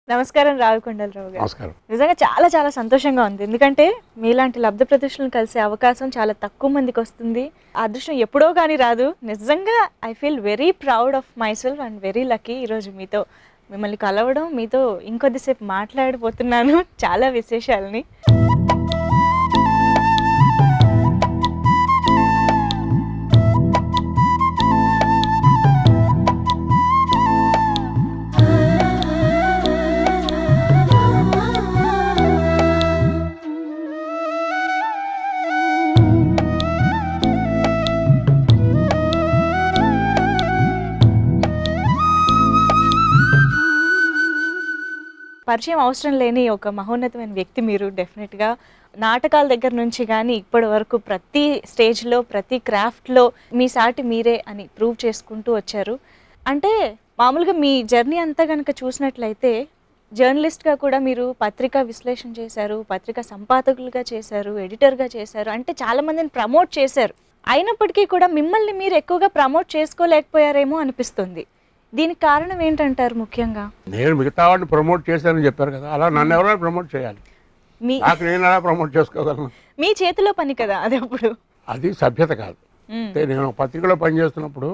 నమస్కారం రావికొండలరావు గారు నమస్కారం నిజంగా చాలా చాలా సంతోషంగా ఉంది ఎందుకంటే మీలాంటి లబ్ధ ప్రతిష్ఠలను కలిసే అవకాశం చాలా తక్కువ మందికి వస్తుంది ఆ అదృష్టం ఎప్పుడో కానీ రాదు నిజంగా I feel very proud of myself and very lucky ఈరోజు మీతో మిమ్మల్ని కలవడం మీతో ఇంకొద్దిసేపు మాట్లాడిపోతున్నాను చాలా విశేషాలని పరిచయం అవసరం లేని ఒక మహోన్నతమైన వ్యక్తి మీరు డెఫినెట్గా నాటకాల దగ్గర నుంచి కానీ ఇప్పటి వరకు ప్రతి స్టేజ్లో ప్రతి క్రాఫ్ట్లో మీ సాటి మీరే అని ప్రూవ్ చేసుకుంటూ వచ్చారు అంటే మామూలుగా మీ జర్నీ అంతా కనుక చూసినట్లయితే జర్నలిస్ట్గా కూడా మీరు పత్రికా విశ్లేషణ చేశారు పత్రికా సంపాదకులుగా చేశారు ఎడిటర్గా చేశారు అంటే చాలామందిని ప్రమోట్ చేశారు అయినప్పటికీ కూడా మిమ్మల్ని మీరు ఎక్కువగా ప్రమోట్ చేసుకోలేకపోయారేమో అనిపిస్తుంది దీనికి కారణం ఏంటంటారు ముఖ్యంగా నేను మిగతా వాడిని ప్రమోట్ చేశానని చెప్పారు కదా అలా నన్ను ఎవరైనా ప్రమోట్ చేయాలి మీ నాకు నేను ఎలా ప్రమోట్ చేసుకోగలను మీ చేతిలో పని కదా అది అప్పుడు అది సభ్యత కాదు మ్మ్. అంటే నేను ఒక పత్రికలో పనిచేస్తున్నప్పుడు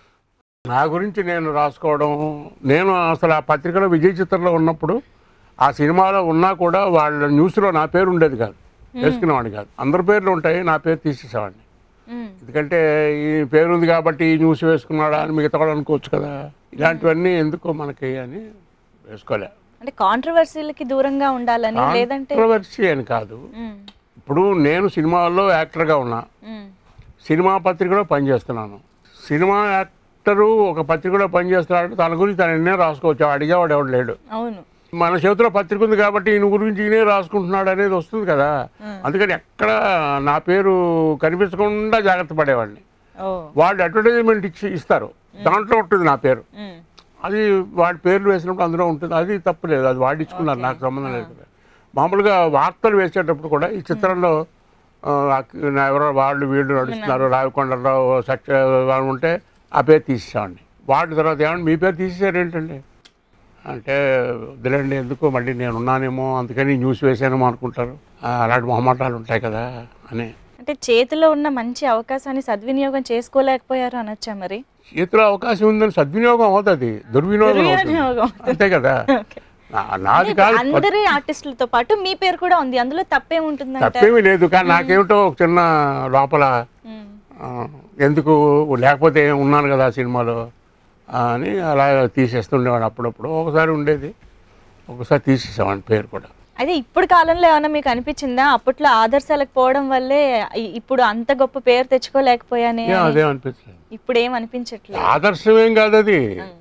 నా గురించి నేను రాసుకోవడం నేను అసలు ఆ పత్రికలో విజయ చిత్రంలో ఉన్నప్పుడు ఆ సినిమాలో ఉన్నా కూడా వాళ్ళ న్యూస్లో నా పేరు ఉండేది కాదు వేసుకునేవాడిని కాదు అందరి పేర్లు ఉంటాయి నా పేరు తీసేసేవాడిని మ్మ్. ఎందుకంటే ఈ పేరు ఉంది కాబట్టి ఈ న్యూస్ వేసుకున్నాడా అని మిగతా వాళ్ళు అనుకోవచ్చు కదా ఇలాంటివన్నీ ఎందుకో మనకి అని వేసుకోలే అంటే కాంట్రవర్సీలకి దూరంగా ఉండాలని లేదంటే కాంట్రవర్సీ అని కాదు మ్మ్. ఇప్పుడు నేను సినిమాల్లో యాక్టర్గా ఉన్నా మ్మ్. సినిమా పత్రికలో పనిచేస్తున్నాను సినిమా యాక్టరు ఒక పత్రికలో పనిచేస్తున్నాడు తన గురించి తను ఎన్నే రాసుకోవచ్చు అడిగేవాడు ఎవడు లేడు అవును మన చేతిలో పత్రిక ఉంది కాబట్టి ఈయన గురించి ఈయనే రాసుకుంటున్నాడు అనేది వస్తుంది కదా అందుకని ఎక్కడ నా పేరు కనిపించకుండా జాగ్రత్త పడేవాడిని ఓ వాళ్ళు అడ్వర్టైజ్మెంట్ ఇచ్చి ఇస్తారు దాంట్లో ఉంటుంది నా పేరు మ్మ్. అది వాడి పేర్లు వేసినప్పుడు అందులో ఉంటుంది అది తప్పులేదు అది వాడించుకున్నారు నాకు సంబంధం లేదు కదా. మామూలుగా వార్తలు వేసేటప్పుడు కూడా ఈ చిత్రంలో ఆ, నా ఎవరో వాళ్ళు వీళ్ళు నడుస్తున్నారు రావికొండరావు సత్య వాళ్ళు ఉంటే ఆ పేరు తీసేసామండి వాటి తర్వాత ఏమన్నా మీ పేరు తీసేసారు ఏంటండి అంటే వదిలేండి ఎందుకు మళ్ళీ నేను ఉన్నానేమో అందుకని న్యూస్ వేసానేమో అనుకుంటారు ఆ, అలాంటి మొహమాటాలు ఉంటాయి కదా అని అంటే చేతిలో ఉన్న మంచి అవకాశాన్ని సద్వినియోగం చేసుకోలేకపోయారు అనొచ్చా మరి చేతిలో అవకాశం ఉందని సద్వినియోగం అవుతుంది దుర్వినియోగం అవుతుంది దుర్వినియోగం అంతే కదా ఓకే. నా- నాది కాదు అందరి ఆర్టిస్టులతో పాటు మీ పేరు కూడా ఉంది అందులో తప్పే ఉంటుందంట తప్పేమీ లేదు కానీ నాకేమిటో ఒక చిన్న లోపల ఆ, ఎందుకు లేకపోతే ఉన్నాను కదా ఆ సినిమాలో ఆ, అని అలా తీసేస్తుండేవాడు అప్పుడప్పుడు ఒకసారి ఉండేది ఒకసారి తీసేసామండి పేరు కూడా అయితే ఇప్పుడు కాలంలో ఏమైనా మీకు అనిపించిందా అప్పట్లో ఆదర్శాలకు పోవడం వల్లే ఇ- ఇప్పుడు అంత గొప్ప పేరు తెచ్చుకోలేకపోయానే ఏ, అని? అదేం అనిపించలేదు ఇప్పుడు ఏం అనిపించట్లేదు ఆదర్శమేం కాదు అది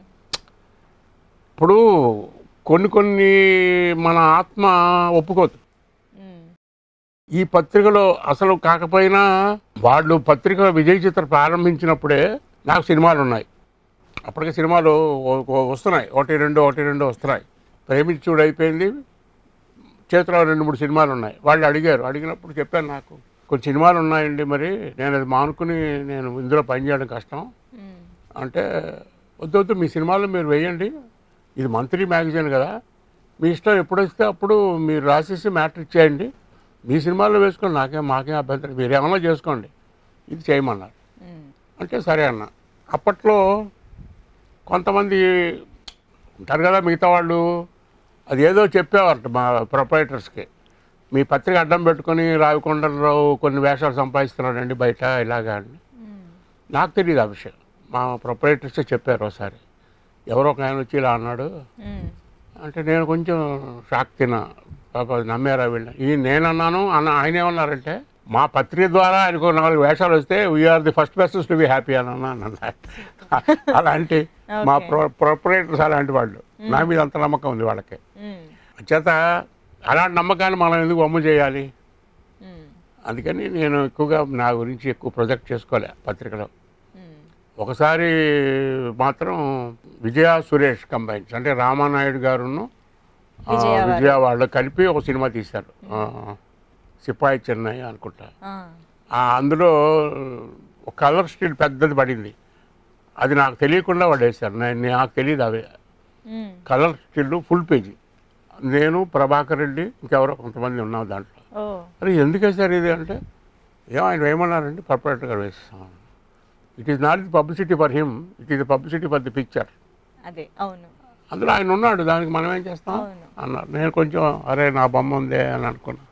ఇప్పుడు కొన్ని కొన్ని మన ఆత్మ ఒప్పుకోదు ఉమ్. ఈ పత్రికలో అసలు కాకపోయినా వాళ్ళు పత్రిక విజయ చిత్ర ప్రారంభించినప్పుడే నాకు సినిమాలు ఉన్నాయి అప్పటికే సినిమాలు ఓ- ఓ- వస్తున్నాయి ఒకటి రెండు ఒకటి రెండు వస్తున్నాయి ప్రేమించుడు అయిపోయింది చేతిలో రెండు మూడు సినిమాలు ఉన్నాయి వాళ్ళు అడిగారు అడిగినప్పుడు చెప్పాను నాకు కొన్ని సినిమాలు ఉన్నాయండి మరి నేను అది మానుకుని నేను ఇందులో పనిచేయడం కష్టం ఉమ్. అంటే వద్దు వద్దు మీ సినిమాలో మీరు వేయండి ఇది మంత్లీ మ్యాగజైన్ కదా మీ ఇష్టం ఎప్పుడు వస్తే అప్పుడు మీరు రాసేసి మ్యాటర్ ఇచ్చేయండి మీ సినిమాలో వేసుకోండి నాకేం మాకేం అభ్యంతరం మీరు ఏమన్నా చేసుకోండి ఇది చేయమన్నారు ఉమ్. అంటే సరే అన్న అప్పట్లో కొంతమంది ఉంటారు కదా మిగతా వాళ్ళు అది ఏదో చెప్పేవారట మా ప్రొపరేటర్స్కి మీ పత్రిక అడ్డం పెట్టుకొని రావికొండరావు కొన్ని వేషాలు సంపాదిస్తున్నాడండి బయట ఇలాగా అని ఉమ్. నాకు తెలియదు ఆ విషయం మా ప్రొపరేటర్సే చెప్పారు ఒకసారి ఎవరో ఒక ఆయన వచ్చి ఇలా అన్నాడు ఉమ్. అంటే నేను కొంచెం షాక్ తిన్నా పాప నమ్మారా వీళ్ళని ఇది నేను అన్నాను అన్న ఆయన ఏమన్నారంటే మా పత్రిక ద్వారా ఆయనకు నాలుగు వేషాలు వస్తే we are the first persons to be happy అని అన్నాను అలాంటి మా ప్రొ ప్రొపరేటర్స్ అలాంటి వాళ్ళు నా మీద అంత నమ్మకం ఉంది వాళ్ళకి ఉమ్. చేత అలాంటి నమ్మకాన్ని మనం ఎందుకు వమ్ము చేయాలి ఉమ్. అందుకని నేను ఎక్కువగా నా గురించి ఎక్కువ ప్రొజెక్ట్ చేసుకోలే పత్రికలో ఉమ్. ఒకసారి మాత్రం విజయ సురేష్ కంబైన్స్ అంటే రామానాయుడు గారును ఆ, విజయ వారు. విజయ వాళ్ళు కలిపి ఒక సినిమా తీశారు ఆ, సిపాయి చెన్నై అనుకుంటా ఆ. ఆ, అందులో ఒక కలర్ స్టిల్ పెద్దది పడింది అది నాకు తెలియకుండా వాడు వేశారు నేను నాకు తెలియదు అవి ఉమ్. కలర్ స్టిల్ ఫుల్ పేజీ నేను ప్రభాకర్ రెడ్డి ఇంకెవరో కొంతమంది ఉన్నాం దాంట్లో ఓ అరే ఎందుకు వేశారు ఇది అంటే ఏమో ఆయన ఏమన్నారంటే పర్పరేట్గా వేస్తాం it is not the publicity for him it is the publicity for the picture అదే అవును అందులో ఆయన ఉన్నాడు దానికి మనం ఏం చేస్తాం అవును. అన్నారు నేను కొంచెం అరే నా బొమ్మ ఉందే అని అనుకున్నా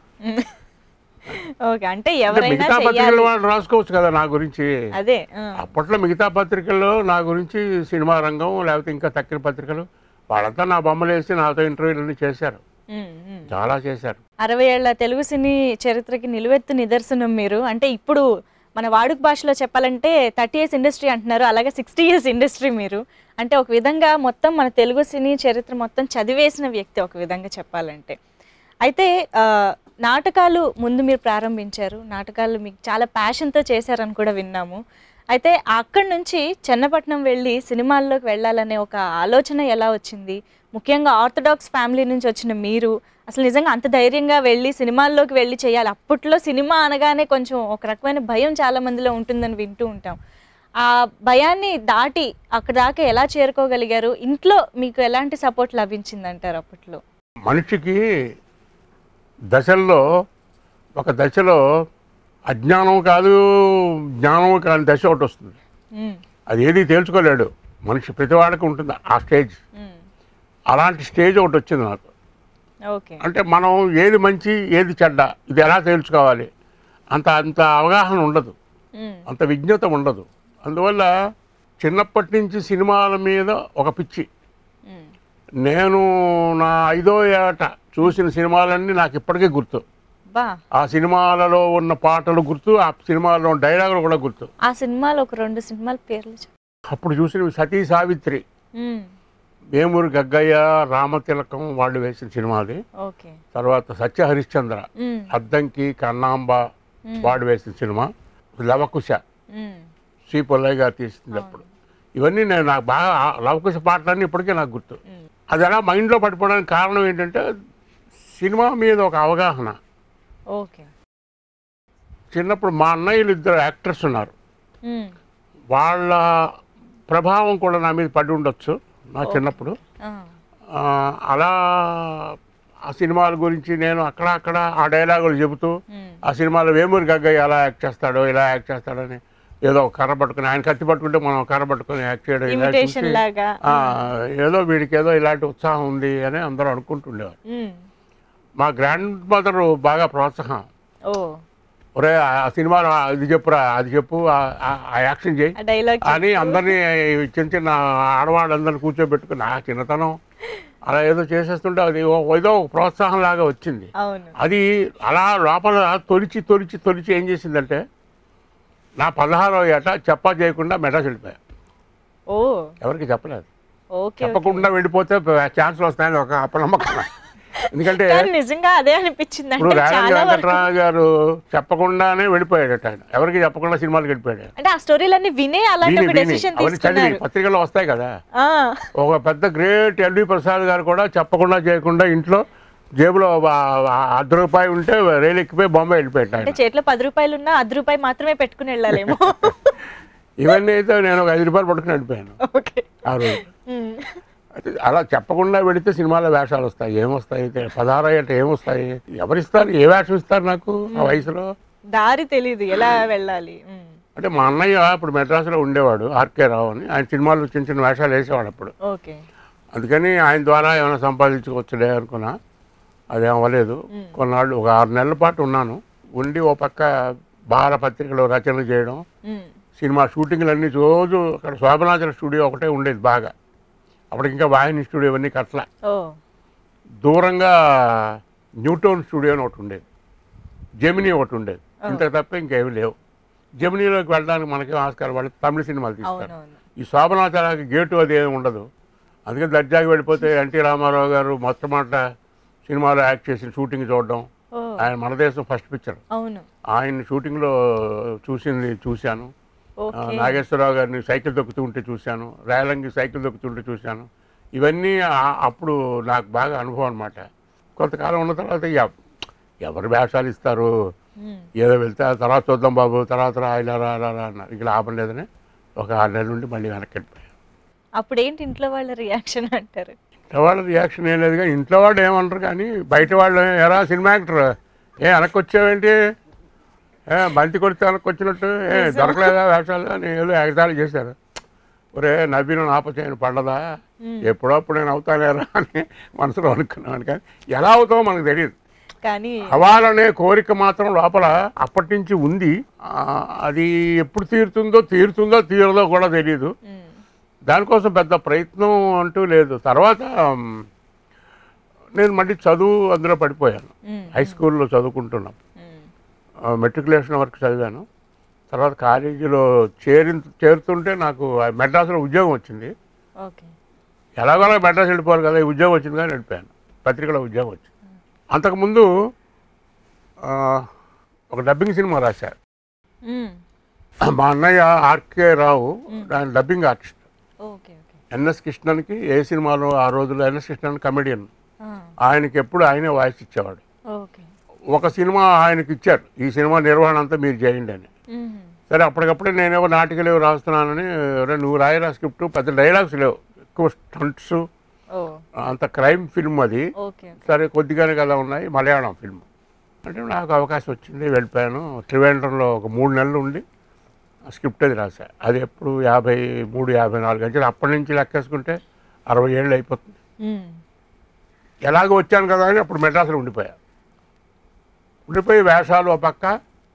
ఓకే అంటే అంటే ఎవరైనా మిగతా చెయ్యాలి పత్రికలు వాళ్ళు రాసుకోవచ్చు కదా నా గురించి అదే ఆ. అప్పట్లో మిగతా పత్రికల్లో నా గురించి సినిమా రంగం లేకపోతే ఇంకా తక్కిన పత్రికలు వాళ్ళంతా నా బొమ్మలు వేసి నాతో ఇంటర్వ్యూలన్నీ చేశారు ఉమ్, ఉమ్. చాలా చేశారు అరవై ఏళ్ల తెలుగు సినీ చరిత్రకి నిలువెత్తు నిదర్శనం మీరు అంటే ఇప్పుడు మన వాడుక భాషలో చెప్పాలంటే థర్టీ ఇయర్స్ ఇండస్ట్రీ అంటున్నారు అలాగే సిక్స్టీ ఇయర్స్ ఇండస్ట్రీ మీరు అంటే ఒక విధంగా మొత్తం మన తెలుగు సినీ చరిత్ర మొత్తం చదివేసిన వ్యక్తి ఒక విధంగా చెప్పాలంటే అయితే ఆ, నాటకాలు ముందు మీరు ప్రారంభించారు నాటకాలు మీకు చాలా ప్యాషన్తో చేశారని కూడా విన్నాము అయితే అక్కడి నుంచి చెన్నపట్నం వెళ్ళి సినిమాల్లోకి వెళ్ళాలనే ఒక ఆలోచన ఎలా వచ్చింది ముఖ్యంగా ఆర్థడాక్స్ ఫ్యామిలీ నుంచి వచ్చిన మీరు అసలు నిజంగా అంత ధైర్యంగా వెళ్ళి సినిమాల్లోకి వెళ్ళి చేయాలి అప్పట్లో సినిమా అనగానే కొంచెం ఒక రకమైన భయం చాలా మందిలో ఉంటుందని వింటూ ఉంటాం ఆ భయాన్ని దాటి అక్కడ దాకా ఎలా చేరుకోగలిగారు ఇంట్లో మీకు ఎలాంటి సపోర్ట్ లభించిందంటారు అప్పట్లో మనిషికి దశల్లో ఒక దశలో అజ్ఞానం కాదు జ్ఞానం కాని దశ ఒకటి వస్తుంది ఉమ్, అది ఏది తేల్చుకోలేడు మనిషి ప్రతివాడికి ఉంటుంది ఆ స్టేజ్ ఉమ్, అలాంటి స్టేజ్ ఒకటి వచ్చింది నాకు ఓకే అంటే మనం ఏది మంచి ఏది చెడ్డ ఇది ఎలా తేల్చుకోవాలి అంత అంత అవగాహన ఉండదు ఉమ్, అంత విజ్ఞత ఉండదు అందువల్ల చిన్నప్పటి నుంచి సినిమాల మీద ఒక పిచ్చి ఉమ్, నేను నా ఐదో ఏట చూసిన సినిమాలన్నీ నాకు ఇప్పటికీ గుర్తు బా ఆ సినిమాలలో ఉన్న పాటలు గుర్తు ఆ సినిమాలో డైలాగులు కూడా గుర్తు ఆ సినిమాలో ఒక రెండు సినిమాల పేర్లు చెప్పు. అప్పుడు చూసినవి సతీ సావిత్రి ఉమ్, వేమూరి గగ్గయ్య రామతిలకం వాళ్ళు వేసిన సినిమా అది ఓకే తర్వాత సత్య హరిశ్చంద్ర ఉమ్, అద్దంకి కన్నాంబ మ్మ్. వాడు వేసిన సినిమా లవకుశ ఉమ్, శ్రీ పొల్లయ్య గారు తీసింది అప్పుడు ఇవన్నీ నేను నాకు బాగా ఆ లవకుశ పాటలన్నీ ఇప్పటికే నాకు గుర్తు ఉమ్, అది అలా మైండ్లో పడిపోవడానికి కారణం ఏంటంటే సినిమా మీద ఒక అవగాహన ఓకే చిన్నప్పుడు మా అన్నయ్యలు ఇద్దరు యాక్టర్స్ ఉన్నారు ఉమ్, వాళ్ళ ప్రభావం కూడా నా మీద పడి ఉండొచ్చు నా చిన్నప్పుడు ఆ, ఆ, అలా ఆ సినిమాల గురించి నేను అక్కడ అక్కడ ఆ డైలాగులు చెబుతూ ఉమ్, ఆ సినిమాలో వేమూరి గగ్గయ్య ఎలా యాక్ట్ చేస్తాడో ఇలా యాక్ట్ చేస్తాడని ఏదో ఒక కర్ర పట్టుకుని ఆయన కత్తి పట్టుకుంటే మనం కర్ర పట్టుకుని యాక్ట్ చేయడం ఇలా ఇమిటేషన్ చూసి, లాగా ఆ, ఏదో వీడికి ఏదో ఇలాంటి ఉత్సాహం ఉంది అని అందరూ అనుకుంటుండేవారు ఉమ్, మా గ్రాండ్ మదర్ బాగా ప్రోత్సాహం ఓ ఒరే ఆ ఆ సినిమాలో ఇది చెప్పురా అది చెప్పు ఆ- ఆ- ఆ యాక్షన్ చేయి ఆ డైలాగ్ అని అందరినీ చిన్న చిన్న ఆడవాళ్ళందరినీ కూర్చోబెట్టుకుని ఆ చిన్నతనం అలా ఏదో చేసేస్తుంటే అది ఓ- ఏదో ఒక ప్రోత్సాహం లాగా వచ్చింది అవును అది అలా లోపల తొలిచి తొలిచి తొలిచి ఏం చేసిందంటే నా పదహారో ఏట చెప్పా చేయకుండా మెడ్రాస్ వెళ్ళిపోయా ఓ ఎవరికి చెప్పలేదు ఓకే చెప్పకుండా వెళ్ళిపోతే ఛాన్సులు వస్తాయని ఒక అపనమ్మకం ఎందుకంటే కానీ నిజంగా అదే అనిపించింది ఇప్పుడు అంటే రాజా చాలా వరకు వెంకటరావు గారు చెప్పకుండానే వెళ్ళిపోయాడట ఆయన ఎవరికి చెప్పకుండా సినిమాలకు వెళ్ళిపోయాడు ఆయన. అంటే ఆ స్టోరీలన్నీ వినే అలాంటి విని ఒక విని డెసిషన్ అవన్నీ చదివి తీసుకున్నారు పత్రికల్లో వస్తాయి కదా ఆ, ఒక పెద్ద గ్రేట్ ఎల్వి ప్రసాద్ గారు కూడా చెప్పకుండా చేయకుండా ఇంట్లో జేబులో ఆ- ఆ అర్ధ రూపాయి ఉంటే రైలు ఎక్కిపోయి బొంబాయి వెళ్ళిపోయాడు అంటే ఆయన చేతిలో పది రూపాయలు ఉన్నా అర్ధ రూపాయి మాత్రమే పెట్టుకుని వెళ్ళాలేమో ఇవన్నీ అయితే నేను ఒక ఐదు రూపాయలు పట్టుకుని వెళ్ళిపోయాను ఓకే ఆ రోజు ఉమ్, అయితే అలా చెప్పకుండా వెళితే సినిమాలో వేషాలు వస్తాయి ఏమొస్తాయి పదహారు అంటే ఏమొస్తాయి ఎవరిస్తారు ఏ వేషం ఇస్తారు నాకు ఆ వయసులో దారి తెలీదు ఎలా వెళ్ళాలి ఉమ్, అంటే మా అన్నయ్య ఇప్పుడు మెడ్రాస్లో ఉండేవాడు ఆర్కే రావు అని ఆయన సినిమాలు చిన్న చిన్న వేషాలు వేసేవాడు అప్పుడు ఓకే అందుకని ఆయన ద్వారా ఏమైనా సంపాదించుకోవచ్చులే అనుకున్నా అది అవ్వలేదు కొన్నాళ్ళు ఒక ఆరు నెలల పాటు ఉన్నాను ఉండి ఓ పక్క బాల పత్రికలో రచనలు చేయడం ఉమ్, సినిమా షూటింగ్లు అన్నీ రోజు అక్కడ శోభనాచల స్టూడియో ఒకటే ఉండేది బాగా అప్పటికి ఇంకా వాహిని స్టూడియో ఇవన్నీ కట్ల ఓ దూరంగా న్యూటోన్ స్టూడియో అని ఒకటి ఉండేది జెమినీ ఒకటి ఉండేది ఇంత తప్ప ఇంకేమీ లేవు జెమినీలోకి వెళ్ళడానికి మనకి ఆస్కారం వాళ్ళు తమిళ సినిమాలు తీస్తారు అవునవును ఈ శోభనాచలాకి గేటు అది ఏమి ఉండదు అందుకే దర్జాకి వెళ్ళిపోతే ఎన్టీ రామారావు గారు మొట్టమొదట సినిమాలో యాక్ట్ చేసిన షూటింగ్ చూడడం ఓ ఆయన మన దేశం ఫస్ట్ పిక్చర్ అవును ఆయన షూటింగ్లో చూసింది చూశాను ఆ, ఓకే నాగేశ్వరరావు గారిని సైకిల్ దొక్కుతూ ఉంటే చూశాను రేలంగి సైకిల్ దొక్కుతుంటే చూశాను ఇవన్నీ ఆ- అప్పుడు నాకు బాగా అనుభవం అనమాట కొంతకాలం ఉన్న తర్వాత ఎవ- ఎవరు వేషాలు ఇస్తారు ఉమ్, ఏదో వెళ్తే "ఆ తర్వాత చూద్దాం బాబు తర్వాత రా ఇలా రా రా రా" అన్నారు ఇక లాభం లేదని ఒక ఆరు నెలల నుండి మళ్ళీ వెనక్కి వెళ్ళిపోయాను అప్పుడు ఏంటి ఇంట్లో వాళ్ళ రియాక్షన్ అంటారు ఇంట్లో వాళ్ళ రియాక్షన్ ఏం లేదుగా ఇంట్లో వాళ్ళు ఏమనరు కానీ బయట వాళ్ళు ఎరా సినిమా యాక్టర్ ఏ వెనక్కి వచ్చావేంటి ఏ బంతి కొడితే వెనక్కి వచ్చినట్టు ఏ దొరకలేదా వేషాలు అని ఏదో ఎగతాళి చేశారు ఒరే నవ్విన నాపచేయను పండదా ఎప్పుడప్పుడు నేను అవుతానేరా అని మనసులో అనుకున్నాను కానీ ఎలా అవుతామో మనకు తెలియదు కానీ అవ్వాలనే కోరిక మాత్రం లోపల అప్పటి నుంచి ఉంది ఆ, అది ఎప్పుడు తీరుతుందో తీరుతుందో తీరదో కూడా తెలియదు మ్మ్. దానికోసం పెద్ద ప్రయత్నం అంటూ లేదు తర్వాత మ్, నేను మళ్ళీ చదువు అందులో పడిపోయాను మ్మ్. హై స్కూల్లో చదువుకుంటున్నాం మ్మ్. మెట్రికులేషన్ వరకు చదివాను తర్వాత కాలేజీలో చేరి చేరుతుంటే నాకు ఆ మెడ్రాస్లో ఉద్యోగం వచ్చింది ఓకే ఎలాగోలా మెడ్రాస్ వెళ్ళిపోవాలి కదా ఈ ఉద్యోగం వచ్చింది కానీ వెళ్ళిపోయాను పత్రికలో ఉద్యోగం వచ్చింది అంతకుముందు ఆ, ఒక డబ్బింగ్ సినిమా రాశారు మ్మ్. మా అన్నయ్య ఆర్కే రావు ఆయన dubbing artist okay okay NS కృష్ణన్కి ఏ సినిమాలో ఆ రోజుల్లో ఎన్ఎస్ కృష్ణన్ కమెడియన్ ఆ, ఆయనకి ఎప్పుడు ఆయనే వాయిస్ ఇచ్చేవాడు ఓకే ఒక సినిమా ఆయనకి ఇచ్చారు ఈ సినిమా నిర్వహణ అంతా మీరు చేయండి అని మ్మ్. సరే అప్పటికప్పుడే నేనేమో నాటికలు ఏవో రాస్తున్నానని "ఒరే, నువ్వు రాయరా స్క్రిప్ట్ పెద్ద డైలాగ్స్ లేవు ఎక్కువ స్టంట్స్ ఓ అంత క్రైమ్ ఫిల్మ్ అది ఓకే ఓకే సరే కొద్దిగానే కదా ఉన్నాయి మలయాళం ఫిల్మ్ అంటే నాకు అవకాశం వచ్చింది వెళ్ళిపోయాను త్రివేంద్రంలో ఒక మూడు నెలలు ఉండి ఆ స్క్రిప్ట్ అది రాశా అది ఎప్పుడు యాభై మూడు యాభై నాలుగు గంటలు అప్పటి నుంచి లెక్కేసుకుంటే అరవై ఏళ్ళు అయిపోతుంది మ్మ్. ఎలాగో వచ్చాను కదా అని అప్పుడు మెడ్రాస్లో ఉండిపోయా ఉండిపోయి వేషాలు ఒక పక్క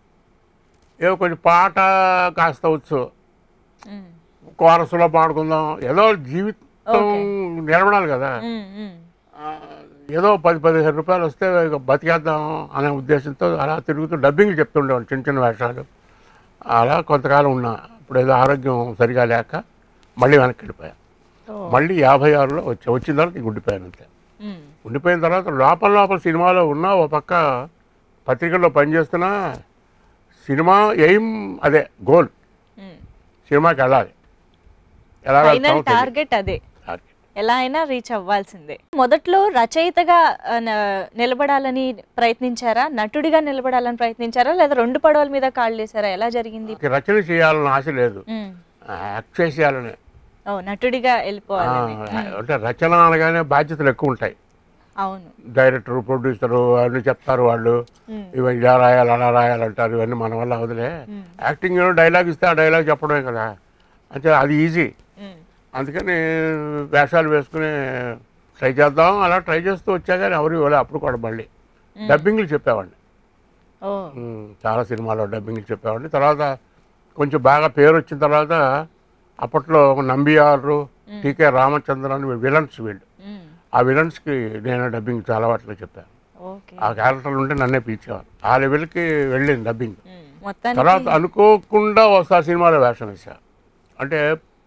ఏదో కొంచెం పాట కాస్త వచ్చు మ్మ్. కోరసులో పాడుకుందాం ఏదో జీవితం Okay. నిలబడాలి కదా మ్మ్. మ్మ్. ఆ, ఏదో పది పదిహేను రూపాయలు వస్తే ఇక బతికేద్దాం అనే ఉద్దేశంతో అలా తిరుగుతూ డబ్బింగ్లు చెప్తుండేవాడు చిన్న చిన్న వేషాలు అలా కొంతకాలం ఉన్నా ఇప్పుడు ఏదో ఆరోగ్యం సరిగా లేక మళ్ళీ వెనక్కి వెళ్ళిపోయా ఓ. మళ్ళీ యాభై ఆరులో వచ్చి వచ్చిన తర్వాత ఇంక ఉండిపోయాను అంతే మ్మ్. ఉండిపోయిన తర్వాత లోపల లోపల సినిమాలో ఉన్నా ఓ పక్క పత్రికల్లో పనిచేస్తున్నా సినిమా ఎయిమ్ అదే గోల్ మ్మ్. సినిమాకి వెళ్ళాలి ఎలా ఫైనల్ వెళ్తామో తెలియదు. టార్గెట్ అదే టార్గెట్. ఎలా అయినా రీచ్ అవ్వాల్సిందే మొదట్లో రచయితగా ఆ, న- నిలబడాలని ప్రయత్నించారా నటుడిగా నిలబడాలని ప్రయత్నించారా లేదా రెండు పడవల మీద కాళ్ళు వేసారా ఎలా జరిగింది నాకు రచన చేయాలని ఆశ లేదు మ్మ్. యాక్ట్ చేసేయాలని ఓ నటుడిగా ఆ, వెళ్ళిపోవాలని అంటే రచన అనగానే బాధ్యతలు ఎక్కువ ఉంటాయి అవును డైరెక్టర్ ప్రొడ్యూసరు అన్ని చెప్తారు వాళ్ళు మ్మ్. ఇవి ఇలా రాయాలి అలా రాయాలంటారు ఇవన్నీ మన వల్ల వదిలే యాక్టింగ్ డైలాగ్ ఇస్తే ఆ డైలాగ్ చెప్పడమే కదా అంటే అది ఈజీ మ్మ్. అందుకని వేషాలు వేసుకుని ట్రై చేద్దాం అలా ట్రై చేస్తూ వచ్చా కానీ ఎవరు ఇవ్వలే అప్పుడు కూడా మళ్ళీ డబ్బింగ్లు చెప్పేవాడిని ఓ ఉమ్, చాలా సినిమాల్లో డబ్బింగ్లు చెప్పేవాడిని తర్వాత కొంచెం బాగా పేరు వచ్చిన తర్వాత అప్పట్లో నంబియారు టీకే రామచంద్రన్ విలన్స్ వీళ్ళు మ్మ్. ఆ విలన్స్కి నేను డబ్బింగ్ చాలా వాటిలో చెప్పాను ఓకే ఆ క్యారెక్టర్లు ఉంటే నన్నే పిలిచేవారు ఆ లెవెల్కి వెళ్ళింది డబ్బింగ్ మ్మ్. మొత్తానికి తర్వాత అనుకోకుండా ఒకసారి సినిమాలో వేషం వేసా అంటే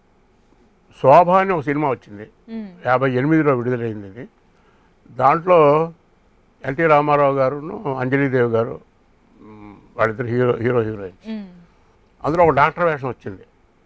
శోభ అని ఒక సినిమా వచ్చింది మ్మ్. యాభై ఎనిమిదిలో విడుదలైంది ఇది దాంట్లో ఎన్టీ రామారావు గారును అంజలీదేవి గారు మ్, వాళ్ళిద్దరు హీరో హీరో హీరోయిన్ మ్మ్. అందులో ఒక డాక్టర్ వేషం వచ్చింది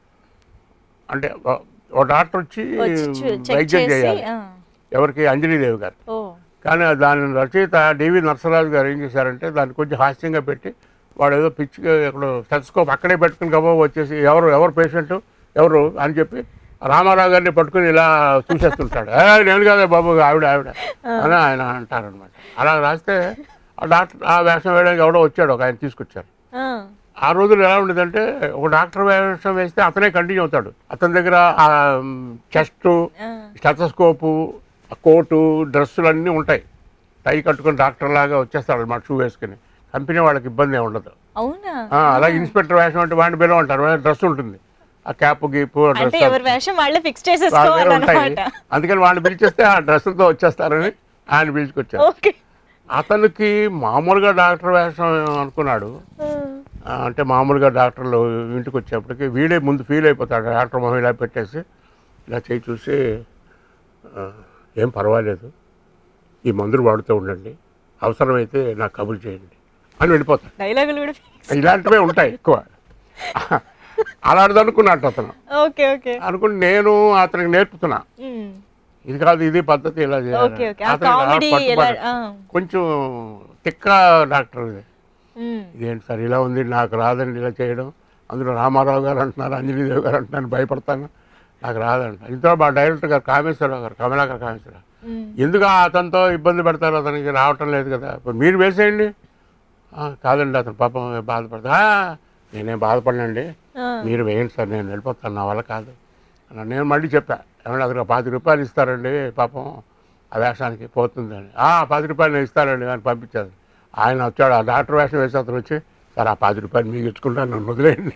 అంటే ఒక- ఒక డాక్టర్ వచ్చి వచ్చి చూ- చెక్ వైద్యం చేసి చేయాలి ఆ. ఎవరికి అంజలీదేవి గారు ఓ కానీ దాని రచయిత డివి నరసరాజు గారు ఏం చేశారంటే దాన్ని కొంచెం హాస్యంగా పెట్టి వాడు ఏదో పిచ్చిగా ఎక్కడ స్టెథోస్కోప్ అక్కడే పెట్టుకుని గబా వచ్చేసి ఎవరు ఎవరు పేషెంట్ ఎవరు అని చెప్పి రామారావు గారిని పట్టుకుని ఇలా చూసేస్తుంటాడు "ఏ, నేను కాదే బాబు ఆవిడ ఆవిడ అని ఆయన అంటారనమాట అలా రాస్తే ఆ డాక్టర్ ఆ వేషం వేయడానికి ఎవడో వచ్చాడు ఒక ఆయన తీసుకొచ్చారు ఆ. ఆ రోజుల్లో ఎలా ఉండేదంటే ఒక డాక్టర్ వేషం వేస్తే అతనే కంటిన్యూ అవుతాడు అతని దగ్గర ఆ చెస్ట్ ఆ. స్టెథోస్కోపు ఆ కోటు డ్రెస్సులు అన్నీ ఉంటాయి టై కట్టుకుని డాక్టర్ లాగా వచ్చేస్తాడు అనమాట షూ వేసుకుని కంపెనీ వాళ్ళకి ఇబ్బంది ఏమి ఉండదు అవునా ఆ, అలాగే ఇన్స్పెక్టర్ వేషం అంటే వాడిని బిలో అంటారు డ్రెస్ ఉంటుంది ఆ క్యాప్ గీపు అంటే డ్రెస్ ఎవరి వేషం వాళ్ళే ఫిక్స్ వాళ్ళ దగ్గర ఉంటాయి చేసేసుకోవాలన్నమాట అందుకని వాడిని పిలిచేస్తే ఆ డ్రెస్సులతో వచ్చేస్తారని ఆయన పిలుచుకొచ్చారు ఓకే అతనికి మామూలుగా డాక్టర్ వేషం అనుకున్నాడు ఆ, అంటే మామూలుగా డాక్టర్లు ఇంటికి వచ్చేప్పటికి వీడే ముందు ఫీల్ అయిపోతాడు డాక్టర్ మొహం ఇలా పెట్టేసి ఇలా చేయి చూసి "ఆ, ఏం పర్వాలేదు ఈ మందులు వాడుతూ ఉండండి అవసరమైతే నాకు కబురు చేయండి అని వెళ్ళిపోతాడు డైలాగులు కూడా fix. ఇలాంటివే ఉంటాయి ఎక్కువ అలాంటిది అనుకున్నట్టు అతను ఓకే ఓకే అనుకుని నేను అతనికి నేర్పుతున్నా మ్మ్. ఇది కాదు ఇది పద్ధతి ఇలా చేయాలి ఓకే ఓకే ఆ అతనికి అలా కామెడీ ఎలా పట్టుబడ్డాడు. ఆ. కొంచెం తిక్క డాక్టర్ ఇది మ్మ్. ఇదేంటి సార్ ఇలా ఉంది నాకు రాదండి ఇలా చేయడం అందులో రామారావు గారు అంటున్నారు అంజనీదేవి గారు అంటున్నారు భయపడతాను నాకు రాదంట ఇంట్లో మా డైరెక్టర్ గారు కామేశ్వరరావు గారు కమలాకర్ కామేశ్వరరావు మ్మ్. ఎందుకు ఆ అతనితో ఇబ్బంది పెడతారు అతనికి రావటం లేదు కదా ఇప్పుడు మీరు వేసేయండి "ఆ, కాదండి అతను పాపం బాధపడతా "ఆ, నేనేం బాధపడనండి ఆ. మీరు వేయండి సార్ నేను వెళ్ళిపోతాను నా వల్ల కాదు అన్నా. నేను మళ్ళీ చెప్పా ఏమన్నా అతనికి పాతి రూపాయలు ఇస్తారండి పాపం ఆ వేషానికి పోతుందని "ఆ, పాతి రూపాయలు నేను ఇస్తానండి అని పంపించారు ఆయన వచ్చాడు ఆ డాక్టర్ వేషం వేసి అతను వచ్చి సార్ ఆ పాతి రూపాయలు మీకు ఇచ్చుకుంటాను నన్ను వదిలేయండి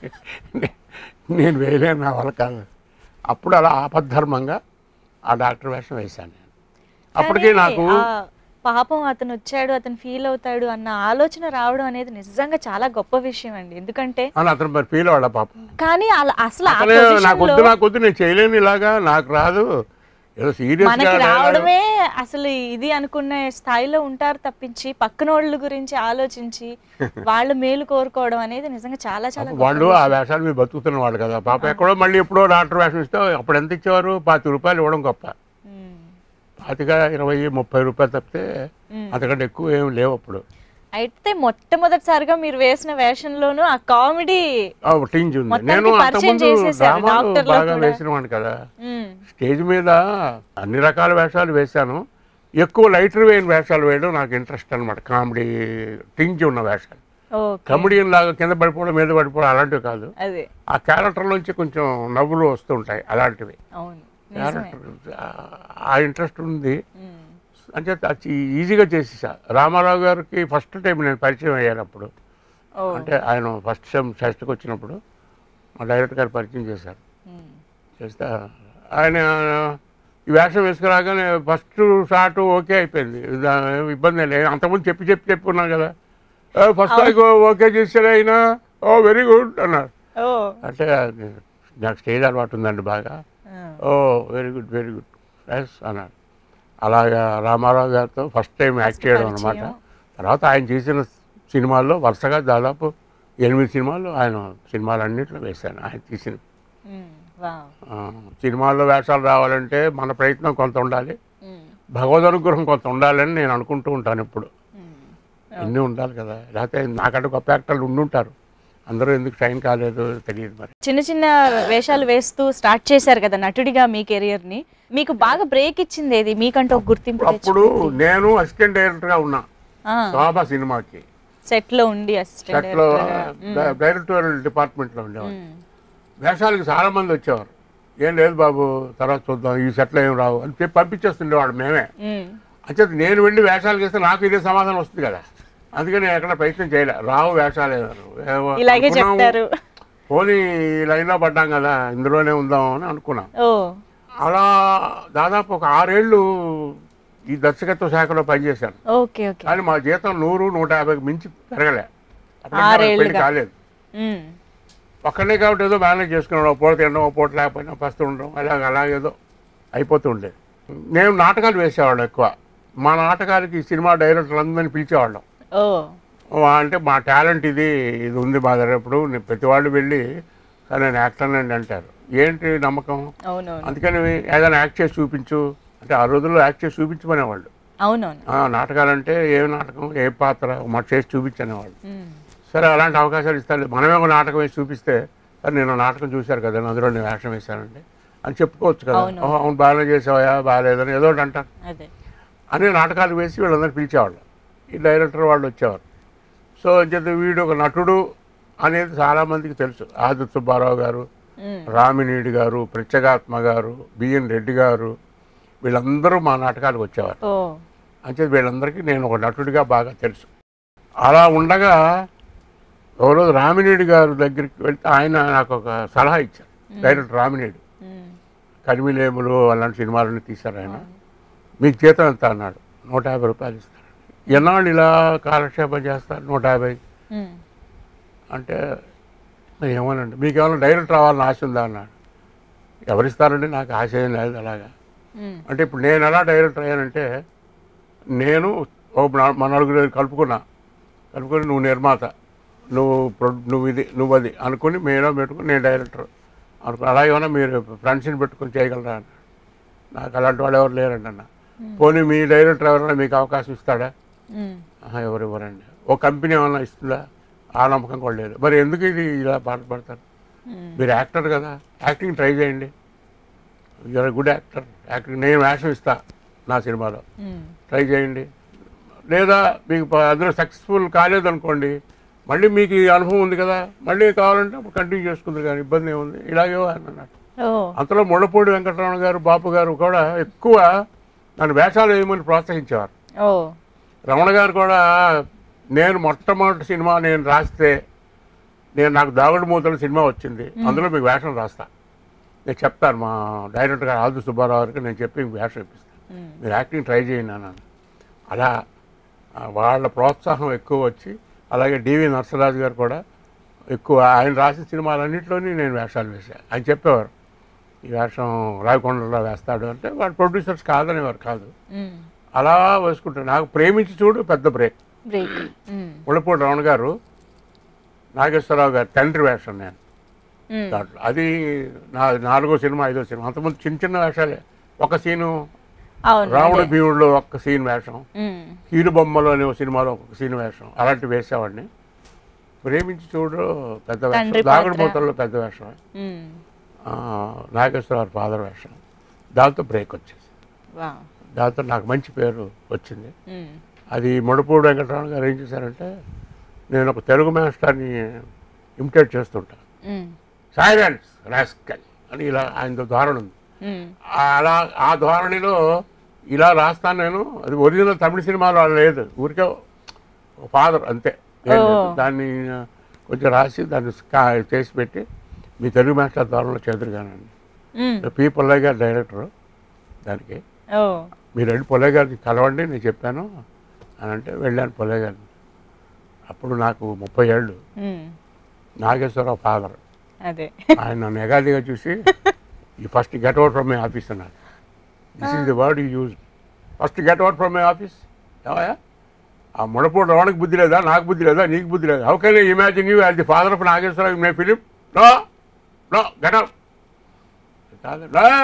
నేను వేయలేను నా వల్ల కాదు అప్పుడు అలా ఆపద్ధర్మంగా ఆ డాక్టర్ వేషం వేశాను నేను అప్పటికి కానీ నాకు ఆ పాపం అతను వచ్చాడు అతను ఫీల్ అవుతాడు అన్న ఆలోచన రావడం అనేది నిజంగా చాలా గొప్ప విషయం అండి ఎందుకంటే అని అతను మరి ఫీల్ అవ్వడా పాపం కానీ అలా- అసలు ఆ అతనే నాకు position వద్దు లో నాకు వద్దు నేను చేయలేను ఇలాగా నాకు రాదు ఏదో సీరియస్గా మనకి రావడమే అసలు ఇది అనుకునే స్థాయిలో ఉంటారు తప్పించి పక్కన వాళ్ళ గురించి ఆలోచించి వాళ్ళ మేలు కోరుకోవడం అనేది నిజంగా చాలా చాలా గొప్ప వాళ్ళు ఆ వేషాలు మీరు బతుకుతున్న వాళ్ళు కదా పాప ఎక్కడో మళ్ళీ ఎప్పుడో డాక్టర్ వేషం ఇస్తే అప్పుడు ఎంత ఇచ్చేవారు పాతి రూపాయలు ఇవ్వడం గొప్ప ఉమ్. పాతిక ఇరవై ముప్పై రూపాయలు తప్పితే ఉమ్. అంతకంటే ఎక్కువ ఏం లేవు అప్పుడు అయితే మొట్టమొదటిసారిగా మీరు వేసిన వేషంలోనూ ఆ కామెడీ ఆ, టింజ్ ఉంది మొత్తానికి నేను పరిచయం అంతకుముందు చేసేసారు డ్రామాలు డాక్టర్లో బాగా కూడా. వేసిన వాడిని కదా స్టేజ్ మీద అన్ని రకాల వేషాలు వేశాను ఎక్కువ లైటర్ వేయని వేషాలు వేయడం నాకు ఇంట్రెస్ట్ అనమాట కామెడీ టింజ్ ఉన్న వేషాలు ఓకే కమెడియన్ లాగా కింద పడిపోవడం మీద పడిపోవడం అలాంటివి కాదు అదే ఆ క్యారెక్టర్ నుంచి కొంచెం నవ్వులు వస్తుంటాయి అలాంటివి అవును నిజమే క్యారెక్టర్ ఆ ఇంట్రెస్ట్ ఉంది ఉమ్. అంటే అది ఈజీగా చేసేసా రామారావు గారికి ఫస్ట్ టైం నేను పరిచయం అయ్యాను అప్పుడు ఓ అంటే ఆయన ఫస్ట్ సెమ్ ఫస్ట్కి వచ్చినప్పుడు మా డైరెక్టర్ గారు పరిచయం చేశారు ఉమ్. చేస్తే ఆయన ఈ వేషం వేసుకురాగానే ఫస్ట్ షాట్ ఓకే అయిపోయింది దా- ఏం ఇబ్బంది లేదు అంతకుముందు చెప్పి చెప్పి చెప్పుకున్నాం కదా ఫస్ట్ ఓకే చేశారు ఆయన ఓ వెరీ గుడ్ అన్నారు ఓ అంటే అది నాకు స్టేజ్ అలవాటు ఉందండి బాగా ఆ. Oh very good very good yes అన్నాడు అలాగా రామారావు గారితో ఫస్ట్ టైం యాక్ట్ చేయడం అనమాట పరిచయం. తర్వాత ఆయన చేసిన సినిమాల్లో వరుసగా దాదాపు ఎనిమిది సినిమాలు ఆయన సినిమాలన్నింటిలో వేశాను ఆయన తీసిన ఉమ్. వావ్ ఆ, సినిమాల్లో వేషాలు రావాలంటే మన ప్రయత్నం కొంత ఉండాలి ఉమ్. భగవద్ అనుగ్రహం కొంత ఉండాలని నేను అనుకుంటూ ఉంటాను ఇప్పుడు ఉమ్. ఇన్ని ఉండాలి కదా లేకపోతే నాకంటే గొప్ప యాక్టర్లు ఉండుంటారు అందరూ ఎందుకు టైం కాలేదు తెలియదు మరి చిన్న చిన్న వేషాలు వేస్తూ స్టార్ట్ చేశారు కదా నటుడిగా మీ కెరియర్ ని మీకు బాగా బ్రేక్ ఇచ్చింది ఏది మీకంటూ ఒక గుర్తింపు అప్పుడు నేను అసిస్టెంట్ డైరెక్టర్గా ఉన్నా శోభ సినిమాకి సెట్ లో ఉండి అసిస్టెంట్ సెట్లో డైరెక్టోరియల్ డిపార్ట్మెంట్లో ఉండేవాడు వేషాలకి చాలా మంది వచ్చేవారు ఏం లేదు బాబు తర్వాత చూద్దాం ఈ సెట్లో ఏం రావు అని చెప్పి పంపించేస్తుండేవాడు మేమే అంచేత నేను వెళ్ళి వేషాలు చేస్తే నాకు ఇదే సమాధానం వస్తుంది కదా అందుకని నేను ఎక్కడ ప్రయత్నం చేయలే రావు వేషాలు ఏవో ఇలాగే అనుకున్నాము. చెప్తారు పోనీ ఈ లైన్లో పడ్డాం కదా ఇందులోనే ఉందాం అని అనుకున్నాం ఓ అలా దాదాపు ఒక ఆరేళ్ళు ఈ దర్శకత్వ శాఖలో పనిచేశాను ఓకే ఓకే కానీ మా జీతం నూరు నూట యాభైకి మించి పెరగలే అప్పుడు ఇంకా ఆరేళ్లుగా. పెళ్లి కాలేదు ఉమ్. ఒక్కడే కాబట్టి ఏదో మేనేజ్ చేసుకున్నాడు ఒక పూట తినడం ఒక పూట లేకపోయినా పస్తు ఉండడం అలాగ అలాగేదో అయిపోతూ ఉండేది నేను నాటకాలు వేసేవాళ్ళం ఎక్కువ మా నాటకాలకి ఈ సినిమా డైరెక్టర్లు అందరినీ పిలిచేవాళ్ళం ఓ ఓ, అంటే మా టాలెంట్ ఇది ఇది ఉంది మా దగ్గర ఇప్పుడు నేను ప్రతి వాళ్ళు వెళ్ళి "సార్, నేను యాక్టర్ అండి అంటారు ఏంటి నమ్మకం అవునవును అందుకని ఏదైనా యాక్ట్ చేసి చూపించు అంటే ఆ రోజుల్లో యాక్ట్ చేసి చూపించమనేవాళ్ళు అవునవును ఆ, నాటకాలంటే ఏ నాటకం ఏ పాత్ర మాట చేసి చూపించనేవాళ్ళు ఉమ్. సరే అలాంటి అవకాశాలు ఇస్తాను మనమే ఒక నాటకం వేసి చూపిస్తే సరే నేను నాటకం చూశారు కదా అందులో నేను వేషం వేశానండి అని చెప్పుకోవచ్చు కదా అవును. "ఓహో, అవును బాగానే చేసావా బాగాలేదని ఏదో ఒకటి అంటారు అదే అని నాటకాలు వేసి వీళ్ళందరూ పిలిచేవాళ్ళు ఈ డైరెక్టర్ వాళ్ళు వచ్చేవారు సో చెప్పి వీడు ఒక నటుడు అనేది చాలామందికి తెలుసు ఆదిత్య సుబ్బారావు గారు ఉమ్. రామినీడి గారు ప్రత్యేగాత్మ గారు బిఎన్ రెడ్డి గారు వీళ్ళందరూ మా నాటకాలకు వచ్చేవారు ఓ అంటే వీళ్ళందరికీ నేను ఒక నటుడిగా బాగా తెలుసు అలా ఉండగా ఒక రోజు రామినేడు గారు దగ్గరికి వెళ్తే ఆయన నాకు ఒక సలహా ఇచ్చారు డైరెక్టర్ రామినేడు ఉమ్. కరిమిలేములు అలాంటి సినిమాలన్నీ తీశారు ఆయన మీకు జీతం ఎంత అన్నాడు నూట యాభై రూపాయలు ఇస్తారు ఎన్నాళ్ళు ఇలా కాలక్షేపం చేస్తారు నూట యాభై ఉమ్. అంటే "మరి ఏమోనండి మీకు ఏమైనా డైరెక్టర్ రావాలని ఆశ ఉందా అన్నాడు ఎవరిస్తారండి నాకు ఆశ ఏం లేదు అలాగా ఉమ్. అంటే ఇప్పుడు నేను ఎలా డైరెక్టర్ అయ్యానంటే నేను ఓ నా- మా నలుగురు కలుపుకున్నా కలుపుకొని నువ్వు నిర్మాత నువ్వు ప్రొ- నువ్వు ఇది నువ్వు అది అనుకుని మేలో పెట్టుకుని నేను డైరెక్టర్ అనుకుని అలా ఏమైనా మీరు ఫ్రెండ్స్ని పెట్టుకొని చేయగలరా అన్నాడు నాకు అలాంటి వాళ్ళు ఎవరు లేరండి అన్న పోనీ మీ డైరెక్టర్ ఎవరైనా మీకు అవకాశం ఇస్తాడా ఉమ్. ఆహా, ఎవరు ఇవ్వరండి ఓ కంపెనీ ఏమైనా ఇస్తుందా ఆ నమ్మకం కూడా లేదు మరి ఎందుకు ఇది ఇలా బాధపడతారు ఉమ్. మీరు యాక్టర్ కదా యాక్టింగ్ ట్రై చేయండి యూఆర్ గుడ్ యాక్టర్ యాక్టింగ్ నేను వేషం ఇస్తా నా సినిమాలో మ్మ్. ట్రై చేయండి లేదా మీకు ప- అందులో సక్సెస్ఫుల్ కాలేదనుకోండి మళ్ళీ మీకు ఈ అనుభవం ఉంది కదా మళ్ళీ కావాలంటే అప్పుడు కంటిన్యూ చేసుకుందరు కానీ ఇబ్బంది ఏముంది ఇలాగే అన్నట్టు ఓ అంతలో ముళ్ళపూడి వెంకటరమణ గారు బాపు గారు కూడా ఎక్కువ నన్ను వేషాలు వేయమని ప్రోత్సహించేవారు ఓ రమణ గారు కూడా నేను మొట్టమొదటి సినిమా నేను రాస్తే నేను నాకు దాగుడు మూతల సినిమా వచ్చింది అందులో మీకు వేషం రాస్తా నేను చెప్తాను మా డైరెక్టర్ గారు ఆదు సుబ్బారావు గారికి నేను చెప్పి మీకు వేషం ఇప్పిస్తాను మ్మ్. మీరు యాక్టింగ్ ట్రై చేయండి అన్నాను అలా ఆ, వాళ్ళ ప్రోత్సాహం ఎక్కువ వచ్చి అలాగే డివి నరసరాజు గారు కూడా ఎక్కువ ఆయన రాసిన సినిమాలన్నింటిలోని నేను వేషాలు వేశాను ఆయన చెప్పేవారు ఈ వేషం రాయకొండలో వేస్తాడు అంటే వాడు ప్రొడ్యూసర్స్ కాదనేవారు కాదు మ్మ్. అలా వేసుకుంటాను నాకు ప్రేమించి చూడు పెద్ద బ్రేక్ బ్రేక్ మ్మ్. ముళ్ళపూడి రమణ గారు నాగేశ్వరరావు గారి తండ్రి వేషం నేను మ్మ్. దాంట్లో అది నా నాలుగో సినిమా ఐదో సినిమా అంతకుముందు చిన్న చిన్న వేషాలే ఒక సీను అవును రావణ అదే. భీముడిలో ఒక్క సీన్ వేషం మ్మ్. కీలు బొమ్మలో అనే ఒక సినిమాలో ఒక సీన్ వేషం అలాంటివి వేసేవాడిని ప్రేమించి చూడు పెద్ద తండ్రి వేషం దాగుడు పాత్ర. మూతల్లో పెద్ద వేషం మ్మ్. ఆ, నాగేశ్వరరావు ఫాదర్ వేషం దాంతో బ్రేక్ వచ్చేసి వావ్. దాంతో నాకు మంచి పేరు వచ్చింది మ్మ్. అది ముడపూడి వెంకటరమణ గారు ఏం చేశారంటే నేను ఒక తెలుగు మాస్టర్ని ఇమిటేట్ చేస్తుంటా మ్మ్. సైలెన్స్ రాస్కల్ అని ఇలా ఆయన ధోరణి ఉంది మ్మ్. అలా ఆ ధోరణిలో ఇలా రాస్తాను నేను అది ఒరిజినల్ తమిళ సినిమాలో అలా లేదు ఊరికే ఫాదర్ అంతే ఏం లేదు. ఓ. దాన్ని ఆ, కొంచెం రాసి దాన్ని స్కా- చేసి పెట్టి మీ తెలుగు మాస్టర్ ధోరణిలో చేదురుగానండి మ్మ్. పి పుల్లయ్య గారు డైరెక్టరు దానికి ఓ మీరు వెళ్ళి పుల్లయ్య గారిని కలవండి నేను చెప్పాను అని అంటే వెళ్ళాను పుల్లయ్య గారిని అప్పుడు నాకు ముప్పై ఏళ్ళు మ్మ్. నాగేశ్వరరావు ఫాదర్ అదే ఆయన నన్ను ఎగాదిగా చూసి ఈ first get out from my office అన్నాడు this is the word you use first get out from my office ఏమయ్యా ఆ ముడపూడి రవాణకి బుద్ధి లేదా నాకు బుద్ధి లేదా నీకు బుద్ధి లేదా how can imagine you as the father of Nageswara Rao my film no no get out కాదు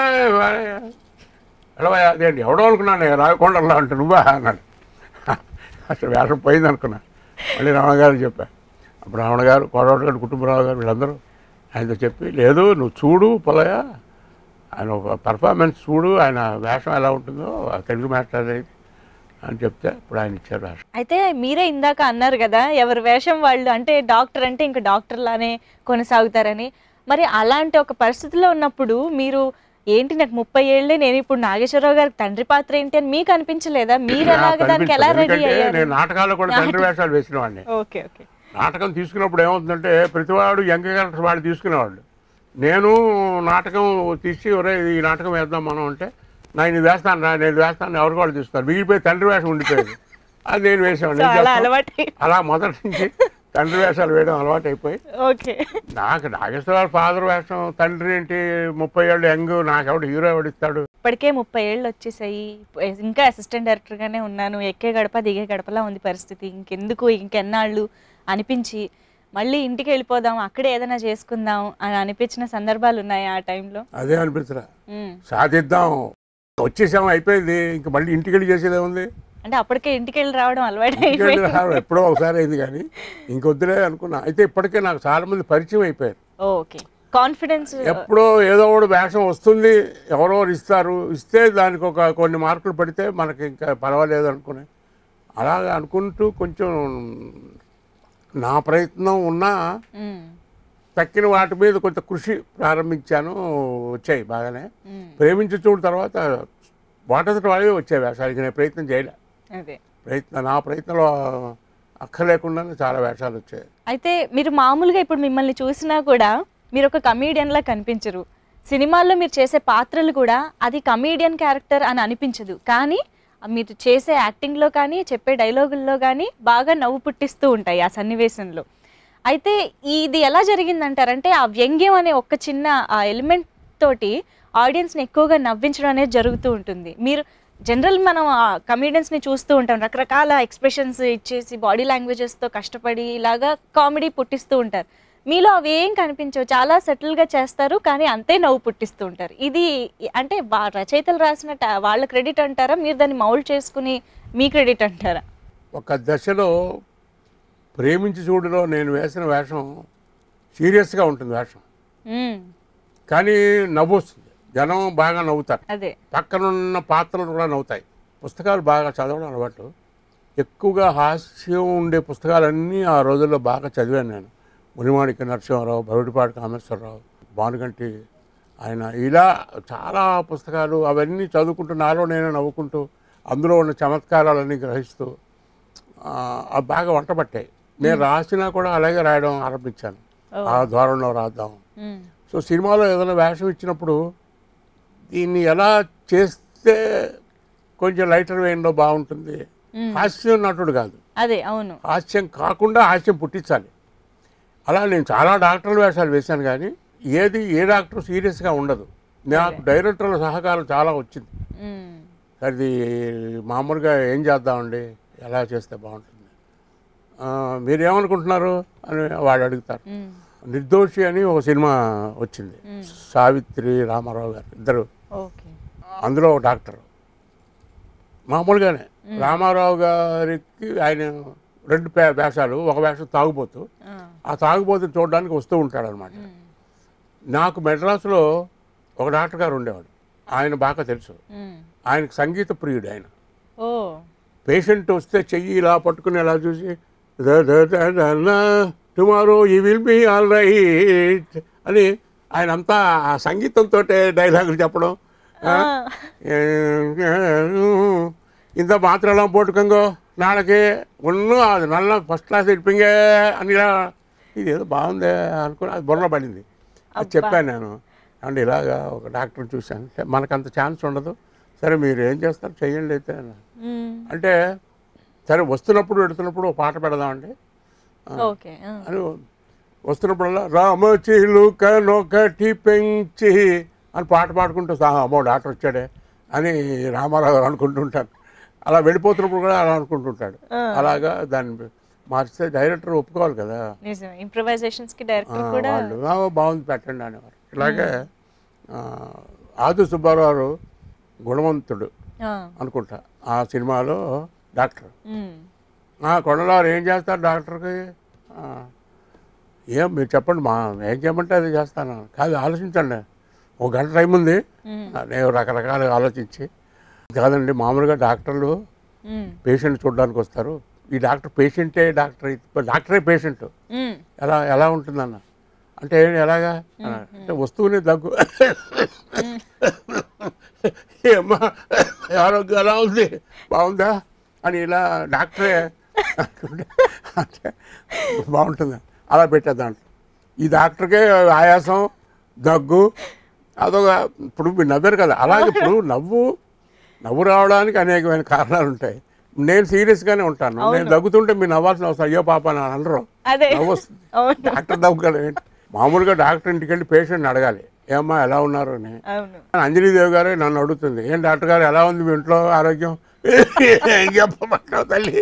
ఎడవయ్యా అదేంటి ఎవడో అనుకున్నాను నేను రాయకొండలా అంటే నువ్వా అన్నాడు అసలు వేషం పోయింది అనుకున్నా మళ్ళీ రమణ గారు చెప్పా అప్పుడు రమణ గారు కోడవటి గారు కుటుంబరావు గారు వీళ్ళందరూ ఆయనతో చెప్పి లేదు నువ్వు చూడు పొలయ ఆయన పర్ఫార్మెన్స్ చూడు ఆయన వేషం ఎలా ఉంటుందో ఆ తెలుగు మాస్టర్ అది అని చెప్తే ఇప్పుడు ఆయన ఇచ్చారు వేషం అయితే మీరే ఇందాక అన్నారు కదా ఎవరి వేషం వాళ్ళు అంటే డాక్టర్ అంటే ఇంకా డాక్టర్ లానే కొనసాగుతారని మరి అలాంటి ఒక పరిస్థితిలో ఉన్నప్పుడు మీరు ఏంటి నాకు ముప్పై ఏళ్ళే నేను ఇప్పుడు నాగేశ్వరరావు గారికి తండ్రి పాత్ర ఏంటి అని మీకు అనిపించలేదా మీరు నాకు ఎలాగ దానికి ఎలా అనిపించదు. రెడీ ఎందుకంటే అయ్యారు నేను నాటకాల్లో కూడా తండ్రి వేషాలు వేసిన వాడిని ఓకే ఓకే నాటకం తీసుకున్నప్పుడు ఏమవుతుందంటే ప్రతివాడు యంగ్ క్యారెక్టర్స్ వాడు తీసుకునేవాళ్ళు నేను నాటకం తీసి ఒరే ఈ నాటకం వేద్దాం మనం అంటే నేను ఇది వేస్తాను రా నేను ఇది వేస్తాను ఎవరు కూడా తీస్తారు మిగిలిపోయి తండ్రి వేషం ఉండిపోయేది అది నేను వేసేవాడిని సో ఏం అలా చేస్తాం? అలవాటు అలా మొదటి నుంచి తండ్రి వేషాలు వేయడం అలవాటు అయిపోయి ఓకే నాకు నాగేశ్వరరావు ఫాదర్ వేషం తండ్రి ఏంటి ముప్పై ఏళ్ళు యంగ్ నాకెవడు హీరో ఎవడు ఇస్తాడు ఇప్పటికే ముప్పై ఏళ్ళు వచ్చేసాయి ఇంకా అసిస్టెంట్ డైరెక్టర్ గానే ఉన్నాను ఎక్కే గడప దిగే గడపలా ఉంది పరిస్థితి ఇంకెందుకు ఇంకెన్నాళ్ళు అనిపించి మళ్ళీ ఇంటికి వెళ్ళిపోదాం అక్కడే ఏదైనా చేసుకుందాం అని అనిపించిన సందర్భాలు ఉన్నాయి ఆ టైంలో అదే అనిపించరా సాధిద్దాం వచ్చేసాము అయిపోయింది ఇంక మళ్ళీ ఇంటికి వెళ్ళి చేసేదే ఉంది అంటే అప్పటికే ఇంటికి వెళ్ళి రావడం అలవాటు ఇంటికి వెళ్ళి అయిపోయింది రావడం ఎప్పుడో ఒకసారి అయింది కానీ ఇంకొద్దులే అనుకున్నా అయితే ఇప్పటికే నాకు చాలా మంది పరిచయం అయిపోయారు ఓకే కాన్ఫిడెన్స్ ఎప్పుడో ఏదో ఒకటి వేషం వస్తుంది ఎవరో ఒకరు ఇస్తారు ఇస్తే దానికి ఒక కొన్ని మార్కులు పడితే మనకి ఇంకా పర్వాలేదు అనుకునే అలాగే అనుకుంటూ కొంచెం నా ప్రయత్నం ఉన్నా తక్కిన వాటి మీద కొంత కృషి ప్రారంభించాను వచ్చాయి బాగానే ప్రేమించి చూడు తర్వాత వాటంతట వాళ్ళే వచ్చాయి వేషాలకి నేను ప్రయత్నం చేయలే అదే ప్రయత్నం నా ప్రయత్నంలో అక్కర్లేకుండానే చాలా వేషాలు వచ్చాయి అయితే మీరు మామూలుగా ఇప్పుడు మిమ్మల్ని చూసినా కూడా మీరు ఒక కమీడియన్ లా కనిపించరు సినిమాల్లో మీరు చేసే పాత్రలు కూడా అది కమీడియన్ క్యారెక్టర్ అని అనిపించదు కానీ మీరు చేసే యాక్టింగ్లో కానీ చెప్పే డైలాగుల్లో కానీ బాగా నవ్వు పుట్టిస్తూ ఉంటాయి ఆ సన్నివేశంలో అయితే ఇది ఎలా జరిగిందంటారంటే ఆ వ్యంగ్యం అనే ఒక్క చిన్న ఆ ఎలిమెంట్ తోటి ఆడియన్స్ని ఎక్కువగా నవ్వించడం అనేది జరుగుతూ ఉంటుంది మీరు జనరల్ మనం కమీడియన్స్ని చూస్తూ ఉంటాం రకరకాల ఎక్స్ప్రెషన్స్ ఇచ్చేసి బాడీ లాంగ్వేజెస్తో కష్టపడి ఇలాగా కామెడీ పుట్టిస్తూ ఉంటారు మీలో అవి ఏం కనిపించవు చాలా సెటిల్గా చేస్తారు కానీ అంతే నవ్వు పుట్టిస్తూ ఉంటారు ఇది అంటే వా- రచయితలు రాసిన ta- వాళ్ళ క్రెడిట్ అంటారా మీరు దాన్ని మౌల్డ్ చేసుకుని మీ క్రెడిట్ అంటారా ఒక దశలో ప్రేమించి చూడులో నేను వేసిన వేషం సీరియస్గా ఉంటుంది వేషం మ్మ్. కానీ నవ్వు వస్తుంది జనం బాగా నవ్వుతారు అదే పక్కనున్న పాత్రలు కూడా నవ్వుతాయి పుస్తకాలు బాగా చదవడం అలవాటు ఎక్కువగా హాస్యం ఉండే పుస్తకాలన్నీ ఆ రోజుల్లో బాగా చదివాను నేను మునిమాణిక నరసింహారావు బరుడిపాటి కామేశ్వరరావు భానుగంటి ఆయన ఇలా చాలా పుస్తకాలు అవన్నీ చదువుకుంటూ నాలో నేను నవ్వుకుంటూ అందులో ఉన్న చమత్కారాలన్నీ గ్రహిస్తూ ఆ, అవి బాగా వంట పట్టాయి నేను రాసినా కూడా అలాగే రాయడం ఆరంభించాను ఆ ధోరణిలో రాద్దాం మ్మ్. సో సినిమాలో ఏదైనా వేషం ఇచ్చినప్పుడు దీన్ని ఎలా చేస్తే కొంచెం లైటర్ వేయంలో బాగుంటుంది హాస్యం నటుడు కాదు అదే అవును హాస్యం కాకుండా హాస్యం పుట్టించాలి అలా నేను చాలా డాక్టర్ల వేషాలు వేశాను కానీ ఏది ఏ డాక్టర్ సీరియస్గా ఉండదు నాకు డైరెక్టర్ల సహకారం చాలా వచ్చింది మ్మ్. అది మామూలుగా ఏం చేద్దామండి ఎలా చేస్తే బాగుంటుంది ఆ, మీరేమనుకుంటున్నారు అని వాడు అడుగుతారు మ్మ్. నిర్దోషి అని ఒక సినిమా వచ్చింది సావిత్రి రామారావు గారు ఇద్దరు ఓకే అందులో ఒక డాక్టర్ మామూలుగానే రామారావు గారికి ఆయన రెండు పే- వేషాలు ఒక వేషం తాగుబోతు ఆ. ఆ తాగుబోతు చూడడానికి వస్తూ ఉంటాడు అనమాట నాకు మెడ్రాస్లో ఒక డాక్టర్ గారు ఉండేవాడు ఆయన బాగా తెలుసు మ్మ్. ఆయనకు సంగీత ప్రియుడు ఆయన ఓ పేషెంట్ వస్తే చెయ్యి ఇలా పట్టుకుని ఇలా చూసి టుమారో ఈ విల్ బి ఆల్ రైట్ అని ఆయన అంతా ఆ సంగీతంతో డైలాగులు చెప్పడం ఆ, ఇంత మాత్రం పోటుకంగో నాళ్ళకి ఉన్ను అది నల్ల ఫస్ట్ క్లాస్ ఇడిపింగే అని ఇలా ఇది ఏదో బాగుందే అనుకుని అది బుర్ర పడింది అది చెప్పాను నేను అంటే ఇలాగా ఒక డాక్టర్ని చూశాను మనకంత ఛాన్స్ ఉండదు సరే మీరు ఏం చేస్తారు చెయ్యండి అయితే అన్నాను. మ్మ్. అంటే సరే వస్తున్నప్పుడు వెడుతున్నప్పుడు ఒక పాట పెడదామండి ఓకే ఆ. అని వస్తున్నప్పుడల్లా రామచిలుకనొకటి పెంచి అని పాట పాడుకుంటూ సహా అమ్మో డాక్టర్ వచ్చాడే అని రామారావు గారు అనుకుంటుంటాను అలా వెళ్ళిపోతున్నప్పుడు కూడా అలా అనుకుంటుంటాడు అలాగా దాన్ని మార్చితే డైరెక్టర్ ఒప్పుకోవాలి కదా నిజమే ఇంప్రవైజేషన్స్ కి ఆ, డైరెక్టర్ కూడా వాళ్ళు "ఆ, బాగుంది పెట్టండి అనేవారు ఇలాగే ఆ, ఆది సుబ్బారావు గుణవంతుడు ఆ. అనుకుంటా ఆ సినిమాలో డాక్టర్ మ్మ్. ఆ కొండలారు ఏం చేస్తారు డాక్టర్కి ఆ, ఏం మీరు చెప్పండి మా ఏం చేయమంటే అది చేస్తాను కాదు ఆలోచించండి ఒక గంట టైం ఉంది మ్మ్. నేను రకరకాలుగా ఆలోచించి కాదండి మామూలుగా డాక్టర్లు మ్మ్. పేషెంట్ చూడడానికి వస్తారు ఈ డాక్టర్ పేషెంటే డాక్టర్ అయితే- డాక్టరే పేషెంట్ మ్మ్. ఎలా ఎలా ఉంటుందన్న అంటే ఏంటి ఎలాగా అన్నాడు. అంటే వస్తువునే దగ్గు ఏమ్మా ఆరోగ్యం ఎలా ఉంది బాగుందా అని ఇలా డాక్టరే అనుకుంటే అంటే బాగుంటుంది అలా పెట్టే దాంట్లో ఈ డాక్టర్కే ఆయాసం దగ్గు అదొక ఇప్పుడు మీరు నవ్వారు కదా అలాగే ఇప్పుడు నవ్వు నవ్వు రావడానికి అనేకమైన కారణాలు ఉంటాయి నేను సీరియస్గానే ఉంటాను నేను దగ్గుతుంటే మీరు నవ్వాల్సిన అవసరం అయ్యో పాప అని అనరు అదే నవ్వు వస్తుంది అవును డాక్టర్ దగ్గర ఏంటి మామూలుగా డాక్టర్ ఇంటికి వెళ్ళి పేషెంట్ని అడగాలి ఏమ్మా ఎలా ఉన్నారు అని అవును అంజనీదేవి గారే నన్ను అడుగుతుంది ఏం డాక్టర్ గారు ఎలా ఉంది మీ ఇంట్లో ఆరోగ్యం ఏం చెప్పమంటావు తల్లి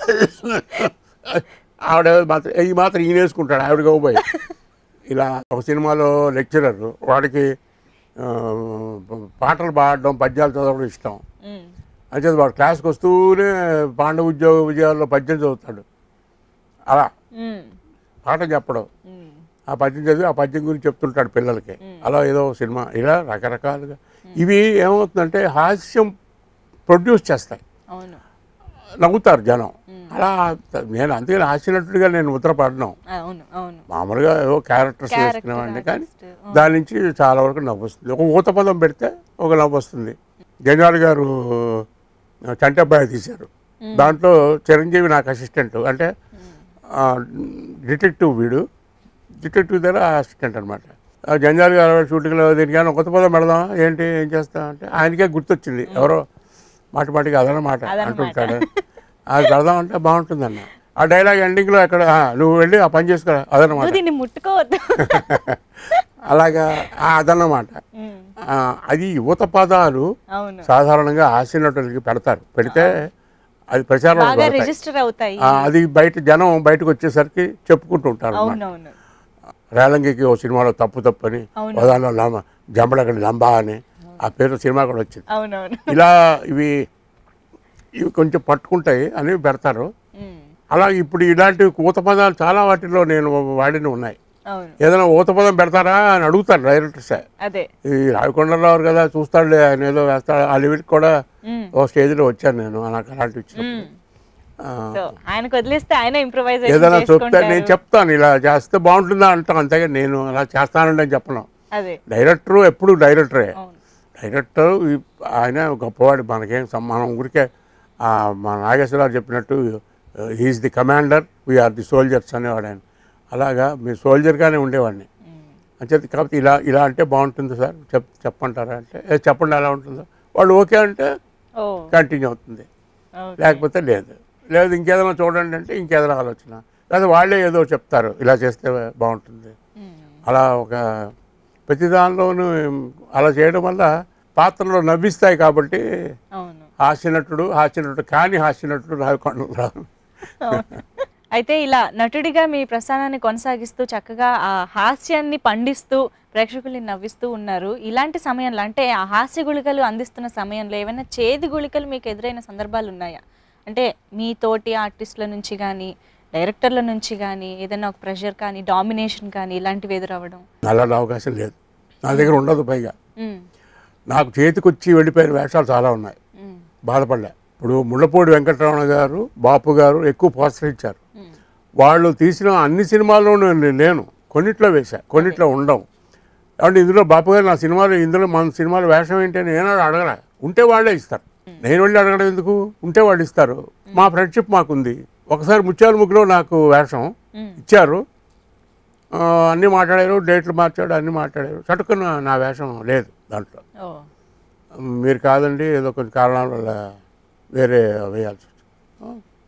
ఆవిడ మాత్రం ఈ మాత్రం ఈయన వేసుకుంటాడు ఆవిడ గోపోయి ఇలా ఒక సినిమాలో లెక్చరర్ వాడికి ఆ, పాటలు పాడడం పద్యాలు చదవడం ఇష్టం మ్మ్. అంటే వాడు క్లాస్కి వస్తూనే పాండవ ఉద్యోగ విజయాల్లో పద్యం చదువుతాడు అలా మ్మ్. పాట చెప్పడం మ్మ్. ఆ పద్యం చదివి ఆ పద్యం గురించి చెప్తుంటాడు పిల్లలకి అలా ఏదో ఒక సినిమా ఇలా రకరకాలుగా ఇవి ఏమవుతుందంటే హాస్యం ప్రొడ్యూస్ చేస్తాయి అవును నవ్వుతారు జనం అలా నేను అందుకని హాస్యనటుడిగా నేను ముద్రపడను అవును అవును మామూలుగా ఏవో క్యారెక్టర్స్ Character వేసుకునేవాడిని కానీ artist. దాని నుంచి చాలా వరకు నవ్వు వస్తుంది ఒక ఊత పదం పెడితే ఒక నవ్వు వస్తుంది జంజాల్ గారు చంటబ్బాయి తీశారు దాంట్లో చిరంజీవి నాకు అసిస్టెంట్ అంటే ఆ, డిటెక్టివ్ వీడు డిటెక్టివ్ దగ్గర అసిస్టెంట్ అనమాట జంజాల్ గారు షూటింగ్లో దీనికి ఏమైనా కొత్త పదం పెడదాం ఏంటి ఏం చేస్తాం అంటే ఆయనకే గుర్తొచ్చింది ఎవరో మాటి మాటికి అదనమాట అదనమాట. అంటుంటాడు అది పెడదాం అంటే బాగుంటుందన్న ఆ డైలాగ్ ఎండింగ్లో అక్కడ "ఆ, నువ్వు వెళ్ళి ఆ పని చేసుకురా అదనమాట నువ్వు దీన్ని ముట్టుకోవద్దు అలాగా ఆ అదన్నమాట మ్మ్. ఆ, అది యువత పదాలు అవును సాధారణంగా హాస్యనటులకి పెడతారు పెడితే అది ప్రచారం బాగా రిజిస్టర్ అవుతాయి అది బయట జనం బయటకు వచ్చేసరికి చెప్పుకుంటూ ఉంటారు అన్నమాట. అవునవును రేలంగికి ఓ సినిమాలో తప్పు తప్పు అని అవును. పదాల్లో లంబ జంబడగడి లంబా అని ఆ పేరు సినిమా కూడా వచ్చింది అవునవును ఇలా ఇవి ఇవి కొంచెం పట్టుకుంటాయి అని పెడతారు మ్మ్. అలా ఇప్పుడు ఇలాంటి కూత పదాలు చాలా వాటిలో నేను వాడిని ఉన్నాయి అవును ఏదైనా ఊతపదం పెడతారా అని అడుగుతారు డైరెక్టర్సే అదే ఈ రావికొండరావు కదా చూస్తాడులే ఆయన ఏదో వేస్తాడు ఆ లెవెల్కి కూడా మ్మ్. ఓ స్టేజ్లో వచ్చాను నేను నాకు అలాంటి ఇచ్చినప్పుడు మ్మ్. ఆ, సో ఆయనకు వదిలేస్తే ఆయన ఏదైనా ఇంప్రూవైజేషన్ చెప్తే నేను చేసుకుంటారు చెప్తాను ఇలా చేస్తే బాగుంటుందా అంటాం అంతేగా నేను అలా చేస్తానండి అని చెప్పను అదే డైరెక్టరు ఎప్పుడు డైరెక్టరే అవును డైరెక్టర్ ఈ- ఆయన గొప్పవాడు మనకేం సం- మనం ఊరికే ఆ, మన నాగేశ్వరరావు చెప్పినట్టు he is the commander we are the soldiers అనేవాడు ఆయన అలాగా మీ సోల్జర్గానే ఉండేవాడిని మ్మ్. అంచేది కాబట్టి ఇలా ఇలా అంటే బాగుంటుంది సార్ చెప్ చెప్పంటారా అంటే "ఏ, చెప్పండి ఎలా ఉంటుందో వాళ్ళు ఓకే అంటే ఓ కంటిన్యూ అవుతుంది ఓకే. లేకపోతే లేదు లేదు ఇంకేదైనా చూడండి అంటే ఇంకేదైనా ఆలోచన లేదా వాళ్ళే ఏదో చెప్తారు ఇలా చేస్తే బాగుంటుంది మ్మ్. అలా ఒక ప్రతి దానిలోనూ అలా చేయడం వల్ల పాత్రలో నవ్విస్తాయి కాబట్టి అవును హాస్యనటుడు హాస్యనటుడు కానీ హాస్యనటుడు రావికొండరావు అవును. అయితే ఇలా నటుడిగా మీ ప్రస్థానాన్ని కొనసాగిస్తూ చక్కగా ఆ హాస్యాన్ని పండిస్తూ ప్రేక్షకుల్ని నవ్విస్తూ ఉన్నారు ఇలాంటి సమయంలో అంటే ఆ హాస్య గుళికలు అందిస్తున్న సమయంలో ఏమైనా చేదు గుళికలు మీకు ఎదురైన సందర్భాలు ఉన్నాయా అంటే మీ తోటి ఆర్టిస్టుల నుంచి కానీ డైరెక్టర్ల నుంచి కానీ ఏదైనా ఒక ప్రెషర్ కానీ డామినేషన్ కానీ ఇలాంటివి ఎదురవ్వడం అలాంటి అవకాశం లేదు నా దగ్గర ఉండదు పైగా ఉమ్, నాకు చేతికొచ్చి వెళ్ళిపోయిన వేషాలు చాలా ఉన్నాయి ఉమ్, బాధపడలే ఇప్పుడు ముళ్ళపూడి వెంకటరమణ గారు బాపు గారు ఎక్కువ ప్రోత్సహించారు ఉమ్, వాళ్ళు తీసిన అన్ని సినిమాల్లోనూ నేను లేను కొన్నిట్లో వేశా కొన్నిట్లో ఉండవు కాబట్టి ఇందులో బాపు గారు నా సినిమాలు ఇందులో మన సినిమాలో వేషం ఏంటి అని ఏనాడు అడగలే ఉంటే వాళ్ళే ఇస్తారు నేను వెళ్ళి అడగడం ఎందుకు ఉంటే వాళ్ళు ఇస్తారు మా ఫ్రెండ్షిప్ మాకుంది ఒకసారి ముత్యాల ముగ్గులో నాకు వేషం ఉమ్, ఇచ్చారు ఆ, అన్నీ మాట్లాడారు డేట్లు మార్చాడు అన్నీ మాట్లాడారు చటుకున్న నా వేషం లేదు దాంట్లో ఓ మీరు కాదండి ఏదో కొన్ని కారణాల వల్ల వేరే వేయాల్సి వచ్చింది ఆ,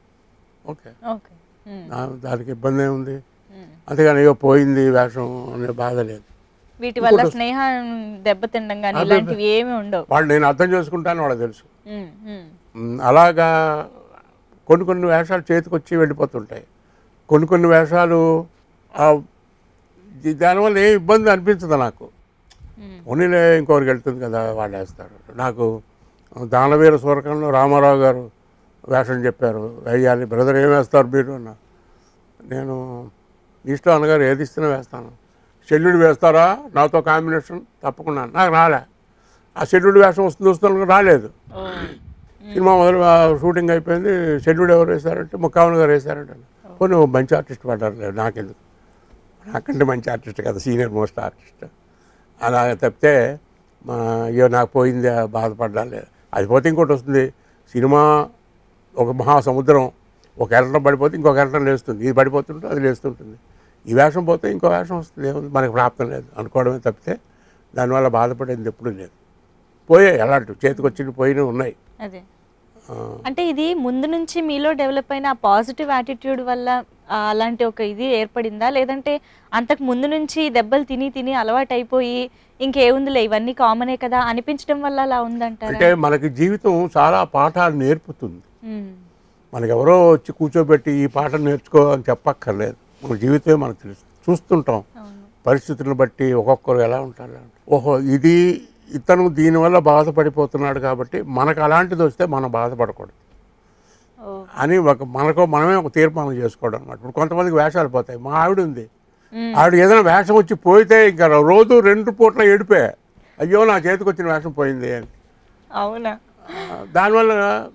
ఓకే ఓకే ఉమ్, నా- దానికి ఇబ్బంది ఏముంది ఉమ్. అంతేగాని అయ్యో పోయింది వేషం అనే బాధ లేదు వీటి వల్ల స్నేహం దెబ్బతినడం కానీ ఇలాంటివి ఏమీ ఉండవు వాళ్ళు నేను అర్థం చేసుకుంటాను వాళ్ళకి తెలుసు ఉమ్, ఉమ్, మ్, అలాగా కొన్ని కొన్ని వేషాలు చేతికొచ్చి వెళ్ళిపోతుంటాయి కొన్ని కొన్ని వేషాలు ఆ, ది- దానివల్ల ఏ ఇబ్బంది అనిపించదు నాకు ఉమ్, ఓనీలే ఇంకొకరికి వెళ్తుంది కదా వాళ్ళు వేస్తారు నాకు దానవీర సూరకంలో రామారావు గారు వేషం చెప్పారు వేయాలి బ్రదర్ ఏం వేస్తారు మీరు అన్న నేను ఇష్టం అన్నగారు ఏది ఇస్తున్నా వేస్తాను షెడ్యూల్డ్ వేస్తారా నాతో కాంబినేషన్ తప్పకుండా నాకు రాలే ఆ షెడ్యూల్డ్ వేషం వస్తుంది వస్తుంది రాలేదు ఓ సినిమా మొదలు ఆ షూటింగ్ అయిపోయింది షెడ్యూల్డ్ ఎవరు వేశారంటే ముక్కావన్ గారు వేశారంటే కొన్ని ఓ మంచి ఆర్టిస్ట్ పడ్డారు లేదు నాకెందుకు నాకంటే మంచి ఆర్టిస్ట్ కదా సీనియర్ మోస్ట్ ఆర్టిస్ట్ అలా తప్పితే మా అయ్యో నాకు పోయింది ఆ బాధపడ్డాలి అది పోతే ఇంకోటి వస్తుంది సినిమా ఒక మహాసముద్రం ఒక ఎరటం పడిపోతే ఇంకొక ఎరటం లేస్తుంది ఇది పడిపోతుంటే అది లేస్తుంటుంది ఈ వేషం పోతే ఇంకో వేషం వస్తుంది ఏముంది మనకు ప్రాప్తం లేదు అనుకోవడమే తప్పితే దానివల్ల బాధపడేది ఎప్పుడూ లేదు పోయాయి అలాంటివి చేతికి వచ్చి పోయినవి ఉన్నాయి అదే ఆ, అంటే ఇది ముందు నుంచి మీలో డెవలప్ అయిన పాజిటివ్ యాటిట్యూడ్ వల్ల ఆ, అలాంటి ఒక ఇది ఏర్పడిందా లేదంటే అంతకు ముందు నుంచి దెబ్బలు తిని తిని అలవాటు అయిపోయి ఇంకేముందిలే ఇవన్నీ కామనే కదా అనిపించడం వల్ల అలా ఉందంటారా అంటే మనకి జీవితం చాలా పాఠాలు నేర్పుతుంది ఉమ్, మనకి ఎవరో వచ్చి కూర్చోబెట్టి ఈ పాఠం నేర్చుకో అని చెప్పక్కర్లేదు మన జీవితమే మనకు తెలుసు చూస్తుంటాం అవును పరిస్థితులను బట్టి ఒక్కొక్కరు ఎలా ఉంటారు ఓహో ఇది ఇతను దీనివల్ల బాధపడిపోతున్నాడు కాబట్టి మనకు అలాంటిది వస్తే మనం బాధపడకూడదు ఓ అని ఒక మనకు మనమే ఒక తీర్మానం చేసుకోవడం అనమాట ఇప్పుడు కొంతమందికి వేషాలు పోతాయి మా ఆవిడ ఉంది ఉమ్, ఆవిడ ఏదైనా వేషం వచ్చి పోయితే ఇంకా రోజు రెండు పూట్ల ఏడిపే అయ్యో నా చేతికి వచ్చిన వేషం పోయింది అని అవునా ఆ, దానివల్ల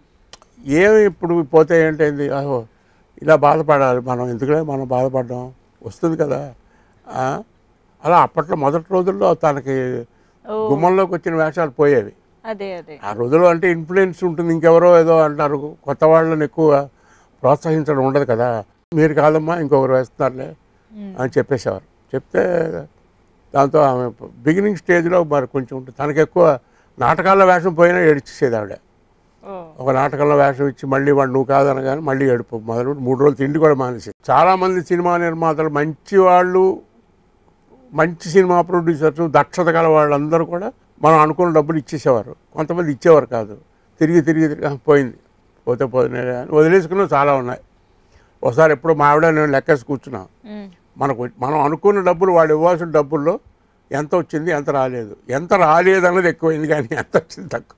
ఏమి ఇప్పుడు పోతే ఏంటైంది అహో ఇలా బాధపడాలి మనం ఎందుకులే మనం బాధపడ్డాం వస్తుంది కదా ఆ, అలా అప్పట్లో మొదటి రోజుల్లో తనకి ఓ గుమ్మంలోకి వచ్చిన వేషాలు పోయేవి అదే అదే ఆ రోజుల్లో అంటే ఇన్ఫ్లుయెన్స్ ఉంటుంది ఇంకెవరో ఏదో అంటారు కొత్త వాళ్ళని ఎక్కువ ప్రోత్సహించడం ఉండదు కదా మీరు కాదమ్మా ఇంకొకరు వేస్తున్నారులే ఉమ్, అని చెప్పేసేవారు చెప్తే దాంతో ఆమె బిగినింగ్ స్టేజ్లో మరి కొంచెం ఉంటుంది తనకి ఎక్కువ నాటకాల్లో వేషం పోయినా ఏడిచేసేది ఆవిడ ఓ ఒక నాటకంలో వేషం ఇచ్చి మళ్ళీ వాడు నువ్వు కాదనగానే మళ్ళీ ఏడుపు మొదలు మూడు రోజులు తిండి కూడా మానేసి చాలామంది సినిమా నిర్మాతలు మంచి వాళ్ళు మంచి సినిమా ప్రొడ్యూసర్స్ దక్షత గల వాళ్ళందరూ కూడా మనం అనుకున్న డబ్బులు ఇచ్చేసేవారు కొంతమంది ఇచ్చేవారు కాదు తిరిగి తిరిగి తిరిగి "ఆ, పోయింది పోతే పోయినా అని వదిలేసుకున్నవి చాలా ఉన్నాయి ఒకసారి ఎప్పుడు మా ఆవిడ నేను లెక్కేసి కూర్చున్నాం ఉమ్, మనకు మనం అనుకున్న డబ్బులు వాళ్ళు ఇవ్వాల్సిన డబ్బుల్లో ఎంత వచ్చింది ఎంత రాలేదు ఎంత రాలేదు అన్నది ఎక్కువైంది కానీ ఎంత వచ్చింది తక్కువ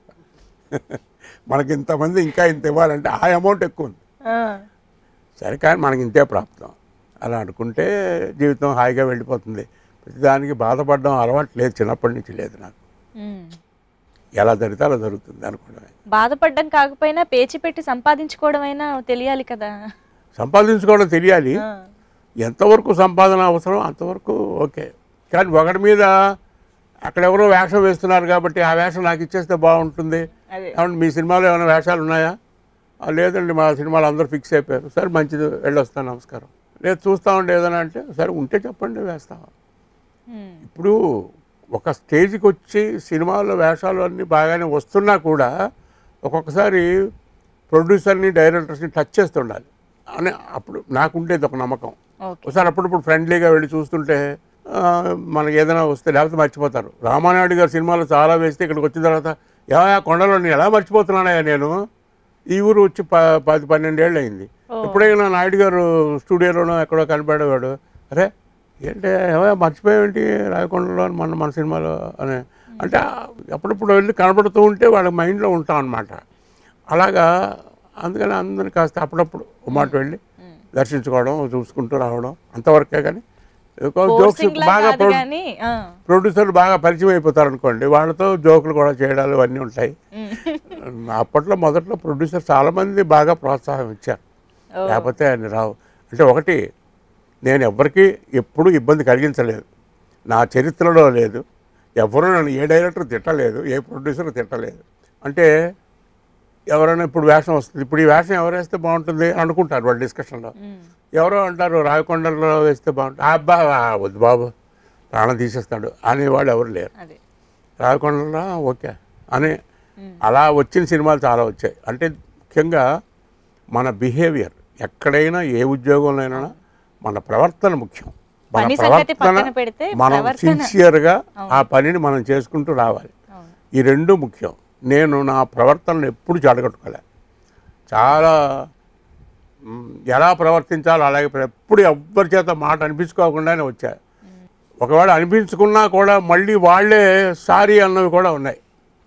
మనకి ఇంతమంది ఇంకా ఇంత ఇవ్వాలంటే ఆ అమౌంట్ ఎక్కువ ఉంది ఆ, సరే కానీ మనకి ఇంతే ప్రాప్తం అలా అనుకుంటే జీవితం హాయిగా వెళ్ళిపోతుంది ప్రతిదానికి బాధపడడం అలవాటు లేదు చిన్నప్పటి నుంచి లేదు నాకు ఉమ్. ఎలా జరిగితే అలా జరుగుతుంది అనుకోవడమే బాధపడ్డం కాకపోయినా పేచి పెట్టి సంపాదించుకోవడం అయినా తెలియాలి కదా సంపాదించుకోవడం తెలియాలి ఆ. ఎంతవరకు సంపాదన అవసరం అంతవరకు ఓకే కానీ ఒకటి మీద అక్కడ ఎవరో వేషం వేస్తున్నారు కాబట్టి ఆ వేషం నాకు ఇచ్చేస్తే బాగుంటుంది అదే ఏమంటే మీ సినిమాలో ఏమైనా వేషాలు ఉన్నాయా "ఆ, లేదండి మా సినిమాలు అందరూ ఫిక్స్ అయిపోయారు సరే మంచిది వెళ్ళొస్తాను నమస్కారం లేదు చూస్తామండి ఏదైనా అంటే సరే ఉంటే చెప్పండి వేస్తాం ఉమ్. ఇప్పుడు ఒక స్టేజ్కి వచ్చి సినిమాల్లో వేషాలు అన్నీ బాగానే వస్తున్నా కూడా ఒక్కొక్కసారి ప్రొడ్యూసర్ని డైరెక్టర్స్ని టచ్ చేస్తుండాలి అని అప్పుడు నాకు ఉండేది ఒక నమ్మకం ఓకే ఒకసారి అప్పుడప్పుడు ఫ్రెండ్లీగా వెళ్ళి చూస్తుంటే ఆ, మనకి ఏదైనా వస్తే లేకపోతే మర్చిపోతారు రామానాయుడు గారి సినిమాలు చాలా వేస్తే ఇక్కడికి వచ్చిన తర్వాత యా కొండలో నేను ఎలా మర్చిపోతున్నానయ్యా నేను ఈ ఊరు వచ్చి ప పది పన్నెండేళ్ళు అయింది ఓ. ఎప్పుడైనా నాయుడు గారు స్టూడియోలోనో ఎక్కడో కనిపెడేవాడు అరే ఏంటి ఏమయ్యా మర్చిపోయేంటి రాయకొండలో మన మన సినిమాలో అని అంటే అప్పుడప్పుడు వెళ్ళి కనబడుతూ ఉంటే వాళ్ళ మైండ్లో ఉంటాం అనమాట అలాగా అందుకని అందరిని కాస్త అప్పుడప్పుడు ఒక మాట వెళ్ళి దర్శించుకోవడం చూసుకుంటూ రావడం అంతవరకే కానీ జోక్స్ ఫోర్సింగ్ లా బాగా కాదు కానీ ఆ. ప్రొడ్యూసర్లు బాగా పరిచయం అయిపోతారు అనుకోండి వాళ్ళతో జోకులు కూడా చేయడాలు ఇవన్నీ ఉంటాయి ఉమ్. అప్పట్లో మొదట్లో ప్రొడ్యూసర్ చాలామంది బాగా ప్రోత్సాహం ఇచ్చారు ఓ. లేకపోతే ఆయన రావు అంటే ఒకటి నేను ఎవ్వరికీ ఎప్పుడూ ఇబ్బంది కలిగించలేదు నా చరిత్రలో లేదు ఎవరు నన్ను ఏ డైరెక్టర్ తిట్టలేదు ఏ ప్రొడ్యూసర్ తిట్టలేదు అంటే ఎవరైనా ఇప్పుడు వేషం వస్తుంది ఇప్పుడు ఈ వేషం ఎవరు వేస్తే బాగుంటుంది అని అనుకుంటారు వాళ్ళు డిస్కషన్లో ఉమ్. ఎవరో అంటారు రాయకొండలో వేస్తే బాగుంటుంది అబ్బా ఆ, వద్దు బాబు ప్రాణం తీసేస్తాడు అనేవాళ్ళు ఎవరు లేరు అదే రాయకొండలో ఓకే అని ఉమ్. అలా వచ్చిన సినిమాలు చాలా వచ్చాయి అంటే ముఖ్యంగా మన బిహేవియర్ ఎక్కడైనా ఏ ఉద్యోగంలోనైనా మన ప్రవర్తన ముఖ్యం మన పని సంగతి పక్కన పెడితే మనం ప్రవర్తన. సిన్సియర్గా ఆ పనిని మనం చేసుకుంటూ రావాలి అవును ఈ రెండు ముఖ్యం నేను నా ప్రవర్తనను ఎప్పుడు చెడగొట్టుకోలే చాలా మ్, ఎలా ప్రవర్తించాలో అలాగే ప్ర- ఎప్పుడు ఎవ్వరి చేత మాట అనిపించుకోకుండానే వచ్చా ఒకవేళ అనిపించుకున్నా కూడా మళ్ళీ వాళ్ళే సారీ అన్నవి కూడా ఉన్నాయి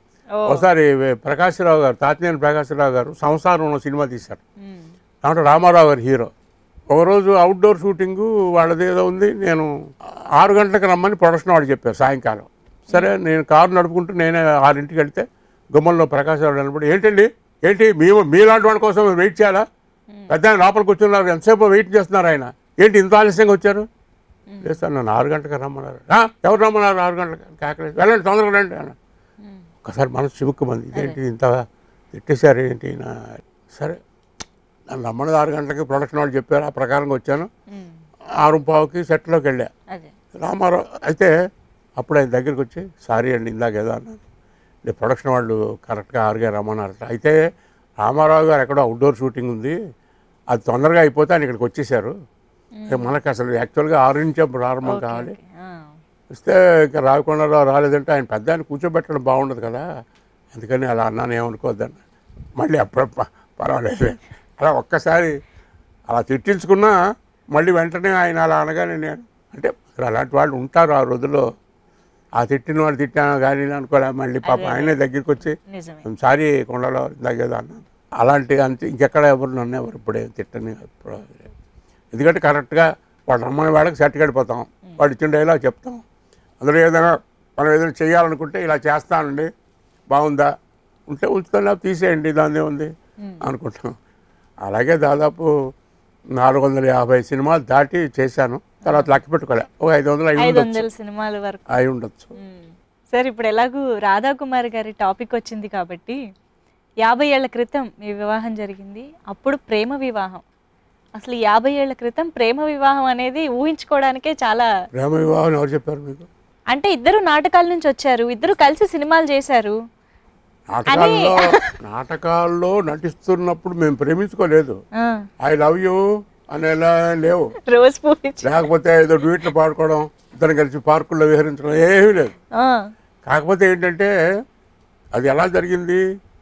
ఓ ఒకసారి ప్రకాశ్రావు గారు తాతినేని ప్రకాశ్రావు గారు సంసారం సినిమా తీశారు ఉమ్. దాంట్లో రామారావు గారు హీరో ఒకరోజు అవుట్డోర్ షూటింగు వాళ్ళది ఏదో ఉంది నేను ఆరు గంటలకు రమ్మని ప్రొడక్షన్ వాడు చెప్పారు సాయంకాలం సరే నేను కారు నడుపుకుంటూ నేనే ఆరింటికి వెళ్తే గుమ్మంలో ప్రకాశ్ రావు నిలబడి ఏంటండి ఏంటి మేము మీలాంటి వాళ్ళ కోసం వెయిట్ చేయాలా పెద్ద ఆయన లోపలికి కూర్చున్నారు ఎంతసేపు వెయిట్ చేస్తున్నారు ఆయన ఏంటి ఇంత ఆలస్యంగా వచ్చారు లేదు సార్ నన్ను ఆరు గంటలకు రమ్మన్నారు "ఆ, ఎవరు రమ్మన్నారు ఆరు గంటలకు కేకలేదు వెళ్ళండి తొందరగా రండి అన్న ఉమ్. ఒకసారి మనసు చివుక్కుమంది ఇదేంటి ఇంత తిట్టేశారు ఏంటి నా సరే నన్ను రమ్మన్నది ఆరు గంటలకి ప్రొడక్షన్ వాళ్ళు చెప్పారు ఆ ప్రకారంగా వచ్చాను ఉమ్. ఆరు పావుకి సెట్లోకి వెళ్ళా అదే రామారావు అయితే అప్పుడు ఆయన దగ్గరికి వచ్చి సారీ అండి ఇందాక ఏదో అన్నాను నేను ప్రొడక్షన్ వాళ్ళు కరెక్ట్గా ఆరుగా రమ్మన్నారట అయితే రామారావు గారు ఎక్కడో అవుట్డోర్ షూటింగ్ ఉంది అది తొందరగా అయిపోతే ఆయన ఇక్కడికి వచ్చేసారు మనకు అసలు యాక్చువల్గా ఆరు నుంచే ప్రారంభం ఓకే, కావాలి ఓకే. ఆ. వస్తే ఇంకా రాయకొండరావు రాలేదంటే ఆయన పెద్ద ఆయన కూర్చోబెట్టడం బాగుండదు కదా అందుకని అలా అన్నాను ఏమనుకోవద్దని మళ్ళీ అప్పుడు ప- పర్వాలేదు అలా ఒక్కసారి అలా తిట్టించుకున్నా మళ్ళీ వెంటనే ఆయన అలా అనగానే నేను అంటే ఇక్కడ అలాంటి వాళ్ళు ఉంటారు ఆ రోజుల్లో ఆ తిట్టిన వాళ్ళు తిట్టాను కానీ అనుకోలే మళ్ళీ పాప ఆయనే దగ్గరికి వచ్చి నిజమే సారీ కొండలో దగ్గర అన్నాను అలాంటి అంతే ఇంకెక్కడ ఎవరు నన్ను ఎవరు ఇప్పుడే తిట్టని ఎప్పుడు లేదు. ఎందుకంటే కరెక్ట్గా వాడు రమ్మని వాళ్ళకి సెట్ గడిపోతాం వాడు ఇచ్చిన డైలాగ్ చెప్తాం అందులో ఏదైనా మనం ఏదైనా చేయాలనుకుంటే ఇలా చేస్తానండి బాగుందా ఉంటే ఉంచుతాను తీసేయండి దాని ఉంది అనుకుంటాం అలాగే దాదాపు నాలుగు వందల యాభై సినిమాలు దాటి చేశాను తర్వాత లెక్క పెట్టుకోలే ఒక ఐదు వందలు అయి ఐదు ఉండొచ్చు వందల సినిమాల వరకు అయి ఉండొచ్చు మ్మ్. సార్ ఇప్పుడు ఎలాగూ రాధాకుమారి గారి టాపిక్ వచ్చింది కాబట్టి యాభై ఏళ్ల క్రితం మీ వివాహం జరిగింది అప్పుడు ప్రేమ వివాహం అసలు యాభై ఏళ్ల క్రితం ప్రేమ వివాహం అనేది ఊహించుకోవడానికే చాలా ప్రేమ వివాహం ఎవరు చెప్పారు మీకు అంటే ఇద్దరు నాటకాల నుంచి వచ్చారు ఇద్దరు కలిసి సినిమాలు చేశారు నాటకాల్లో నాటకాల్లో నటిస్తున్నప్పుడు మేము ప్రేమించుకోలేదు ఆ, ఐ లవ్ యూ అనేలా లేవు రోజు పూపించి లేకపోతే ఏదో డ్యూట్లు పాడుకోవడం ఇద్దరు కలిసి పార్కుల్లో విహరించడం ఏమీ లేదు ఆ, కాకపోతే ఏంటంటే అది ఎలా జరిగింది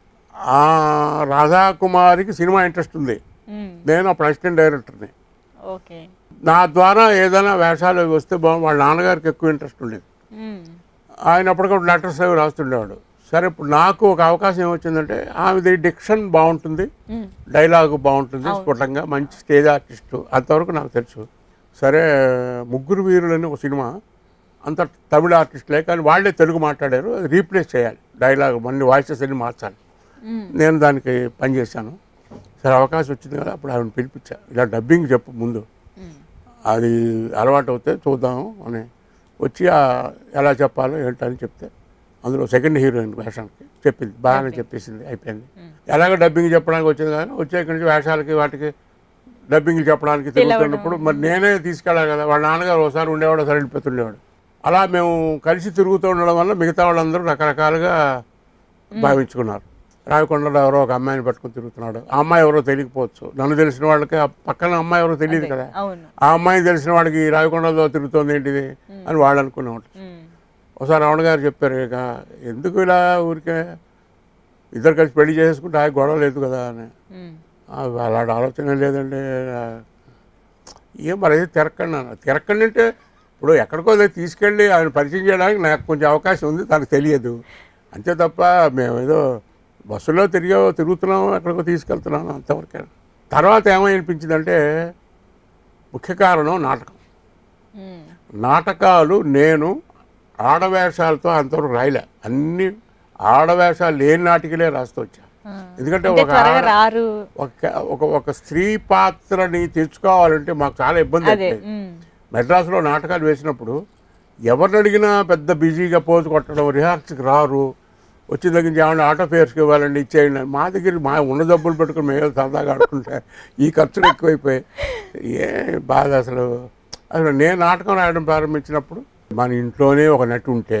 ఆ రాధాకుమారికి సినిమా ఇంట్రెస్ట్ ఉంది మ్మ్. నేను అప్పుడు అసిస్టెంట్ డైరెక్టర్ని ఓకే నా ద్వారా ఏదైనా వేషాలు అవి వస్తే బాగు వాళ్ళ నాన్నగారికి ఎక్కువ ఇంట్రెస్ట్ ఉండేది మ్మ్. ఆయన అప్పటికప్పుడు లెటర్స్ అవి రాస్తుండేవాడు సరే ఇప్పుడు నాకు ఒక అవకాశం ఏమొచ్చిందంటే ఆమెది డిక్షన్ బాగుంటుంది మ్మ్. డైలాగ్ బాగుంటుంది స్ఫుటంగా మంచి స్టేజ్ ఆర్టిస్టు అంతవరకు నాకు తెలుసు సరే ముగ్గురు వీరులని ఒక సినిమా అంత తమిళ ఆర్టిస్టులే కానీ వాళ్ళే తెలుగు మాట్లాడారు అది రీప్లేస్ చేయాలి డైలాగ్ మళ్ళీ వాయిసెస్ అన్ని మార్చాలి మ్మ్. నేను దానికి పనిచేశాను సరే అవకాశం వచ్చింది కదా అప్పుడు ఆవిడ పిలిపించా ఇలా డబ్బింగ్ చెప్పు ముందు మ్మ్. అది అలవాటు అవుతే చూద్దాం అని వచ్చి ఆ ఎలా చెప్పాలో ఏంటని చెప్తే అందులో సెకండ్ హీరోయిన్ వేషానికి చెప్పింది బాగానే చెప్పేసింది అయిపోయింది ఎలాగ డబ్బింగ్ చెప్పడానికి వచ్చింది కానీ వచ్చే ఇక్కడి నుంచి వేషాలకి వాటికి డబ్బింగ్ చెప్పడానికి తిరుగుతున్నప్పుడు మరి నేనే తీసుకెళ్ళాలి కదా వాళ్ళ నాన్నగారు ఒకసారి ఉండేవాడు ఒకసారి వెళ్ళిపోతుండేవాడు అలా మేము కలిసి తిరుగుతూ ఉండడం వల్ల మిగతా వాళ్ళందరూ రకరకాలుగా భావించుకున్నారు రావికొండలో ఎవరో ఒక అమ్మాయిని పట్టుకుని తిరుగుతున్నాడు ఆ అమ్మాయి ఎవరో తెలియకపోవచ్చు నన్ను తెలిసిన వాళ్ళకి ఆ పక్కన అమ్మాయి ఎవరో తెలియదు కదా అవును ఆ అమ్మాయిని తెలిసిన వాడికి ఈ రావికొండలో తిరుగుతోంది ఏంటిది అని వాళ్ళు అనుకునేవాళ్ళు మ్మ్. ఒకసారి రమణ గారు చెప్పారు ఇక ఎందుకు ఇలా ఊరికే ఇద్దరు కలిసి పెళ్లి చేసుకుంటే ఆ గొడవ లేదు కదా అని మ్మ్. "ఆ, అలాంటి ఆలోచన లేదండి ఆ, ఏం మరి అయితే తిరక్కండి అన్న తిరక్కండి అంటే ఇప్పుడు ఎక్కడికో దగ్గర తీసుకెళ్ళి ఆయన పరిచయం చేయడానికి నాకు కొంచెం అవకాశం ఉంది తనకు తెలియదు అంతే తప్ప మేము ఏదో బస్సులో తిరిగా తిరుగుతున్నాం ఎక్కడికో తీసుకెళ్తున్నాను అంతవరకే తర్వాత ఏమనిపించిందంటే ముఖ్య కారణం నాటకం మ్మ్. నాటకాలు నేను ఆడవేషాలతో అంతవరకు రాయలే అన్ని ఆడవేషాలు లేని నాటికలే రాస్తూ వచ్చా ఆ. ఎందుకంటే అంటే ఒక త్వరగా ఆడ- రారు ఒక ఒక ఒక స్త్రీ పాత్రని తెచ్చుకోవాలంటే మాకు చాలా ఇబ్బంది అదే అవుతుంది మ్మ్. మెడ్రాస్లో నాటకాలు వేసినప్పుడు ఎవరిని అడిగినా పెద్ద బిజీగా పోజు కొట్టడం రిహార్సల్కి రారు వచ్చిన దగ్గర నుంచి ఏమన్నా ఆటో ఫేర్స్కి ఇవ్వాలండి ఇచ్చేయండి అని. మా దగ్గర మా ఉన్న డబ్బులు పెట్టుకుని మేము సరదాగా ఆడుకుంటే ఈ ఖర్చులు ఎక్కువైపోయాయి ఏ బాధ అసలు అసలు నేను నాటకం రాయడం ప్రారంభించినప్పుడు మన ఇంట్లోనే ఒక నటి ఉంటే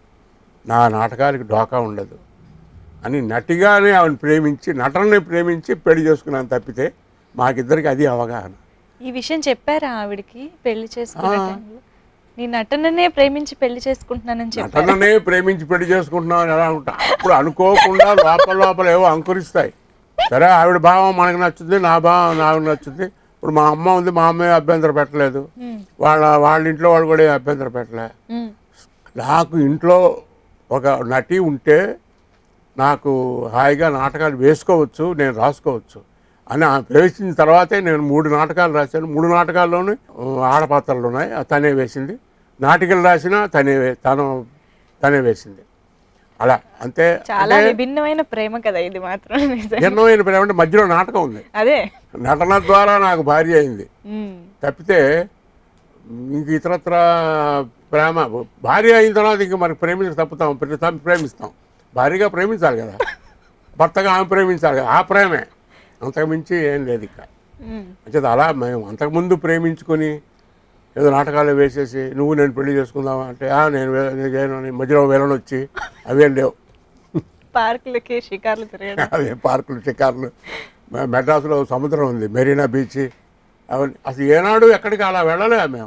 నా నాటకాలకి డోకా ఉండదు అని నటిగానే ఆవిడ ప్రేమించి నటనని ప్రేమించి పెళ్లి చేసుకున్నాను తప్పితే మాకిద్దరికి అది అవగాహన ఈ విషయం చెప్పారా ఆవిడకి పెళ్లి చేసుకునే టైంలో నీ నటననే ప్రేమించి పెళ్లి చేసుకుంటున్నానని చెప్పారు నటననే ప్రేమించి పెళ్లి చేసుకుంటున్నాం అని ఎలా ఉంటా అప్పుడు అనుకోకుండా లోపల లోపల ఏవో అంకురిస్తాయి సరే ఆవిడ భావం మనకు నచ్చుతుంది నా భావం నాకు నచ్చుతుంది ఇప్పుడు మా అమ్మ ఉంది మా అమ్మ అభ్యంతరం పెట్టలేదు వాళ్ళ వాళ్ళ ఇంట్లో వాళ్ళు కూడా ఏం అభ్యంతరం పెట్టలే నాకు ఇంట్లో ఒక నటి ఉంటే నాకు హాయిగా నాటకాలు వేసుకోవచ్చు నేను రాసుకోవచ్చు అని ఆమె ప్రవేశించిన తర్వాతే నేను మూడు నాటకాలు రాశాను మూడు నాటకాల్లోనూ ఆ, ఆడపాత్రలు ఉన్నాయి ఆ తనే వేసింది నాటికలు రాసినా తనే వే- తను తనే వేసింది అలా అంతే చాలా విభిన్నమైన ప్రేమ కదా ఇది మాత్రం నిజం. భిన్నమైన ప్రేమ అంటే మధ్యలో నాటకం ఉంది అదే నటన ద్వారా నాకు భార్య అయింది ఉమ్. తప్పితే ఇంక ఇతరత్ర ప్రేమ భార్య అయిన తర్వాత ఇంక మనకి ప్రేమించక తప్పుతాం ప్రతి ప్రేమిస్తాం భార్యగా ప్రేమించాలి కదా భర్తగా ఆమె ప్రేమించాలి కదా ఆ ప్రేమే అంతకు మించి ఏం లేదు ఇక ఉమ్. అంటే అలా మేము అంతకుముందు ప్రేమించుకొని ఏదో నాటకాలు వేసేసి నువ్వు నేను పెళ్లి చేసుకుందామా అంటే "ఆ, నేను వే- నేను చేయను" అని మధ్యలో వెళ్ళని వచ్చి అవేం లేవు పార్కులకి షికార్లు తిరగడం అదే పార్కులు షికార్లు మె- మెడ్రాస్లో సముద్రం ఉంది మెరీనా బీచ్ అవన్నీ అసలు ఏనాడు ఎక్కడికి అలా వెళ్ళలే మేము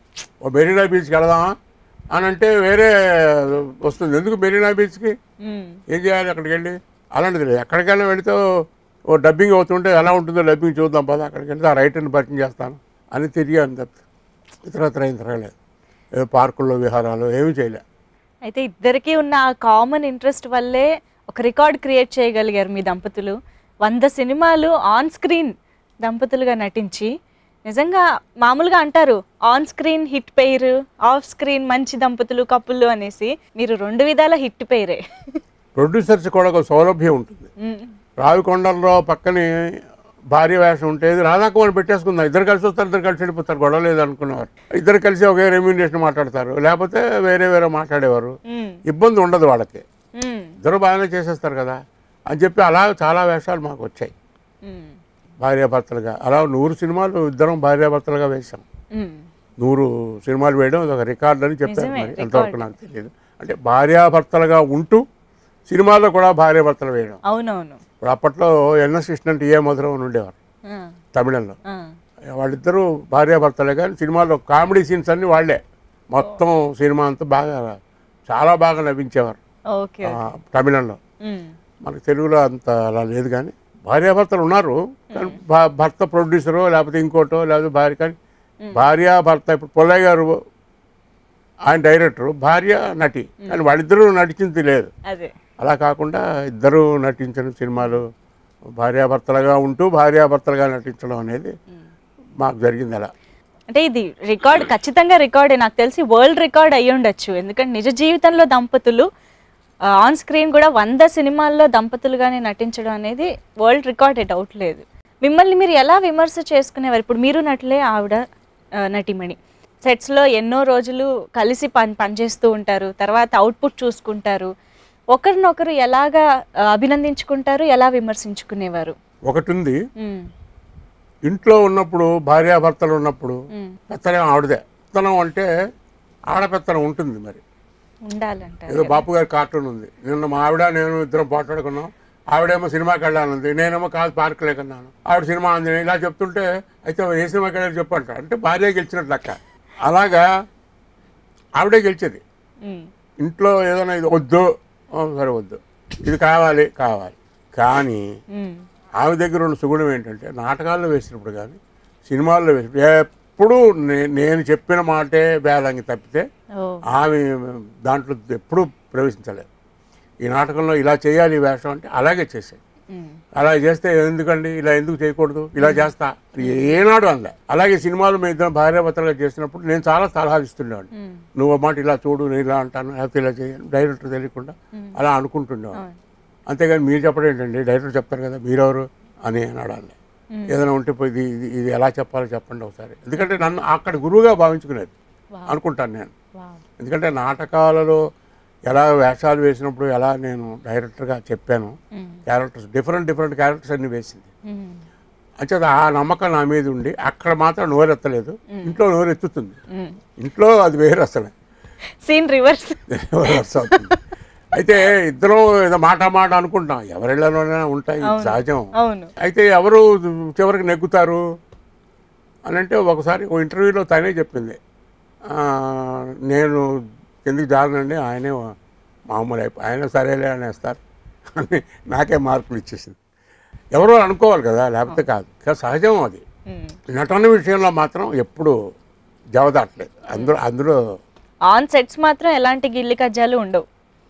ఓ మెరీనా బీచ్కి వెళదామా అని అంటే వేరే వస్తుంది ఎందుకు మెరీనా బీచ్కి ఉమ్. ఏం చేయాలి అక్కడికి వెళ్ళి అలాంటిది లేదు ఎక్కడికైనా వెళితే ఓ డబ్బింగ్ అవుతుంటే ఎలా ఉంటుందో డబ్బింగ్ చూద్దాం పద అక్కడికి వెళ్తే ఆ రైటర్ని పరిచయం చేస్తాను అని తిరిగాను తప్ప ఇతరత్ర ఏం తిరగలేదు ఏదో పార్కుల్లో విహారాలు ఏమీ చేయలే అయితే ఇద్దరికీ ఉన్న ఆ కామన్ ఇంట్రెస్ట్ వల్లే ఒక రికార్డ్ క్రియేట్ చేయగలిగారు మీ దంపతులు వంద సినిమాలు ఆన్ స్క్రీన్ దంపతులుగా నటించి నిజంగా మామూలుగా అంటారు on screen hit pair off screen మంచి దంపతులు కప్పులు అనేసి మీరు రెండు విధాల హిట్ పెయిరే ప్రొడ్యూసర్స్ కూడా ఒక సౌలభ్యం ఉంటుంది ఉమ్. రావికొండల్లో పక్కనే భార్య వేషం ఉంటే ఇది రాధాకుమార్ పెట్టేసుకుందాం ఇద్దరు కలిసి వస్తారు ఇద్దరు కలిసి వెళ్ళిపోతారు గొడవ లేదు అనుకునేవారు ఇద్దరు కలిసి ఒకే రెమ్యూనరేషన్ మాట్లాడతారు లేకపోతే వేరే వేరే మాట్లాడేవారు ఉమ్. ఇబ్బంది ఉండదు వాళ్ళకి ఉమ్. ఇద్దరు బాగానే చేసేస్తారు కదా అని చెప్పి అలా చాలా వేషాలు మాకు వచ్చాయి ఉమ్. భార్యాభర్తలుగా అలా నూరు సినిమాలు ఇద్దరం భార్యాభర్తలుగా వేశాం ఉమ్. నూరు సినిమాలు వేయడం అది ఒక రికార్డ్ అని చెప్పారు నిజమే, మరి ఎంతవరకు నాకు తెలియదు అంటే భార్యాభర్తలుగా ఉంటూ సినిమాల్లో కూడా భార్యాభర్తలు వేయడం అవునవును ఇప్పుడు అప్పట్లో ఎన్ఎస్ కృష్ణ అంటే ఏ మధురం అని ఉండేవారు ఆ. తమిళంలో ఆ. వాళ్ళిద్దరూ భార్యాభర్తలే కానీ సినిమాలో కామెడీ సీన్స్ అన్నీ వాళ్ళే మొత్తం సినిమా అంతా బాగా చాలా బాగా నవ్వించేవారు ఓకే ఆ, తమిళంలో ఉమ్. మనకి తెలుగులో అంత అలా లేదు కానీ భార్యాభర్తలు ఉన్నారు కానీ భా- భర్త ప్రొడ్యూసరో లేకపోతే ఇంకోటో లేకపోతే భార్య కానీ భార్య భర్త ఇప్పుడు పుల్లయ్య గారు ఆయన డైరెక్టరు భార్య నటి కానీ వాళ్ళిద్దరూ నటించింది లేదు అదే అలా కాకుండా ఇద్దరు నటించిన సినిమాలు భార్యాభర్తలుగా ఉంటూ భార్యాభర్తలుగా నటించడం అనేది మాకు జరిగింది అలా అంటే ఇది రికార్డ్ ఖచ్చితంగా రికార్డే నాకు తెలిసి వరల్డ్ రికార్డ్ అయ్యి ఉండొచ్చు ఎందుకంటే నిజ జీవితంలో దంపతులు ఆన్ స్క్రీన్ కూడా వంద సినిమాల్లో దంపతులుగానే నటించడం అనేది వరల్డ్ రికార్డే డౌట్ లేదు మిమ్మల్ని మీరు ఎలా విమర్శ చేసుకునేవారు ఇప్పుడు మీరు నటులే ఆవిడ ఆ, నటిమణి సెట్స్లో ఎన్నో రోజులు కలిసి పని పనిచేస్తూ ఉంటారు తర్వాత అవుట్పుట్ చూసుకుంటారు ఒకరినొకరు ఎలాగా ఆ, అభినందించుకుంటారు ఎలా విమర్శించుకునేవారు ఒకటి ఉంది ఉమ్, ఇంట్లో ఉన్నప్పుడు భార్యాభర్తలు ఉన్నప్పుడు ఉమ్, పెత్తనం ఆవిడదే పెత్తనం అంటే ఆడపెత్తనం ఉంటుంది మరి ఉండాలంటారు ఏదో బాపు గారి కార్టూన్ ఉంది నిన్న మా ఆవిడ నేను ఇద్దరం పోట్లాడుకున్నాం ఆవిడేమో సినిమాకి వెళ్ళాలంది నేనేమో కాదు పార్క్ లేకున్నాను ఆవిడ సినిమా అంది ఇలా చెప్తుంటే అయితే ఏ సినిమాకి వెళ్ళాలి చెప్పు అంటారు అంటే భార్య గెలిచినట్టు లెక్క అలాగా ఆవిడే గెలిచేది ఉమ్, ఇంట్లో ఏదైనా ఇది వద్దు ఆ, సరే వద్దు ఇది కావాలి కావాలి కానీ ఉమ్, ఆమె దగ్గర ఉన్న సుగుణం ఏంటంటే నాటకాల్లో వేసినప్పుడు కానీ సినిమాల్లో వేసినప్పుడు ఎప్పుడూ నే- నేను చెప్పిన మాటే వేలంగి తప్పితే ఓ ఆమె దాంట్లో ఎప్పుడూ ప్రవేశించలేదు ఈ నాటకంలో ఇలా చేయాలి ఈ వేషం అంటే అలాగే చేసాయి ఉమ్, అలా చేస్తే ఎందుకండి ఇలా ఎందుకు చేయకూడదు ఇలా చేస్తా ఏనాడు అనలే అలాగే సినిమాలు మేము ఇద్దరం భార్యాభర్తలుగా చేసినప్పుడు నేను చాలా సలహాలు ఇస్తుండేవాడిని ఉమ్, నువ్వు ఒక మాట ఇలా చూడు నేను ఇలా అంటాను లేకపోతే ఇలా చేయను డైరెక్టర్ తెలియకుండా అలా అనుకుంటుండేవాడు అవును. అంతేగాని మీరు చెప్పడం ఏంటండి డైరెక్టర్ చెప్తారు కదా మీరెవరు అని అన్నాడు ఏదైనా ఉంటే పోయి ఇది ఇది- ఇది ఎలా చెప్పాలో చెప్పండి ఒకసారి ఎందుకంటే నన్ను అక్కడ గురువుగా భావించుకునేది అనుకుంటాను నేను వావ్. ఎందుకంటే నాటకాలలో ఎలా వేషాలు వేసినప్పుడు ఎలా నేను డైరెక్టర్గా చెప్పాను um, characters different different characters అన్ని వేసింది ఉమ్, అంచేత ఆ నమ్మకం నా మీద ఉండి అక్కడ మాత్రం నోరెత్తలేదు ఇంట్లో నోరెత్తుతుంది ఉమ్. ఇంట్లో అది వేరు అసలు సీన్ రివర్స్ రివర్స్ అవుతుంది అయితే ఇద్దరం ఏదో మాట మాట అనుకుంటాం ఎవరిళ్ళలోనైనా ఉంటాయి ఇది సహజం అవును అయితే ఎవరు చివరికి నెగ్గుతారు అని అంటే ఒకసారి ఓ ఇంటర్వ్యూలో తనే చెప్పింది ఆ, నేను కిందికి జారనండి ఆయనే మామూలు అయిపో ఆయన సరేలే అనేస్తారు అని నాకే మార్కులు ఇచ్చేసింది ఎవరో అనుకోవాలి కదా లేకపోతే కాదు కానీ సహజం అది ఉమ్. నటన విషయంలో మాత్రం ఎప్పుడు జవదాట్లేదు అందులో అందులో ఆన్ సెట్స్ మాత్రం ఎలాంటి గిల్లి కజ్జాలు ఉండవు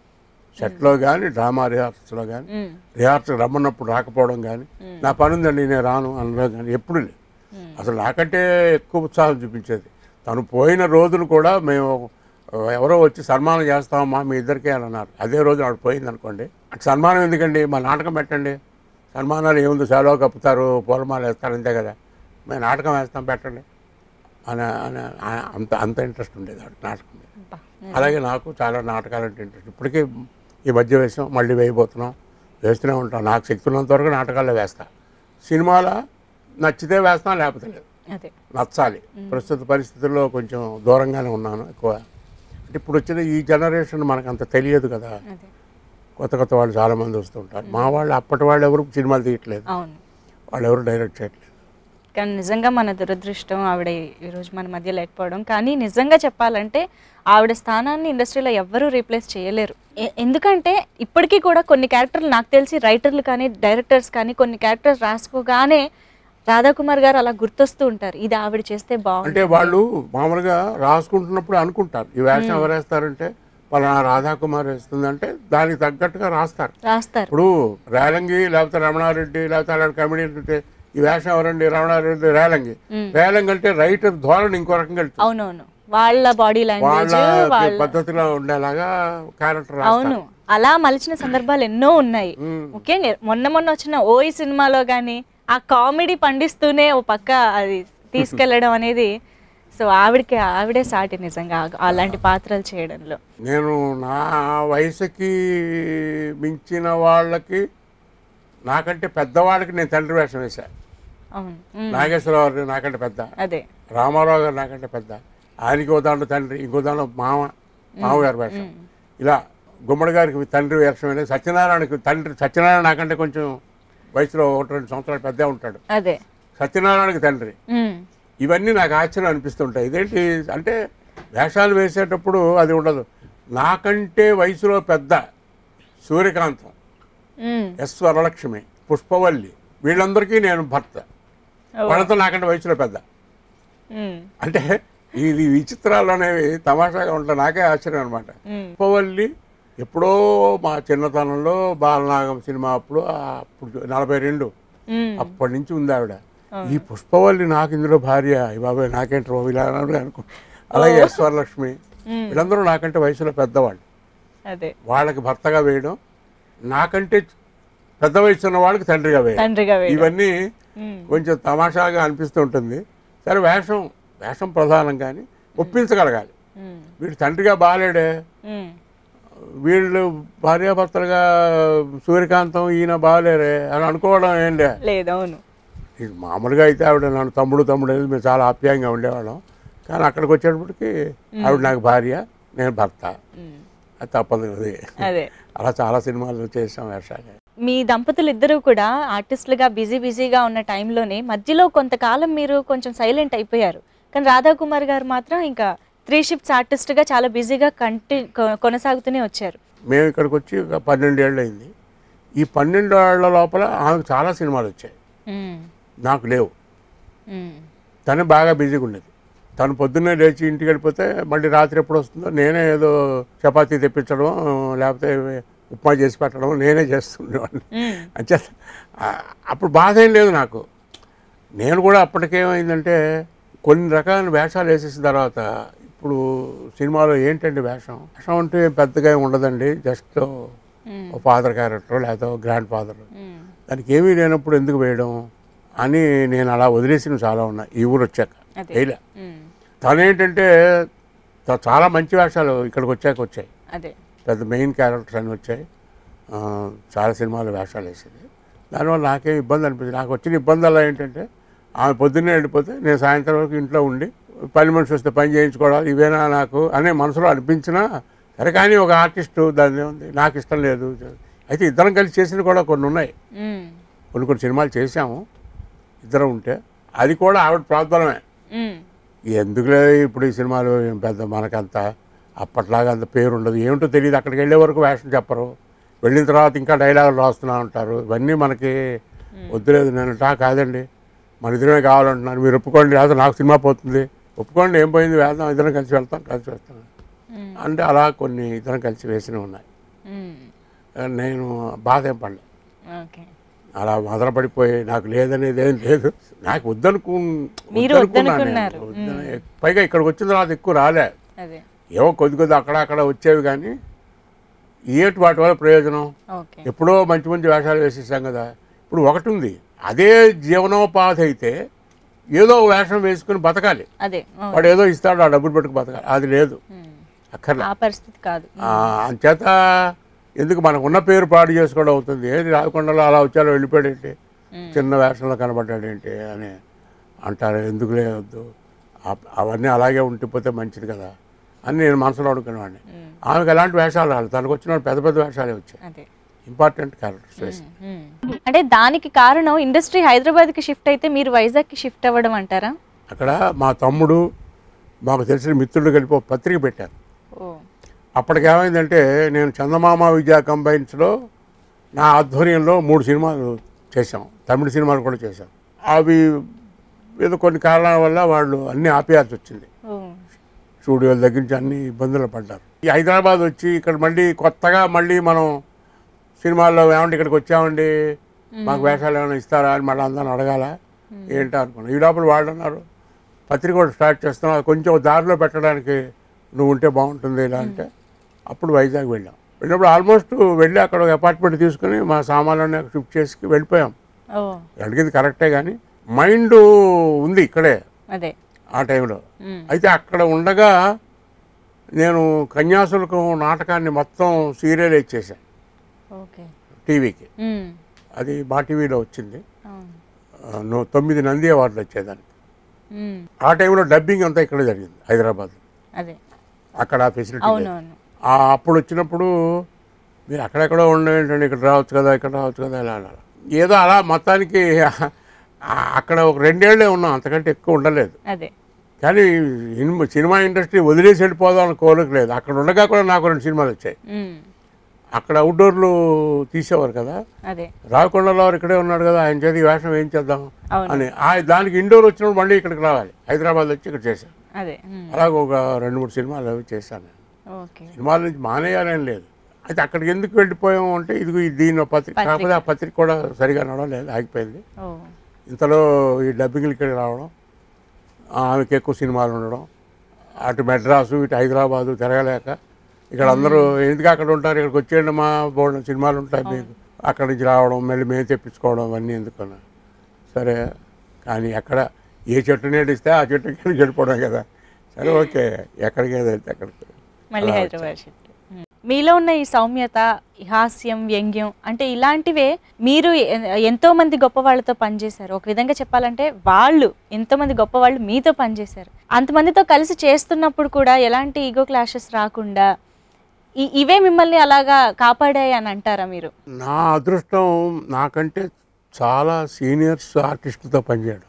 సెట్లో కానీ డ్రామా రిహార్సల్స్లో కానీ ఉమ్, రిహార్సల్ రమ్మన్నప్పుడు రాకపోవడం కానీ నా పని ఉందండి నేను రాను అనడం కానీ ఎప్పుడు లేదు అసలు నాకంటే ఎక్కువ ఉత్సాహం చూపించేది తను పోయిన రోజులు కూడా మేము ఆ, ఎవరో వచ్చి సన్మానం చేస్తామమ్మా మీ ఇద్దరికే అని అన్నారు అదే రోజు ఆవిడ పోయింది అనుకోండి అంటే సన్మానం ఎందుకండి మా నాటకం పెట్టండి సన్మానాలు ఏముంది సెలవు కప్పుతారు పూలమాల వేస్తారు అంతే కదా మేము నాటకం వేస్తాం పెట్టండి అని అని ఆ- అంత అంత ఇంట్రెస్ట్ ఉండేది ఆవిడ నాటకం మీద అబ్బా. అలాగే నాకు చాలా నాటకాలు అంటే ఇంట్రెస్ట్ ఇప్పటికీ ఈ మధ్య వేసాం మళ్ళీ వేయబోతున్నాం వేస్తూనే ఉంటాం నాకు శక్తి ఉన్నంత వరకు నాటకాల్లో వేస్తా సినిమాల నచ్చితే వేస్తాం లేకపోతే లేదు అదే నచ్చాలి ప్రస్తుత పరిస్థితుల్లో కొంచెం దూరంగానే ఉన్నాను ఎక్కువ అంటే ఇప్పుడు వచ్చిన ఈ జనరేషన్ మనకు అంత తెలియదు కదా అదే కొత్త కొత్త వాళ్ళు చాలామంది వస్తుంటారు మా వాళ్ళు అప్పటి వాళ్ళు ఎవరు సినిమాలు తీయట్లేదు అవును వాళ్ళు ఎవరు డైరెక్ట్ చేయట్లేదు కానీ నిజంగా మన దురదృష్టం ఆవిడ ఈరోజు మన మధ్య లేకపోవడం కానీ నిజంగా చెప్పాలంటే ఆవిడ స్థానాన్ని ఇండస్ట్రీలో ఎవ్వరూ రీప్లేస్ చేయలేరు ఎ- ఎందుకంటే ఇప్పటికీ కూడా కొన్ని క్యారెక్టర్లు నాకు తెలిసి రైటర్లు కానీ డైరెక్టర్స్ కానీ కొన్ని క్యారెక్టర్స్ రాసుకోగానే రాధాకుమార్ గారు అలా గుర్తొస్తూ ఉంటారు ఇది ఆవిడ చేస్తే అంటే బాగుంటుంది వాళ్ళు మామూలుగా రాసుకుంటున్నప్పుడు అనుకుంటారు ఈ వేషం ఎవరు వేస్తారంటే పలానా రాధాకుమార్ వేస్తుందంటే దానికి తగ్గట్టుగా రాస్తారు రాస్తారు ఇప్పుడు రేలంగి లేకపోతే రమణారెడ్డి లేకపోతే అలాంటి కమెడియన్ ఉంటే ఈ వేషం ఎవరండి రమణారెడ్డి రేలంగి రేలంగి అంటే రైటర్ ధోరణి ఇంకో రకంగా వెళ్తుంది అవునవును వాళ్ళ బాడీ లాంగ్వేజ్ వాళ్ళ వాళ్ళ పద్ధతిలో ఉండేలాగా క్యారెక్టర్ అవును అలా మలిచిన సందర్భాలు ఎన్నో ఉన్నాయి ముఖ్యంగా మొన్న మొన్న వచ్చిన ఓయి సినిమాలో కానీ ఆ కామెడీ పండిస్తూనే ఓ పక్క అది తీసుకెళ్లడం అనేది సో ఆవిడకి ఆవిడే సాటి నిజంగా ఆ- అలాంటి పాత్రలు చేయడంలో నేను నా వయసుకి మించిన వాళ్ళకి నాకంటే పెద్దవాళ్ళకి నేను తండ్రి వేషం వేశాను అవును ఉమ్, నాగేశ్వరరావు గారు నాకంటే పెద్ద అదే రామారావు గారు నాకంటే పెద్ద ఆయనకి ఓ దాంట్లో తండ్రి ఇంకో దాంట్లో మామ మామగారు వేషం ఇలా గుమ్మడి గారికి తండ్రి వేషం అనేది సత్యనారాయణకి తండ్రి సత్యనారాయణ నాకంటే కొంచెం వయసులో ఒకటి రెండు సంవత్సరాలు పెద్ద ఉంటాడు అదే సత్యనారాయణకి తండ్రి ఉమ్, ఇవన్నీ నాకు ఆశ్చర్యం అనిపిస్తుంటాయి ఇదేంటి అంటే వేషాలు వేసేటప్పుడు అది ఉండదు నాకంటే వయసులో పెద్ద సూర్యకాంతం ఉమ్, ఎస్ వరలక్ష్మి పుష్పవల్లి వీళ్ళందరికీ నేను భర్త ఓ, వాళ్ళతో నాకంటే వయసులో పెద్ద ఉమ్, అంటే ఇది విచిత్రాలు అనేవి తమాషాగా ఉంటాయి నాకే ఆశ్చర్యం అనమాట ఉమ్, పుష్పవల్లి ఎప్పుడో మా చిన్నతనంలో బాలనాగం సినిమా అప్పుడు ఆ అప్పుడు నలభై రెండు ఉమ్, అప్పటి నుంచి ఉంది ఆవిడ ఈ పుష్పవల్లి నాకు ఇందులో భార్య అయ్య బాబాయ్ నాకేంటి రో ఇలా అన్నాడు అనుకో అలాగే ఎస్ వరలక్ష్మి వీళ్ళందరూ నాకంటే వయసులో పెద్దవాళ్ళు అదే వాళ్ళకి భర్తగా వేయడం నాకంటే పెద్ద వయసు ఉన్న వాళ్ళకి తండ్రిగా వేయడం తండ్రిగా వేయడం. ఇవన్నీ ఉమ్, కొంచెం తమాషాగా అనిపిస్తూ ఉంటుంది సరే వేషం వేషం ప్రధానం కానీ ఒప్పించగలగాలి ఉమ్, వీడు తండ్రిగా బాగాలేడే ఉమ్, వీళ్ళు భార్యాభర్తలుగా సూర్యకాంతం ఈయన బాగాలేరే అని అనుకోవడం ఏంటి లేదు అవును ఇది మామూలుగా అయితే ఆవిడ నన్ను తమ్ముడు తమ్ముడు అనేది మేము చాలా ఆప్యాయంగా ఉండేవాళ్ళం కానీ అక్కడికి వచ్చేటప్పటికి ఆవిడ నాకు భార్య నేను భర్త ఉమ్, అది తప్పదు అది అదే అలా చాలా సినిమాలు చేసాం వేషాలు మీ దంపతులు ఇద్దరు కూడా ఆర్టిస్టులుగా బిజీ బిజీగా ఉన్న టైంలోనే మధ్యలో కొంతకాలం మీరు కొంచెం సైలెంట్ అయిపోయారు కానీ రాధాకుమార్ గారు మాత్రం ఇంకా త్రీ షిఫ్ట్స్ ఆర్టిస్ట్గా చాలా బిజీగా కంటి కొ- కొనసాగుతూనే వచ్చారు మేము ఇక్కడికి వచ్చి ఒక పన్నెండేళ్ళు అయింది ఈ పన్నెండేళ్ల లోపల ఆమెకు చాలా సినిమాలు వచ్చాయి ఉమ్, నాకు లేవు ఉమ్, తను బాగా బిజీగా ఉండేది తను పొద్దున్నే లేచి ఇంటికి వెళ్ళిపోతే మళ్ళీ రాత్రి ఎప్పుడు వస్తుందో నేనే ఏదో చపాతీ తెప్పించడం లేకపోతే ఉప్మా చేసి పెట్టడం నేనే చేస్తుండేవాడిని ఉమ్, అంచే అప్పుడు బాధ ఏం లేదు నాకు నేను కూడా అప్పటికేమైందంటే కొన్ని రకాల వేషాలు వేసేసిన తర్వాత ఇప్పుడు సినిమాలో ఏంటండి వేషం వేషం అంటే ఏం పెద్దగా ఏం ఉండదండి జస్ట్ ఉమ్, ఓ ఫాదర్ క్యారెక్టర్ లేకపోతే గ్రాండ్ ఫాదర్ ఉమ్, దానికి ఏమీ లేనప్పుడు ఎందుకు వేయడం అని నేను అలా వదిలేసినవి చాలా ఉన్నాయి ఈ ఊరు వచ్చాక అదే. వేయలే ఉమ్, తనేంటంటే త- చాలా మంచి వేషాలు ఇక్కడికి వచ్చాక వచ్చాయి అదే పెద్ద మెయిన్ క్యారెక్టర్స్ అన్నీ వచ్చాయి ఆ, చాలా సినిమాలు వేషాలు వేసింది దానివల్ల నాకేం ఇబ్బంది అనిపించింది నాకు వచ్చిన ఇబ్బంది అలా ఏంటంటే ఆమె పొద్దున్నే వెళ్ళిపోతే నేను సాయంత్రం వరకు ఇంట్లో ఉండి పని మనిషి వస్తే పని చేయించుకోవడం ఇవేనా నాకు అనే మనసులో అనిపించినా సరే కానీ ఒక ఆర్టిస్టు దాని ఉంది నాకు ఇష్టం లేదు అయితే ఇద్దరం కలిసి చేసినవి కూడా కొన్ని ఉన్నాయి ఉమ్, కొన్ని కొన్ని సినిమాలు చేశాము ఇద్దరం ఉంటే అది కూడా ఆవిడ ప్రాబ్లమే ఉమ్, ఎందుకులే ఇప్పుడు ఈ సినిమాలు ఏం పెద్ద మనకంత అప్పట్లాగా అంత పేరు ఉండదు ఏమిటో తెలియదు అక్కడికి వెళ్ళే వరకు వేషం చెప్పరు వెళ్ళిన తర్వాత ఇంకా డైలాగులు రాస్తున్నా ఉంటారు ఇవన్నీ మనకి వద్దులేదు నేను టా కాదండి మన ఇద్దరమే కావాలంటున్నారు మీరు ఒప్పుకోండి లేదా నాకు సినిమా పోతుంది ఒప్పుకోండి ఏం పోయింది వేద్దాం ఇద్దరం కలిసి వెళ్తాం కలిసి వస్తాం ఉమ్, అంటే అలా కొన్ని ఇద్దరం కలిసి వేసినవి ఉన్నాయి ఉమ్, నేను బాధ ఏం పడలేదు ఓకే అలా మదనపడిపోయి నాకు లేదనేది ఏం లేదు నాకు వద్దనుకు మీరు వద్దనుకున్నాను వద్దనుకున్నారు. నేను. వద్దనే- పైగా ఇక్కడికి వచ్చిన తర్వాత ఎక్కువ రాలే అదే ఏవో కొద్ది కొద్ది అక్కడ అక్కడ వచ్చేవి కానీ ఏటి వాటి వల్ల ప్రయోజనం ఓకే ఎప్పుడో మంచి మంచి వేషాలు వేసేసాం కదా ఇప్పుడు ఒకటి ఉంది అదే జీవనోపాధి అయితే ఏదో ఒక వేషం వేసుకుని బతకాలి అదే అవును. వాడు ఏదో ఇస్తాడు ఆ డబ్బులు పెట్టుకు బతకాలి అది లేదు ఉమ్, అక్కర్లే ఆ పరిస్థితి కాదు ఆ, అంచేత ఎందుకు మనకు ఉన్న పేరు పాడు చేసుకోవడం అవుతుంది ఏది రాకుండా అలా వచ్చారో వెళ్ళిపోయాడేంటి ఉమ్, చిన్న వేషంలో కనబడ్డాడేంటి అని అంటారు ఎందుకులే వద్దు ఆ- అవన్నీ అలాగే ఉండిపోతే మంచిది కదా అని నేను మనసులో అనుకునేవాడిని ఉమ్, ఆమెకు ఎలాంటి వేషాలు రాలేదు తనకు వచ్చిన పెద్ద పెద్ద వేషాలే వచ్చాయి అదే ఇంపార్టెంట్ క్యారెక్టర్స్ వేసి ఉమ్. అంటే దానికి కారణం ఇండస్ట్రీ హైదరాబాద్కి షిఫ్ట్ అయితే మీరు వైజాగ్కి షిఫ్ట్ అవ్వడం అంటారా అక్కడ మా తమ్ముడు మాకు తెలిసిన మిత్రుడు కలిపి ఒక పత్రిక పెట్టారు ఓ అప్పటికి ఏమైందంటే నేను చందమామ విద్యా కంబైన్స్లో నా ఆధ్వర్యంలో మూడు సినిమాలు చేశాం తమిళ సినిమాలు కూడా చేశాం అవి ఏదో కొన్ని కారణాల వల్ల వాళ్ళు అన్నీ ఆపేయాల్సి వచ్చింది ఓ స్టూడియోల దగ్గర నుంచి అన్ని ఇబ్బందులు పడ్డారు ఈ హైదరాబాద్ వచ్చి ఇక్కడ మళ్ళీ కొత్తగా మళ్ళీ మనం సినిమాల్లో ఏమంటే ఇక్కడికి వచ్చామండి మాకు వేషాలు ఏమైనా ఇస్తారా అని మళ్ళీ అందరిని అడగాల ఏంటో అనుకున్నాను ఈ లోపల వాళ్ళు అన్నారు పత్రిక కూడా స్టార్ట్ చేస్తున్నాం అది కొంచెం దారిలో పెట్టడానికి నువ్వు ఉంటే బాగుంటుంది ఇలా అంటే అప్పుడు వైజాగ్ వెళ్ళాం వెళ్ళినప్పుడు ఆల్మోస్ట్ వెళ్ళి అక్కడ ఒక అపార్ట్మెంట్ తీసుకుని మా సామాన్లన్నీ షిఫ్ట్ చేసి వెళ్ళిపోయాం ఓ అడిగింది కరెక్టే కానీ మైండ్ ఉంది ఇక్కడే అదే ఆ టైంలో ఉమ్, అయితే అక్కడ ఉండగా నేను కన్యాశుల్కం నాటకాన్ని మొత్తం సీరియల్ ఇచ్చేసాను ఓకే టీవీకి ఉమ్, అది మా టీవీలో వచ్చింది అవును. ఆ, నో- తొమ్మిది నంది అవార్డులు వచ్చేదానికి ఉమ్, ఆ టైంలో డబ్బింగ్ అంతా ఇక్కడ జరిగింది హైదరాబాద్ అదే అక్కడ ఆ ఫెసిలిటీ లేదు. అవునవును ఆ అప్పుడు వచ్చినప్పుడు మీరు అక్కడెక్కడో ఉండేంటండి ఇక్కడ రావచ్చు కదా ఇక్కడ రావచ్చు కదా ఇలా అలా ఏదో అలా మొత్తానికి ఆ- అక్కడ ఒక రెండేళ్లే ఉన్నాం అంతకంటే ఎక్కువ ఉండలేదు అదే కానీ ఇన్- సినిమా ఇండస్ట్రీ వదిలేసి వెళ్ళిపోదాం అని కోరిక లేదు అక్కడ ఉండగా కూడా నాకు రెండు సినిమాలు వచ్చాయి ఉమ్, అక్కడ అవుట్డోర్లు తీసేవారు కదా అదే రావికొండలో వారు ఇక్కడే ఉన్నాడు కదా ఆయన చేతి ఈ వేషం ఏం చేద్దాం అవును అని ఆ దానికి ఇండోర్ వచ్చినప్పుడు మళ్ళీ ఇక్కడికి రావాలి హైదరాబాద్ వచ్చి ఇక్కడ చేశాను అదే ఉమ్, అలాగే ఒక రెండు మూడు సినిమాలు అవి చేశాను నేను ఓకే సినిమాల నుంచి మానేయాలని లేదు అయితే అక్కడికి ఎందుకు వెళ్ళిపోయాము అంటే ఇదిగో ఈ దీని పత్రిక కాకపోతే ఆ పత్రిక కూడా సరిగా నడవలేదు ఆగిపోయింది ఓ ఇంతలో ఈ డబ్బింగ్లు ఇక్కడికి రావడం ఆమెకి ఎక్కువ సినిమాలు ఉండడం అటు మెడ్రాసు ఇటు హైదరాబాదు తిరగలేక ఇక్కడ అందరూ ఎందుకు అక్కడ ఉంటారు ఇక్కడికి వచ్చేయండి మా బోర్డు సినిమాలు ఉంటాయి మీకు అక్కడి నుంచి రావడం మళ్ళీ మేము తెప్పించుకోవడం అవన్నీ ఎందుకన్నా సరే కానీ ఎక్కడ ఏ చెట్టు నేడిస్తే ఆ చెట్టు కింద గడిపోవడం కదా సరే ఓకే ఎక్కడికి వెళ్తే అక్కడికి మళ్ళీ అలా హైదరాబాద్ షిఫ్ట్ మీలో ఉన్న ఈ సౌమ్యత ఈ హాస్యం వ్యంగ్యం అంటే ఇలాంటివే మీరు ఎ- ఎంతో మంది గొప్ప వాళ్ళతో పనిచేశారు ఒక విధంగా చెప్పాలంటే వాళ్ళు ఎంతో మంది గొప్ప వాళ్ళు మీతో పనిచేశారు అంతమందితో కలిసి చేస్తున్నప్పుడు కూడా ఎలాంటి ఈగో క్లాషెస్ రాకుండా ఈ- ఇవే మిమ్మల్ని అలాగా కాపాడాయి అని అంటారా మీరు నా అదృష్టం నాకంటే చాలా సీనియర్స్ ఆర్టిస్టులతో పనిచేయడం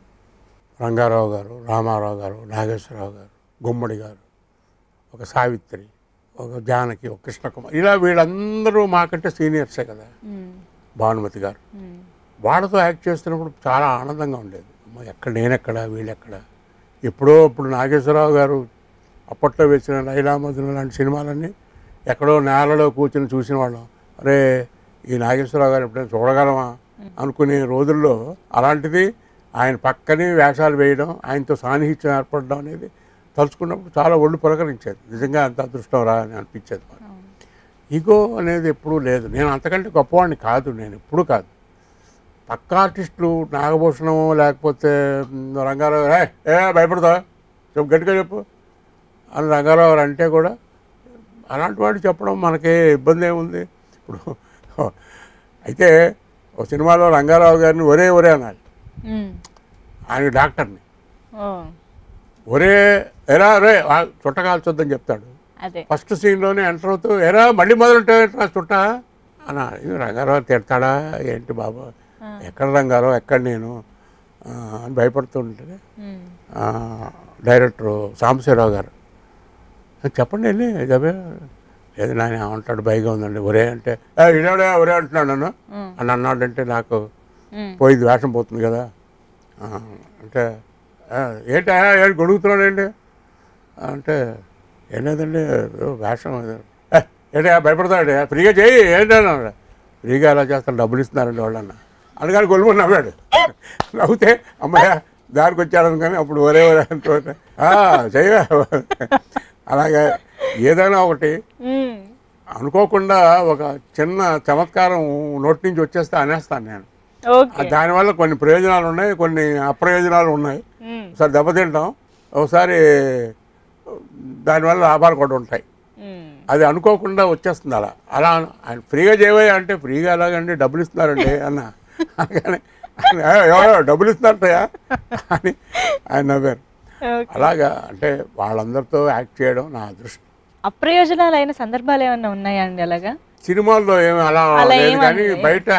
రంగారావు గారు రామారావు గారు నాగేశ్వరరావు గారు గుమ్మడి గారు ఒక సావిత్రి ఒక జానకి ఒక కృష్ణకుమార్ ఇలా వీళ్ళందరూ మాకంటే సీనియర్సే కదా భానుమతి గారు వాళ్ళతో యాక్ట్ చేస్తున్నప్పుడు చాలా ఆనందంగా ఉండేది అమ్మో ఎక్కడ నేనెక్కడ వీళ్ళెక్కడ ఎప్పుడో ఇప్పుడు నాగేశ్వరరావు గారు అప్పట్లో వేసిన లైలా మధున లాంటి సినిమాలన్నీ ఎక్కడో నేలలో కూర్చొని చూసిన వాళ్ళం అరే ఈ నాగేశ్వరరావు గారు ఎప్పుడైనా చూడగలమా అనుకునే రోజుల్లో అలాంటిది ఆయన పక్కనే వేషాలు వేయడం ఆయనతో సాన్నిహిత్యం ఏర్పడడం అనేది తలుచుకున్నప్పుడు చాలా ఒళ్ళు పులకరించేది నిజంగా అంత అదృష్టం రా అని అనిపించేది మాకు. ఈగో అనేది ఎప్పుడూ లేదు నేను అంతకంటే గొప్పవాడిని కాదు నేను ఎప్పుడూ కాదు పక్క ఆర్టిస్టులు నాగభూషణం లేకపోతే మ్, రంగారావు గారు, "ఏయ్, ఏ భయపడతావా చెప్పు గట్టిగా చెప్పు అని రంగారావు గారు అంటే కూడా అలాంటి వాడు చెప్పడం మనకే ఇబ్బంది ఏముంది ఇప్పుడు అయితే ఒక సినిమాలో రంగారావు గారిని ఒరే ఒరే అనాలి మ్మ్. ఆయన డాక్టర్ని ఓ ఒరే ఎరా రే ఆ చుట్ట కాల్చొద్దని చెప్తాడు అదే ఫస్ట్ సీన్లోనే ఎంటర్ అవుతూ ఎరా మళ్ళీ మొదలుంటే చుట్ట అన్న ఇది రంగారావు తిడతాడా ఏంటి బాబు ఎక్కడ రంగారావు ఎక్కడ నేను ఆ, అని భయపడుతుంటే మ్మ్. ఆ, డైరెక్టరు సాంబశివరావు గారు చెప్పండి వెళ్ళి చెప్పే లేదు నాయన ఏమంటాడు భయగా ఉందండి ఒరే అంటే "ఏ, ఈడేవాడే ఒరే అంటున్నాడు నన్ను మ్మ్. అని అన్నాడంటే నాకు మ్మ్. పోయింది వేషం పోతుంది కదా ఆ, అంటే "ఆ, ఏంటి ఆ, ఏంటి గొడుగుతున్నాడండి అంటే ఏం లేదండి ఏదో వేషం ఏదో." "ఏ, ఏంటి ఆ, భయపడతాడు ఫ్రీగా చేయి ఏంటి అన్నాడు ఫ్రీగా ఎలా చేస్తాను డబ్బులు ఇస్తున్నారండి వాళ్ళన్న అందుకని గొలుముని నవ్వాడు నవ్వుతే అమ్మాయ దారికి వచ్చాడని కానీ అప్పుడు ఒరే ఒరే అంటూ "ఆ, చెయ్యవా అలాగే ఏదైనా ఒకటి మ్మ్. అనుకోకుండా ఒక చిన్న చమత్కారం నోటి నుంచి వచ్చేస్తే అనేస్తాను నేను ఓకే దానివల్ల కొన్ని ప్రయోజనాలు ఉన్నాయి కొన్ని అప్రయోజనాలు ఉన్నాయి మ్మ్. ఒకసారి దెబ్బతింటాం ఒకసారి దానివల్ల లాభాలు కూడా ఉంటాయి మ్మ్. అది అనుకోకుండా వచ్చేస్తుంది అలా అలా ఆయన ఫ్రీగా చేయవయ్యా అంటే ఫ్రీగా ఎలాగండి డబ్బులు ఇస్తున్నారండి అన్న అనగానే ఆయన, "ఏ, ఎవరో డబ్బులు ఇస్తున్నారటయా అని ఆయన నవ్వారు ఓకే. అలాగా అంటే వాళ్ళందరితో యాక్ట్ చేయడం నా అదృష్టం అప్రయోజనాలైన సందర్భాలు ఏమైనా ఉన్నాయా అండి అలాగా సినిమాల్లో ఏమి అలా అలా లేదు ఏమీ కానీ అనలేదు. బయట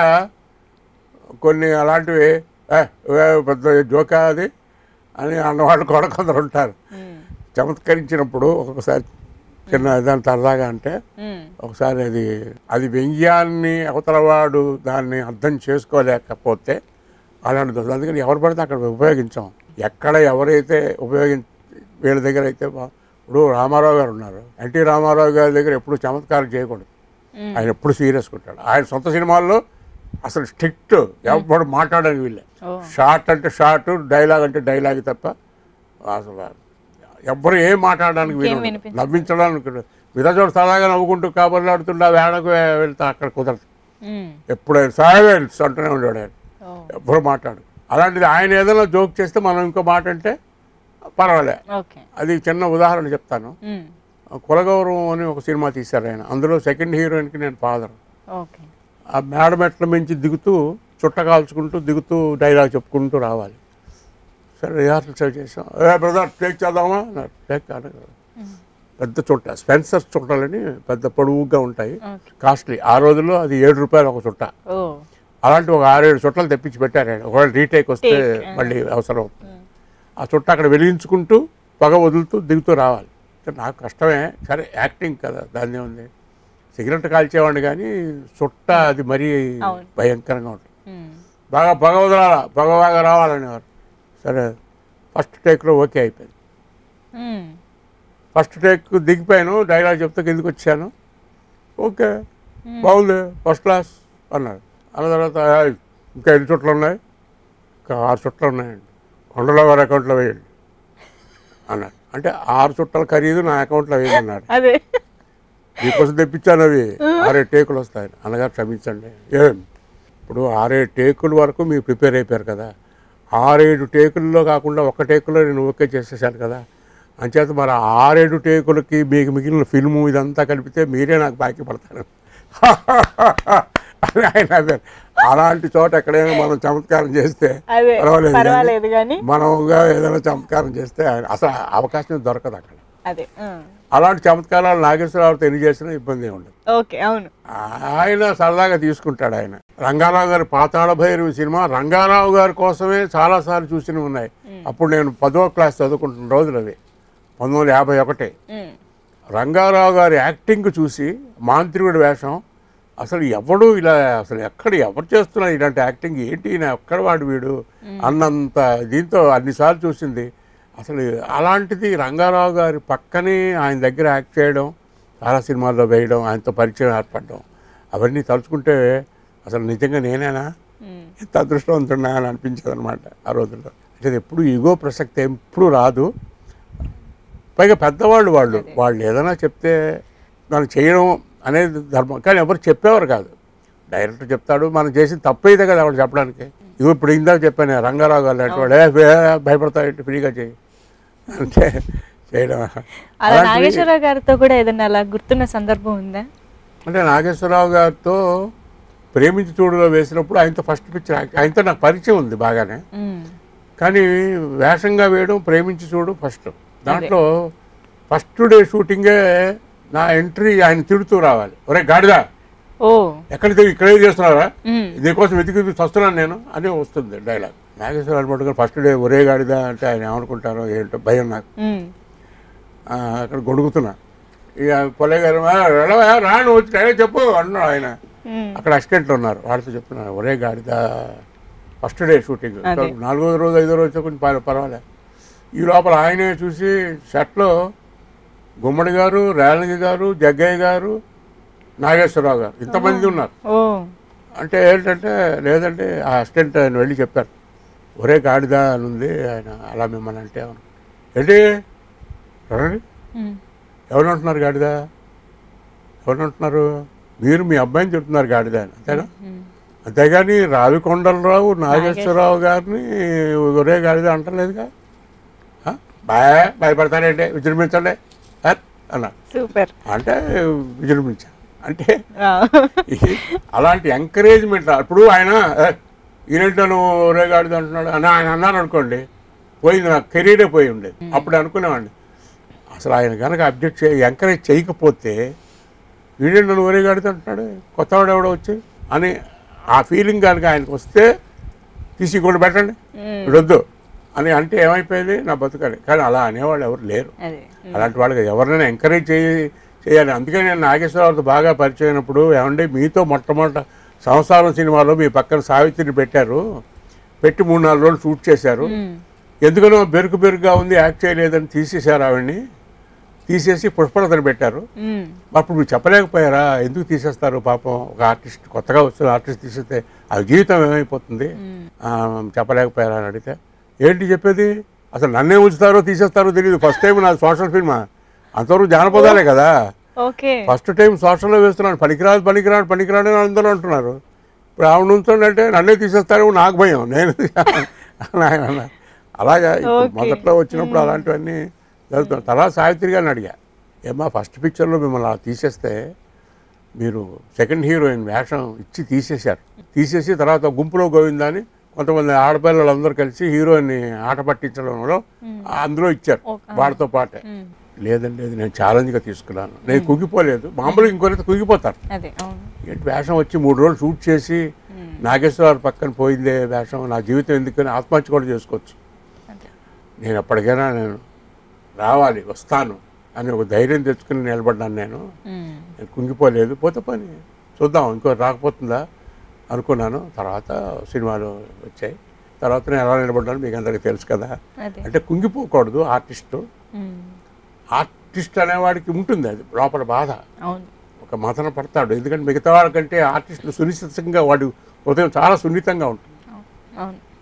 కొన్ని అలాంటివి "ఏ, ఏ, పెద్ద జోకా అది అని అన్నవాళ్ళు కూడా కొందరు ఉంటారు మ్మ్. చమత్కరించినప్పుడు ఒక్కొక్కసారి చిన్న దాని సరదాగా అంటే మ్మ్. ఒకసారి అది అది వ్యంగ్యాన్ని అవతలవాడు దాన్ని అర్థం చేసుకోలేకపోతే అలాంటి దోషం అందుకని ఎవరు పడితే అక్కడ ఉపయోగించాం ఎక్కడ ఎవరైతే ఉపయోగించ వీళ్ళ దగ్గర అయితే బా- ఇప్పుడు రామారావు గారు ఉన్నారు ఎన్టీ రామారావు గారి దగ్గర ఎప్పుడు చమత్కారం చేయకూడదు మ్మ్. ఆయన ఎప్పుడు సీరియస్గా ఉంటాడు ఆయన సొంత సినిమాల్లో అసలు స్ట్రిక్ట్ ఎవరు మాట్లాడడానికి వీళ్ళే ఓ షార్ట్ అంటే షార్ట్ డైలాగ్ అంటే డైలాగ్ తప్ప అసలు ఎవ్వరు ఏం మాట్లాడడానికి వీలు ఇంకేం ఉండదు. వినిపించదు. నవ్వించడానికి మిగతా చోట సరదాగా నవ్వుకుంటూ కాబర్లాడుతుండా వేడకు వెళ్తా అక్కడ కుదరదు మ్మ్. ఎప్పుడైనా సైలెన్స్ అంటూనే ఉండేవాడు ఆయన ఓ ఎవ్వరు మాట్లాడు అలాంటిది ఆయన ఏదైనా జోక్ చేస్తే మనం ఇంకో మాట అంటే పర్వాలే ఓకే అది చిన్న ఉదాహరణ చెప్తాను మ్మ్. కులగౌరవం అని ఒక సినిమా తీశారు ఆయన అందులో సెకండ్ హీరోయిన్కి నేను ఫాదర్ ఓకే ఆ మేడ మెట్ల మించి దిగుతూ చుట్ట కాల్చుకుంటూ దిగుతూ డైలాగ్ చెప్పుకుంటూ రావాలి సరే రిహార్సల్ సేవ్ చేసాం ఏ బ్రదర్ టేక్ చేద్దామా అన్నారు. టేక్ కాదు పెద్ద చుట్ట స్పెన్సర్స్ చుట్టాలని పెద్ద పొడవుగా ఉంటాయి ఓకే కాస్ట్లీ ఆ రోజుల్లో అది ఏడు రూపాయలు ఒక చుట్ట ఓ అలాంటి ఒక ఆరేడు చుట్టలు తెప్పించి పెట్టారు ఆయన ఒకవేళ రీటేక్ వస్తే Take, ఆ. మళ్ళీ అవసరం అవుతుంది ఆ చుట్ట అక్కడ వెలిగించుకుంటూ పొగ వదులుతూ దిగుతూ రావాలి అంటే నాకు కష్టమే సరే యాక్టింగ్ కదా దాన్ని ఉంది సిగరెట్ కాల్చేవాడిని కానీ చుట్ట అది మరీ అవును. భయంకరంగా ఉంటుంది మ్మ్. బాగా పొగ వదలాలా పొగ బాగా రావాలనేవారు సరే ఫస్ట్ టేక్లో ఓకే అయిపోయింది మ్మ్. ఫస్ట్ టేక్ దిగిపోయాను డైలాగ్ చెప్తే కిందకి వచ్చాను ఓకే బాగుంది ఫస్ట్ క్లాస్ అన్నాడు అన్న తర్వాత "ఏయ్, ఇంకా ఎన్ని చుట్లు ఉన్నాయి ఒక ఆరు చుట్టలు ఉన్నాయండి కొండలో వారి అకౌంట్లో వేయండి అన్నాడు అంటే ఆరు చుట్టల ఖరీదు నా అకౌంట్లో వేయండి అన్నాడు అదే మీకోసం తెప్పించాను అవి ఆరేడు టేకులు వస్తాయి అనగా క్షమించండి ఏం ఇప్పుడు ఆరేడు టేకుల వరకు మీరు ప్రిపేర్ అయిపోయారు కదా ఆరేడు టేకుల్లో కాకుండా ఒక్క టేకులో నేను ఓకే చేసేసాను కదా అంచేత మరి ఆ ఆరేడు టేకులకి మీకు మిగిలిన ఫిల్ము ఇదంతా కలిపితే మీరే నాకు బాకీ పడతారు అని ఆయన అన్నారు. అలాంటి చోట ఎక్కడైనా మనం చమత్కారం చేస్తే అదే పర్వాలేదు కానీ పర్వాలేదు కానీ మనముగా ఏదైనా చమత్కారం చేస్తే ఆయన- అసలు అవకాశం దొరకదు అక్కడ అదే అలాంటి చమత్కారాలు నాగేశ్వరరావుతో ఎన్ని చేసినా ఇబ్బంది ఏమి ఉండదు ఓకే అవును ఆయన సరదాగా తీసుకుంటాడు ఆయన రంగారావు గారి పాతాళ భైరవి సినిమా రంగారావు గారి కోసమే చాలాసార్లు చూసినవి ఉన్నాయి అప్పుడు నేను పదో క్లాస్ చదువుకుంటున్న రోజులు అవి పంతొమ్మిది వందల యాభై ఒకటి ఉమ్. రంగారావు గారి యాక్టింగ్ చూసి మాంత్రికుడి వేషం అసలు ఎవడు ఇలా అసలు ఎక్కడ ఎవరు చేస్తున్నారు ఇలాంటి యాక్టింగ్ ఏంటి ఈయన ఎక్కడ వాడు వీడు అన్నంత దీంతో అన్నిసార్లు చూసింది అసలు అలాంటిది రంగారావు గారి పక్కనే ఆయన దగ్గర యాక్ట్ చేయడం చాలా సినిమాల్లో వేయడం ఆయనతో పరిచయం ఏర్పడడం అవన్నీ తలుచుకుంటే అసలు నిజంగా నేనేనా ఉమ్. ఎంత అదృష్టవంతున్నా అని అనిపించేది అనమాట ఆ రోజుల్లో అంటే ఎప్పుడు ఈగో ప్రసక్తి ఎప్పుడు రాదు పైగా పెద్దవాళ్ళు వాళ్ళు వాళ్ళు ఏదైనా చెప్తే దాన్ని చేయడం అనేది ధర్మం కానీ ఎవరు చెప్పేవారు కాదు డైరెక్టర్ చెప్తాడు మనం చేసిన తప్పైతే కదా వాడు చెప్పడానికి ఇదిగో ఇప్పుడు ఇందాక చెప్పాను రంగారావు గారు లాంటి వాడు "ఏ, ఏ, భయపడతావు ఫ్రీగా చేయి అంటే చేయడం అలా అలాంటివి- నాగేశ్వరరావు గారితో కూడా ఏదైనా అలా గుర్తున్న సందర్భం ఉందా అంటే నాగేశ్వరరావు గారితో ప్రేమించి చూడులో వేసినప్పుడు ఆయనతో ఫస్ట్ పిక్చర్ ఆయనతో నాకు పరిచయం ఉంది బాగానే ఉమ్. కానీ వేషంగా వేయడం ప్రేమించి చూడు ఫస్ట్ దాంట్లో ఫస్ట్ డే షూటింగే నా ఎంట్రీ ఆయన తిడుతూ రావాలి ఒరే గాడిదా ఓ ఎక్కడ తిరిగి ఇక్కడే చేస్తున్నారా ఉమ్. దీనికోసం వెతికి వస్తున్నాను నేను అని వస్తుంది డైలాగ్ నాగేశ్వరరావు పట్టుకొని ఫస్ట్ డే ఒరే గాడిదా అంటే ఆయన ఏమనుకుంటారో ఏంటో భయం నాకు ఉమ్. ఆ, అక్కడ గొడుగుతున్నా ఇక పొలే గారు "ఆ, వెళ్ళవా, రా నువ్వు వచ్చి డైలాగ్ చెప్పు అన్నాడు ఆయన ఉమ్. అక్కడ అసిస్టెంట్లు ఉన్నారు వాళ్ళతో చెప్తున్నారు ఒరే గాడిద ఫస్ట్ డే షూటింగ్ అదే. నాలుగో రోజు ఐదో రోజు కొంచెం పర్వ- పర్వాలే ఈ లోపల ఆయనే చూసి షర్ట్లో గుమ్మడి గారు రేలంగి గారు జగ్గయ్య గారు నాగేశ్వరరావు గారు ఇంతమంది ఉన్నారు ఓ అంటే ఏంటంటే లేదంటే ఆ అసిస్టెంట్ ఆయన వెళ్ళి చెప్పారు ఒరే గాడిద అని ఉంది ఆయన అలా మిమ్మల్ని అంటే అవును. ఏంటి రండి ఉమ్. ఎవరు అంటున్నారు గాడిద ఎవరు అంటున్నారు మీరు మీ అబ్బాయిని చెప్తున్నారు గాడిద అని అంతేనా ఉమ్. అంతేగాని రావికొండలరావు నాగేశ్వరరావు గారిని ఒరే గాడిద అంటలేదుగా ఆ? భయ భయపడతానండి విజృంభించండి ఆ? అన్నా సూపర్ అంటే విజృంభించా అంటే ఆ. ఈ అలాంటి ఎంకరేజ్మెంట్ ఇప్పుడు ఆయన "ఏ, ఈయనంటే నువ్వు ఒరే గాడిద అంటున్నాడు అని ఆయన అన్నారు అనుకోండి పోయింది నాకు కెరీరే పోయి ఉండేది అప్పుడు అనుకునేవాడిని అసలు ఆయన కనుక అబ్జెక్ట్ చేయ ఎంకరేజ్ చేయకపోతే వీడే నన్ను ఒరే గాడిద అంటున్నాడు కొత్తవాడు ఎవడో వచ్చి అని ఆ ఫీలింగ్ కనుక ఆయనకు వస్తే తీసి ఇంకోటి పెట్టండి ఉమ్. వీడొద్దు అని అంటే ఏమైపోయేది నా బతుకాలి కానీ అలా అనేవాళ్ళు ఎవరు లేరు అదే అలాంటి వాళ్ళకి ఎవరినైనా ఎంకరేజ్ చేయి చేయాలి అందుకని నేను నాగేశ్వరరావుతో బాగా పరిచయం అయినప్పుడు ఏమండి మీతో మొట్టమొదట సంసారం సినిమాలో మీ పక్కన సావిత్రిని పెట్టారు పెట్టి మూడు నాలుగు రోజులు షూట్ చేశారు ఉమ్. ఎందుకనో బెరుకు బెరుకుగా ఉంది యాక్ట్ చేయలేదని తీసేశారు ఆవిడ్ని తీసేసి పుష్పలతను పెట్టారు ఉమ్. అప్పుడు మీరు చెప్పలేకపోయారా ఎందుకు తీసేస్తారు పాపం ఒక ఆర్టిస్ట్ కొత్తగా వస్తున్న ఆర్టిస్ట్ తీసేస్తే ఆ జీవితం ఏమైపోతుంది ఉమ్. ఆ, చెప్పలేకపోయారా అని అడిగితే ఏంటి చెప్పేది అసలు నన్నే ఉంచుతారో తీసేస్తారో తెలియదు ఫస్ట్ టైం నా సోషల్ ఫిల్మా అంతవరకు జానపదాలే కదా ఓకే ఫస్ట్ టైం సోషల్లో వేస్తున్నాడు పనికిరాదు పనికిరాడు పనికిరాడు అని అందరూ అంటున్నారు ఇప్పుడు ఆవిడ ఉంచండి అంటే నన్నే తీసేస్తారేమో నాకు భయం నేను అని ఆయన అన్నారు. అలాగా ఇప్పుడు Okay. మొదట్లో వచ్చినప్పుడు అలాంటివన్నీ జరుగుతున్నాయి తర్వాత సావిత్రి గారిని అడిగా ఏమా ఫస్ట్ పిక్చర్లో మిమ్మల్ని అలా తీసేస్తే మీరు సెకండ్ హీరోయిన్ వేషం ఇచ్చి తీసేశారు తీసేసి తర్వాత గుంపులో గోవిందాని కొంతమంది ఆడపిల్లలందరూ కలిసి హీరోయిన్ని ఆట పట్టించడంలో అందులో ఇచ్చారు Okay. వాడితో పాటే ఉమ్. లేదండి అది నేను ఛాలెంజ్గా తీసుకున్నాను నేను కుగిపోలేదు మామూలుగా ఇంకొకరితో కుగిపోతారు అదే అవును ఏంటి వేషం వచ్చి మూడు రోజులు షూట్ చేసి ఉమ్. నాగేశ్వరరావు పక్కన పోయిందే వేషం నా జీవితం ఎందుకని ఆత్మహత్య కూడా చేసుకోవచ్చు అదే. నేను ఎప్పటికైనా నేను రావాలి వస్తాను అని ఒక ధైర్యం తెచ్చుకుని నిలబడ్డాను నేను ఉమ్. నేను కుంగిపోలేదు పోతే పని చూద్దాం ఇంకో రాకపోతుందా అనుకున్నాను తర్వాత సినిమాలు వచ్చాయి తర్వాత నేను ఎలా నిలబడ్డాను మీకు అందరికీ తెలుసు కదా అదే అంటే కుంగిపోకూడదు ఆర్టిస్టు ఉమ్. ఆర్టిస్ట్ అనేవాడికి ఉంటుంది అది లోపల బాధ అవును ఒక మతన పడతాడు ఎందుకంటే మిగతా వాళ్ళకంటే ఆర్టిస్టులు సునిశ్చితంగా వాడు హృదయం చాలా సున్నితంగా ఉంటుంది అవును అవును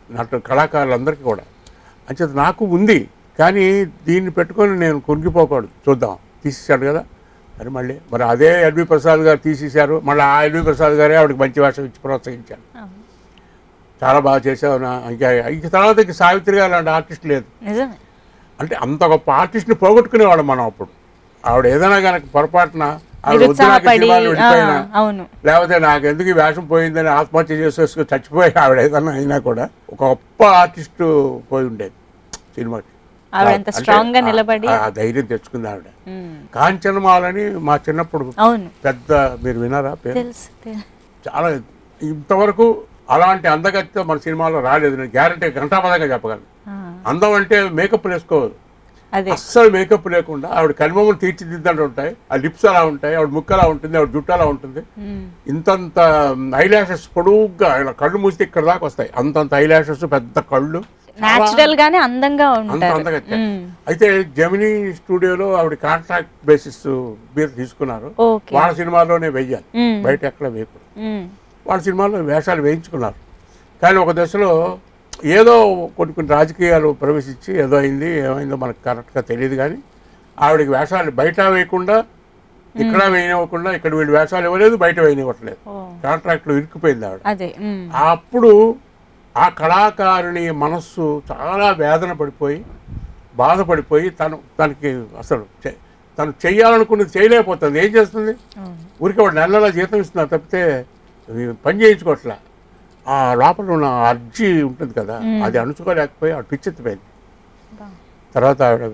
నటు కళాకారులందరికీ కూడా అంచేత నాకు ఉంది కానీ దీన్ని పెట్టుకొని నేను కొనిగిపోకూడదు చూద్దాం తీసేశాడు కదా మరి మళ్ళీ మరి అదే ఎల్వి ప్రసాద్ గారు తీసేశారు మళ్ళీ ఆ ఎల్వి ప్రసాద్ గారే ఆవిడకి మంచి వేషం ఇచ్చి ప్రోత్సహించారు అవును. చాలా బాగా చేసావు నా ఇంకా ఇంక తర్వాత ఇంక సావిత్రి గారు లాంటి ఆర్టిస్ట్ లేదు నిజమే అంటే అంత గొప్ప ఆర్టిస్ట్ని పోగొట్టుకునేవాడు మనం అప్పుడు ఆవిడ ఏదైనా కనుక పొరపాటున ఆవిడ వద్దు నాకు ఈ నిరుత్సాహపడి సినిమాలు ఆ, విడిపోయినా అవును లేకపోతే నాకు ఎందుకు ఈ వేషం పోయిందని ఆత్మహత్య చేసేసుకుని చచ్చిపోయి ఆవిడ ఏదన్నా అయినా కూడా ఒక గొప్ప ఆర్టిస్టు పోయి ఉండేది సినిమాకి ఆవిడ ఎంత అంటే స్ట్రాంగ్ గా ఆ- నిలబడి ఆ ధైర్యం తెచ్చుకుంది ఆవిడ ఉమ్, కాంచనమాలని మా చిన్నప్పుడు అవును పెద్ద మీరు వినారా పేరు తెలుసు తెలు- చాలా ఇంతవరకు అలాంటి అందగత్య మన సినిమాలో రాలేదు నేను గ్యారంటీ ఘంటాపదంగా చెప్పగలను ఆ, అందం అంటే మేకప్ వేసుకోదు అదే అస్సలు మేకప్ లేకుండా ఆవిడ కనుమములు తీర్చిదిద్దంటూ ఉంటాయి ఆ లిప్స్ అలా ఉంటాయి ఆవిడ ముక్క అలా ఉంటుంది ఆవిడ జుట్టు అలా ఉంటుంది ఉమ్, ఇంతంత ఐలాషెస్ పొడుగ్గా ఇలా కళ్ళు మూస్తే ఇక్కడ దాకా వస్తాయి అంతంత ఐలాషెస్ పెద్ద కళ్ళు న్యాచురల్ గానే అందంగా అంత ఉంటారు అందగత్య ఉమ్, అయితే జమినీ స్టూడియోలో ఆవిడ కాంట్రాక్ట్ బేసిస్ మీద తీసుకున్నారు ఓకే వాళ్ళ సినిమాలోనే వెయ్యాలి ఉమ్, బయట ఎక్కడ వేయకూడదు ఉమ్, వాళ్ళ సినిమాలో వేషాలు వేయించుకున్నారు కానీ ఒక దశలో ఏదో కొన్ని కొన్ని రాజకీయాలు ప్రవేశించి ఏదో అయింది ఏమైందో మనకు కరెక్ట్గా తెలియదు కానీ ఆవిడకి వేషాలు బయట వేయకుండా ఇక్కడ వేయనివ్వకుండా ఇక్కడ వీళ్ళు వేషాలు ఇవ్వలేదు బయట వేయనివ్వట్లేదు ఓ, కాంట్రాక్ట్లో ఇరుక్కుపోయింది ఆవిడ అదే ఉమ్, అప్పుడు ఆ కళాకారుని మనస్సు చాలా వేదన పడిపోయి బాధపడిపోయి తను తనకి అసలు చె- తను చెయ్యాలనుకున్నది చేయలేకపోతుంది ఏం చేస్తుంది అవును. ఊరికి వాడు నెల నెల జీతం ఇస్తున్నారు తప్పితే ఇవి పని చేయించుకోవట్లా ఆ లోపల ఉన్న అర్జీ ఉంటుంది కదా అది అణుచుకోలేకపోయి ఆవిడ పిచ్చెత్తిపోయింది బా. తర్వాత ఆవిడ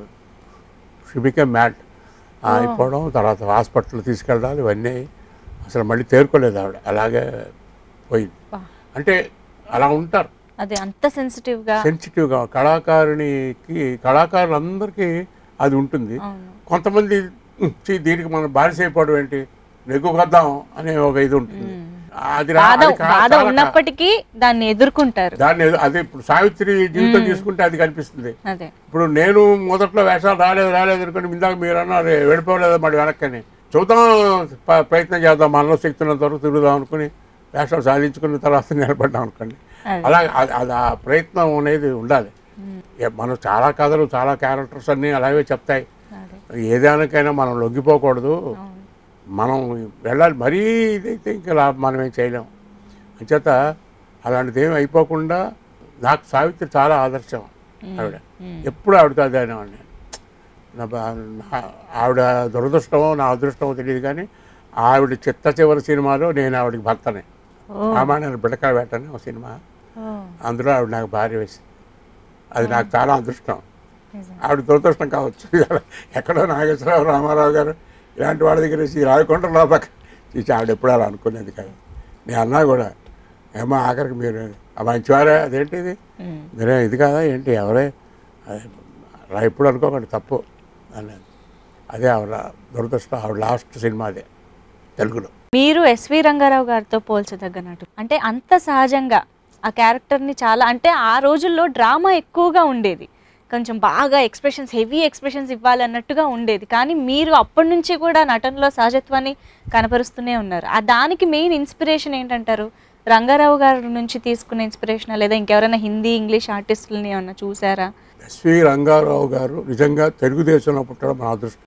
షిబికే మ్యాట్ అయిపోవడం తర్వాత హాస్పిటల్ తీసుకెళ్ళాలి ఇవన్నీ అసలు మళ్ళీ తేరుకోలేదు ఆవిడ అలాగే పోయింది బా. అంటే అలా ఉంటారు అదే అంత సెన్సిటివ్ గా సెన్సిటివ్గా కళాకారునికి కళాకారులందరికీ అది ఉంటుంది అవును కొంతమంది "ఉమ్, ఛీ, దీనికి మనం బానిస అయిపోవడం ఏంటి నెగ్గు కొద్దాం అనే ఒక ఇది ఉంటుంది అది రా- బాధ అది కా- బాధ చాలా కా- ఉన్నప్పటికీ దాన్ని ఎదుర్కొంటారు దాన్ని ఎదు- అదే ఇప్పుడు సావిత్రి జీవితం తీసుకుంటే అది కనిపిస్తుంది అదే ఇప్పుడు నేను మొదట్లో వేషాలు రాలేదు రాలేదు అనుకుని ఇందాక మీరు అన్నారు వెళ్ళిపోలేదు మరి వెనక్కని చూద్దాం ప- ప్రయత్నం చేద్దాం మనలో శక్తి ఉన్నంత వరకు తిరుగుదాం అనుకుని వేషాలు సాధించుకున్న తర్వాత నిలబడ్డాం అనుకోండి అదే. అలా అది అది ఆ ప్రయత్నం అనేది ఉండాలి ఏ, మనం చాలా కథలు చాలా క్యారెక్టర్స్ అన్నీ అలాగే చెప్తాయి అదే ఏదానికైనా మనం లొంగిపోకూడదు అవును మనం వెళ్ళాలి మరీ ఇదైతే ఇంకా లా- మనం ఏం చేయలేం అంచేత అలాంటిది ఏమి అయిపోకుండా నాకు సావిత్రి చాలా ఆదర్శం ఆవిడ ఎప్పుడు ఆవిడతో అదే అనేవాడిని నేను నా బా- నా- ఆవిడ దురదృష్టమో నా అదృష్టమో తెలియదు కానీ ఆవిడ చిత్త చివరి సినిమాలో నేను ఆవిడకి భర్తనే ఓ రామాయణ బిడక వేటని ఒక సినిమా ఓ అందులో ఆవిడ నాకు భార్య వేసింది అది నాకు చాలా అదృష్టం నిజం. ఆవిడ దురదృష్టం కావచ్చు ఎక్కడో నాగేశ్వరరావు రామారావు గారు ఇలాంటి వాళ్ళ దగ్గర ఈ రాయకొండ లోపక చూసి ఆవిడ ఎప్పుడు అలా అనుకునేది కాదు నేను అన్నా కూడా ఏమో ఆఖరికి మీరు ఆ మంచివారే అదేంటిది ఉమ్. మీరే ఇది కాదా ఏంటి ఎవరే అదే, అలా ఎప్పుడు అనుకోకండి తప్పు అనేది అదే ఆవిడ దురదృష్టం ఆవిడ లాస్ట్ సినిమా అదే తెలుగులో మీరు ఎస్వి రంగారావు గారితో పోల్చదగ్గ నటు అంటే అంత సహజంగా ఆ క్యారెక్టర్ని చాలా అంటే ఆ రోజుల్లో డ్రామా ఎక్కువగా ఉండేది కొంచెం బాగా ఎక్స్ప్రెషన్స్ హెవీ ఎక్స్ప్రెషన్స్ ఇవ్వాలి అన్నట్టుగా ఉండేది కానీ మీరు అప్పటి నుంచి కూడా నటనలో సహజత్వాన్ని కనపరుస్తూనే ఉన్నారు ఆ దానికి మెయిన్ ఇన్స్పిరేషన్ ఏంటంటారు రంగారావు గారి నుంచి తీసుకున్న ఇన్స్పిరేషన్ లేదా ఇంకెవరైనా హిందీ ఇంగ్లీష్ ఆర్టిస్టులని ఏమన్నా చూసారా ఎస్వి రంగారావు గారు నిజంగా తెలుగుదేశంలో పుట్టడం మన అదృష్టం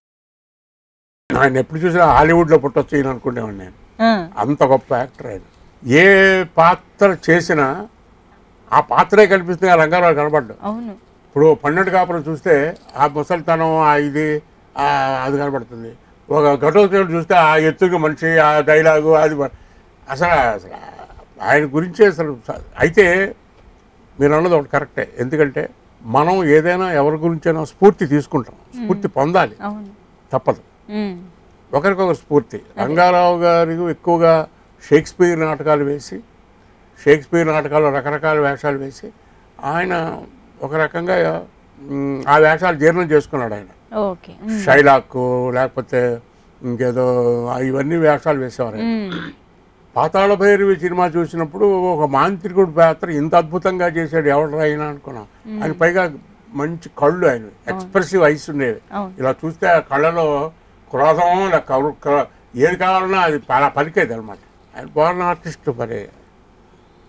ఆయన ఎప్పుడు చూసినా హాలీవుడ్లో పుట్టొచ్చు ఈయన అనుకునేవాడిని నేను ఆ, అంత గొప్ప యాక్టర్ ఆయన ఏ పాత్ర చేసినా ఆ పాత్రే కనిపిస్తుంది ఆ రంగారావు కనబడ్డు అవును ఇప్పుడు పన్నెండు కాపురం చూస్తే ఆ ముసలితనం ఆ ఇది ఆ అది కనబడుతుంది ఒక ఘటోత్సవం చూస్తే ఆ ఎత్తుగా మనిషి ఆ డైలాగు అది మ- అసలు అసలు ఆయన గురించి అసలు స- అయితే మీరు అన్నది ఒకటి కరెక్టే ఎందుకంటే మనం ఏదైనా ఎవరి గురించైనా స్ఫూర్తి తీసుకుంటాం స్ఫూర్తి పొందాలి అవును తప్పదు ఉమ్, ఒకరికొకరు స్ఫూర్తి రంగారావు గారు ఎక్కువగా షేక్స్పియర్ నాటకాలు వేసి షేక్స్పియర్ నాటకాల్లో రకరకాల వేషాలు వేసి ఆయన ఒక రకంగా మ్, ఆ వేషాలు జీర్ణం చేసుకున్నాడు ఆయన ఓకే ఉమ్, షైలాక్ లేకపోతే ఇంకేదో ఆ ఇవన్నీ వేషాలు వేసేవారు ఆయన. ఉమ్, పాతాళ భైరవి సినిమా చూసినప్పుడు ఒక మాంత్రికుడు పాత్ర ఇంత అద్భుతంగా చేశాడు ఎవరు అయినా అనుకున్నాం ఆయన పైగా మంచి కళ్ళు ఆయన ఎక్స్ప్రెసివ్ ఐస్ ఉండేవి అవును ఇలా చూస్తే ఆ కళ్ళలో క్రోధం లేక కరు- క్ర- ఏది కావాలన్నా అది అలా పలికేది అనమాట ఆయన బాగున్న ఆర్టిస్ట్ మరి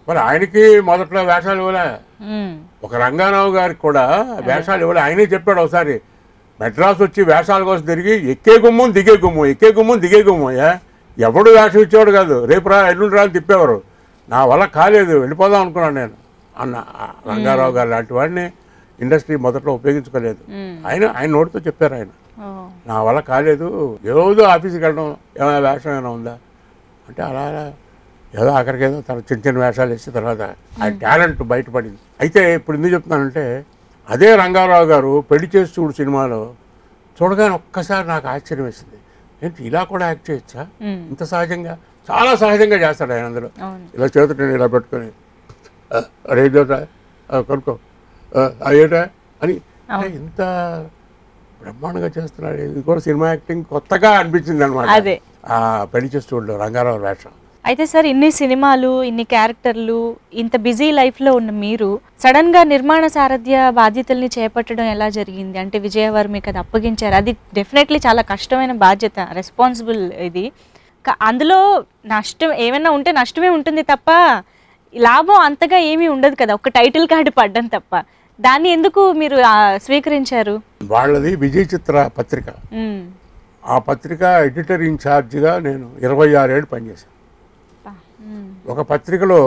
మరి ఆయనకి మొదట్లో వేషాలు ఇవ్వలే ఉమ్, ఒక రంగారావు గారికి కూడా వేషాలు ఇవ్వలే ఆయనే చెప్పాడు ఒకసారి మెడ్రాస్ వచ్చి వేషాల కోసం తిరిగి ఎక్కే గుమ్మం దిగే గుమ్మం ఎక్కే గుమ్మం దిగే గుమ్మం ఏ ఎవడు వేషం ఇచ్చేవాడు కాదు రేపు రా ఎల్లుండి రా అని తిప్పేవారు నా వల్ల కాలేదు వెళ్ళిపోదాం అనుకున్నాను నేను అన్న ఆ రంగారావు గారు లాంటి వాడిని ఇండస్ట్రీ మొదట్లో ఉపయోగించుకోలేదు ఉమ్. ఆయన ఆయన నోటితో చెప్పారు ఆయన ఓ, నా వల్ల కాలేదు ఏదో ఆఫీస్కి వెళ్ళడం ఏమైనా వేషం ఏమైనా ఉందా అంటే అలా అలా ఏదో అక్కడికి ఏదో తన చిన్న చిన్న వేషాలు వేసిన తర్వాత ఆ టాలెంట్ బయటపడింది అయితే ఇప్పుడు ఎందుకు చెప్తున్నానంటే అదే రంగారావు గారు పెళ్లి చేసి చూడు సినిమాలో చూడగానే ఒక్కసారి నాకు ఆశ్చర్యం వేసింది ఏంటి ఇలా కూడా యాక్ట్ చేయొచ్చా ఉమ్, ఇంత సహజంగా చాలా సహజంగా చేస్తాడు ఆయన అందులో అవును ఇలా చేతులు ఇలా పెట్టుకొని "ఆ, అరే ఇదేటా ఆ, కొనుక్కో ఆ, అయ్యేటా అని అంటే ఇంత బ్రహ్మాండంగా చేస్తున్నాడు ఇది కూడా సినిమా యాక్టింగ్ కొత్తగా అనిపించింది అనమాట అదే. ఆ పెళ్లి చేస్తుండే రంగారావు వేషం అయితే సార్ ఇన్ని సినిమాలు ఇన్ని క్యారెక్టర్లు ఇంత బిజీ లైఫ్లో ఉన్న మీరు సడన్గా నిర్మాణ సారథ్య బాధ్యతల్ని చేపట్టడం ఎలా జరిగింది అంటే విజయవారు మీకు అది అప్పగించారు అది డెఫినెట్లీ చాలా కష్టమైన బాధ్యత రెస్పాన్సిబుల్ ఇది క- అందులో నష్టం ఏమైనా ఉంటే నష్టమే ఉంటుంది తప్ప లాభం అంతగా ఏమీ ఉండదు కదా ఒక టైటిల్ కార్డు పడ్డం తప్ప దాన్ని ఎందుకు మీరు ఆ, స్వీకరించారు వాళ్ళది విజయ్ చిత్ర పత్రిక ఉమ్. ఆ పత్రిక ఎడిటర్ ఇన్ఛార్జిగా నేను ఇరవై ఆరేళ్ళు పనిచేశాను పా. ఉమ్. ఒక పత్రికలో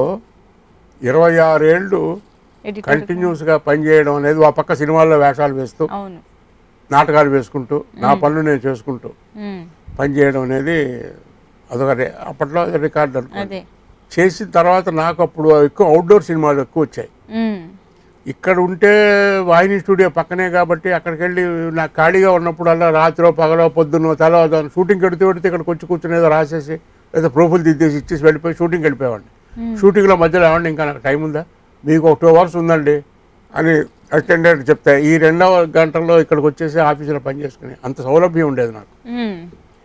ఇరవై ఆరేళ్ళు ఎడిటర్ కంటిన్యూస్గా పనిచేయడం అనేది ఆ పక్క సినిమాల్లో వేషాలు వేస్తూ అవును నాటకాలు వేసుకుంటూ నా పనులు నేను చేసుకుంటూ ఉమ్. పనిచేయడం అనేది అదొక రే- అప్పట్లో అది రికార్డు అనుకో అదే చేసిన తర్వాత నాకు అప్పుడు ఎక్కువ అవుట్డోర్ సినిమాలు ఎక్కువ వచ్చాయి ఉమ్. ఇక్కడ ఉంటే వాహిని స్టూడియో పక్కనే కాబట్టి అక్కడికి వెళ్ళి నాకు ఖాళీగా ఉన్నప్పుడల్లా రాత్రో పగలో పొద్దున్నో తెల్లవారు షూటింగ్ పెడితే పెడితే ఇక్కడికి వచ్చి కూర్చుని ఏదో రాసేసి ఏదో ప్రూఫ్లు దిద్దేసి ఇచ్చేసి వెళ్ళిపోయి షూటింగ్ వెళ్ళిపోయేవాడిని షూటింగ్లో మధ్యలో ఏమండి ఇంకా నాకు టైం ఉందా మీకు ఒక టూ అవర్స్ ఉందండి అని అటెండెంట్ చెప్తే ఈ రెండవ గంటల్లో ఇక్కడికి వచ్చేసి ఆఫీసులో పని చేసుకుని అంత సౌలభ్యం ఉండేది నాకు ఉమ్.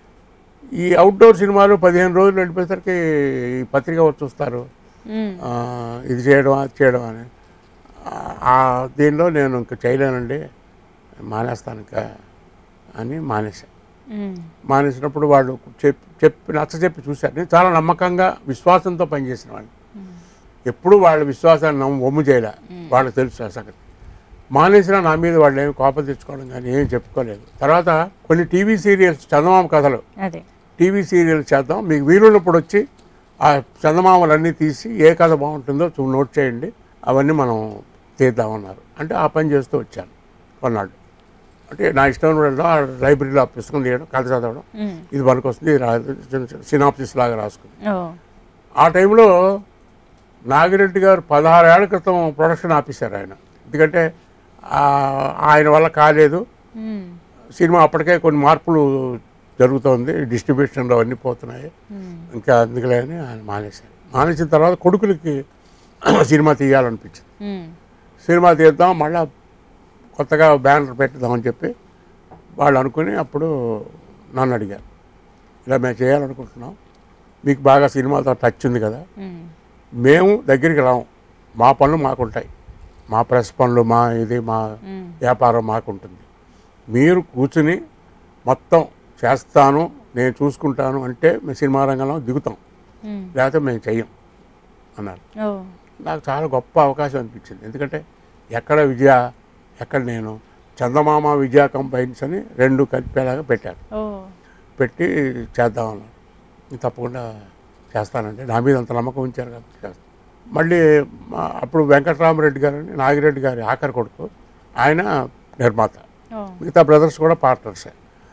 ఈ అవుట్డోర్ సినిమాలు పదిహేను రోజులు వెళ్ళిపోయేసరికి ఈ పత్రిక వచ్చి చూస్తారు ఉమ్. ఆ, ఇది చేయడం అది చేయడం అని ఆ- ఆ దీనిలో నేను ఇంక చేయలేనండి మానేస్తాను ఇంకా అని మానేశాను ఉమ్. మానేసినప్పుడు వాళ్ళు చెప్పి చెప్పి నచ్చ చెప్పి చూశారు నేను చాలా నమ్మకంగా విశ్వాసంతో పనిచేసిన వాడిని ఎప్పుడు వాళ్ళ విశ్వాసాన్ని నమ్ము ఒమ్ము చేయలే వాళ్ళకి తెలుసు ఆ సంగతి మానేసినా నా మీద వాళ్ళు ఏమి కోపం తెచ్చుకోవడం కానీ ఏం చెప్పుకోలేదు తర్వాత కొన్ని టీవీ సీరియల్స్ చందమామ కథలు అదే టీవీ సీరియల్ చేద్దాం మీకు వీలున్నప్పుడు వచ్చి ఆ చందమామలన్నీ తీసి ఏ కథ బాగుంటుందో చూ నోట్ చేయండి అవన్నీ మనం తీద్దామన్నారు అంటే ఆ పని చేస్తూ వచ్చాను కొన్నాళ్ళు అంటే నా ఇష్టం వెళ్ళడం ఆ లైబ్రరీలో ఆ పుస్తకం తీయడం కథ చదవడం ఉమ్. ఇది పనికొస్తుంది ఇది రా- చిన్న చిన్న సినాప్సిస్ లాగా రాసుకుంది ఓ ఆ టైంలో నాగిరెడ్డి గారు పదహారేళ్ల క్రితం ప్రొడక్షన్ ఆపేశారు ఆయన ఎందుకంటే ఆ, ఆయన వల్ల కాలేదు ఉమ్. సినిమా అప్పటికే కొన్ని మార్పులు జరుగుతోంది డిస్ట్రిబ్యూషన్లో అన్నీ పోతున్నాయి ఉమ్. ఇంకా అందుకలే అని ఆయన మానేశారు మానేసిన తర్వాత కొడుకులకి సినిమా తీయాలనిపించింది ఉమ్. సినిమా తీద్దాం మళ్ళా కొత్తగా బ్యానర్ పెట్టుదామని చెప్పి వాళ్ళు అనుకుని అప్పుడు నన్ను అడిగారు ఇలా మేము చేయాలనుకుంటున్నాం మీకు బాగా సినిమాతో టచ్ ఉంది కదా ఉమ్. మేము దగ్గరికి రాము మా పనులు మాకుంటాయి మా ప్రెస్ పనులు మా ఇది మా ఉమ్. వ్యాపారం మాకుంటుంది మీరు కూర్చుని మొత్తం చేస్తాను నేను చూసుకుంటాను అంటే మేము సినిమా రంగంలో దిగుతాం ఉమ్. లేకపోతే మేము చెయ్యం అన్నారు ఓ నాకు చాలా గొప్ప అవకాశం అనిపించింది ఎందుకంటే ఎక్కడ విజయ ఎక్కడ నేను చందమామ విజయ కంబైన్స్ అని రెండు కలిపేలాగా పెట్టాను ఓ పెట్టి చేద్దామన్నారు నేను తప్పకుండా చేస్తానండి నా మీద అంత నమ్మకం ఉంచారు కాబట్టి చేస్తాను మళ్ళీ మా- అప్పుడు వెంకటరామరెడ్డి గారు అని నాగిరెడ్డి గారి ఆఖరి కొడుకు ఆయన నిర్మాత ఓ మిగతా బ్రదర్స్ కూడా పార్ట్నర్సే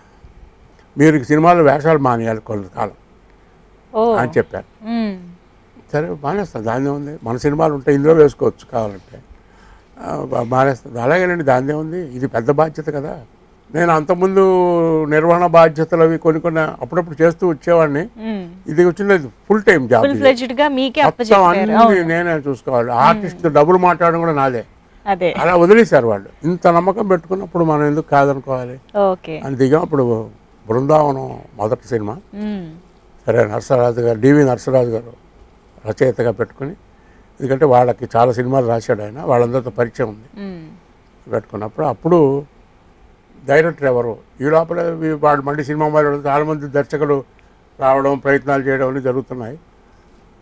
మీరు ఈ సినిమాలో వేషాలు మానేయాలి కొంతకాలం ఓ అని చెప్పారు ఉమ్. సరే మానేస్తాను దాని ఉంది మన సినిమాలు ఉంటాయి ఇందులో వేసుకోవచ్చు కావాలంటే ఆ, బా- మానేస్తుంది అలాగేనండి దాని ఉంది ఇది పెద్ద బాధ్యత కదా నేను అంతకుముందు నిర్వహణ బాధ్యతలు అవి కొన్ని కొన్ని అప్పుడప్పుడు చేస్తూ వచ్చేవాడిని ఉమ్. ఇది వచ్చినది full time job full fledged గా మీకే మొత్తం అప్పచెప్పారు అన్ని అవును నేనే చూసుకోవాలి ఆర్టిస్ట్ డబ్బులు మాట్లాడడం కూడా నాదే అదే అలా వదిలేశారు వాళ్ళు ఇంత నమ్మకం పెట్టుకున్నప్పుడు మనం ఎందుకు కాదనుకోవాలి ఓకే అని దిగాం అప్పుడు బృందావనం మొదటి సినిమా ఉమ్. సరే నరసరాజు గారు డివి నరసరాజు గారు రచయితగా పెట్టుకుని ఎందుకంటే వాళ్ళకి చాలా సినిమాలు రాశాడు ఆయన వాళ్ళందరితో పరిచయం ఉంది ఉమ్. పెట్టుకున్నప్పుడు అప్పుడు డైరెక్టర్ ఎవరు ఈ లోపల వీ- వాళ్ళు మళ్ళీ సినిమా వాళ్ళు చాలామంది దర్శకులు రావడం ప్రయత్నాలు చేయడం అన్నీ జరుగుతున్నాయి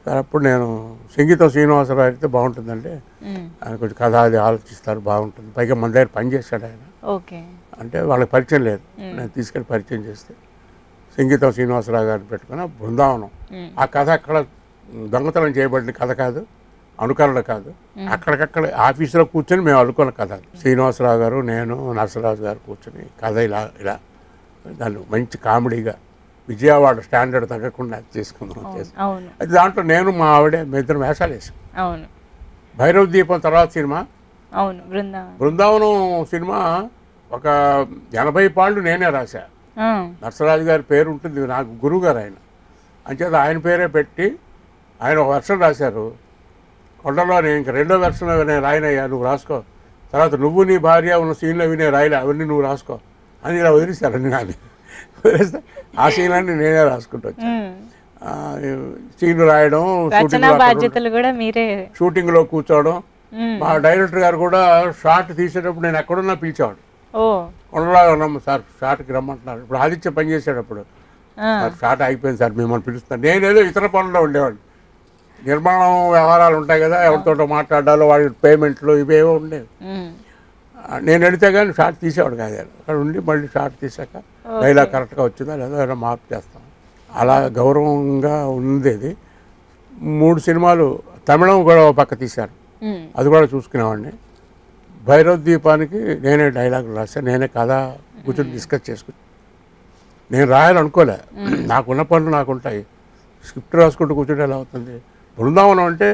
సరే అప్పుడు నేను సంగీతం శ్రీనివాసరావు అయితే బాగుంటుందండి మ్మ్. ఆయన కొంచెం కథ అది ఆలోచిస్తారు బాగుంటుంది పైగా మన దగ్గర పని చేశాడు ఆయన ఓకే అంటే వాళ్ళకి పరిచయం లేదు నేను తీసుకెళ్ళి పరిచయం చేస్తే సంగీతం శ్రీనివాసరావు గారిని పెట్టుకుని బృందావనం మ్మ్. ఆ కథ అక్కడ దొంగతనం చేయబడిన కథ కాదు అనుకరణ కాదు అక్కడికక్కడ ఆఫీసులో కూర్చొని మేము అనుకున్న కథ అది. శ్రీనివాసరావు గారు నేను నరసరాజు గారు కూర్చొని కథ ఇలా ఇలా దాన్ని మంచి కామెడీగా విజయవాడ స్టాండర్డ్ తగ్గకుండా చేసుకుందాం చేసి అవును అది దాంట్లో నేను మా ఆవిడే మీ ఇద్దరు వేషాలు వేసాం అవును భైరవ దీపం తర్వాత సినిమా అవును బృందావనం బృందావనం సినిమా ఒక ఎనభై పాళ్ళు నేనే రాశా ఆ, నరసరాజు గారి పేరు ఉంటుంది నాకు గురువు గారు ఆయన అంచేత ఆయన పేరే పెట్టి ఆయన ఒక వెర్షన్ రాశారు కొండలో నేను ఇంక రెండో వెర్షన్ నేను రాయనయ్యా నువ్వు రాసుకో తర్వాత నువ్వు నీ భార్య ఉన్న సీన్లు అవి నేను రాయలే అవన్నీ నువ్వు రాసుకో అని ఇలా వదిలేశారు అన్ని కానీ వదిలేస్తే ఆ సీన్లన్నీ నేనే రాసుకుంటూ వచ్చాను మ్మ్. ఆ, సీన్లు రాయడం రచనా షూటింగ్లో అక్కడ బాధ్యతలు కూడా మీరే షూటింగ్లో కూర్చోవడం మ్మ్. మా డైరెక్టర్ గారు కూడా షార్ట్ తీసేటప్పుడు నేను ఎక్కడున్నా పిలిచేవాడు ఓ కొండలా ఉన్నాము సార్ షార్ట్కి రమ్మంటున్నారు ఇప్పుడు ఆదిత్య పని చేశాడు అప్పుడు ఆ, సార్ షార్ట్ అయిపోయింది సార్ మిమ్మల్ని పిలుస్తాను నేనేదో ఇతర పనుల్లో ఉండేవాడిని నిర్మాణం వ్యవహారాలు ఉంటాయి కదా ఎవరితో మాట్లాడాలో వాడి పేమెంట్లు ఇవేవో ఉండేవి మ్మ్. ఆ, నేను వెళితే కానీ షార్ట్ తీసేవాడు కాదు ఆయన. అక్కడ ఉండి మళ్ళీ షార్ట్ తీసాక డైలాగ్ కరెక్ట్గా వచ్చిందా లేదా ఏదైనా మార్పు చేస్తాం అలా గౌరవంగా ఉంది ఇది మూడు సినిమాలు తమిళం కూడా ఒక పక్క తీశారు మ్మ్. అది కూడా చూసుకునేవాడిని భైరవ దీపానికి నేనే డైలాగులు రాశాను నేనే కథ కూర్చొని డిస్కస్ చేసుకుని నేను రాయాలనుకోలే నాకున్న పనులు నాకు ఉంటాయి స్క్రిప్ట్ రాసుకుంటూ కూర్చుంటే ఎలా అవుతుంది బృందావనం అంటే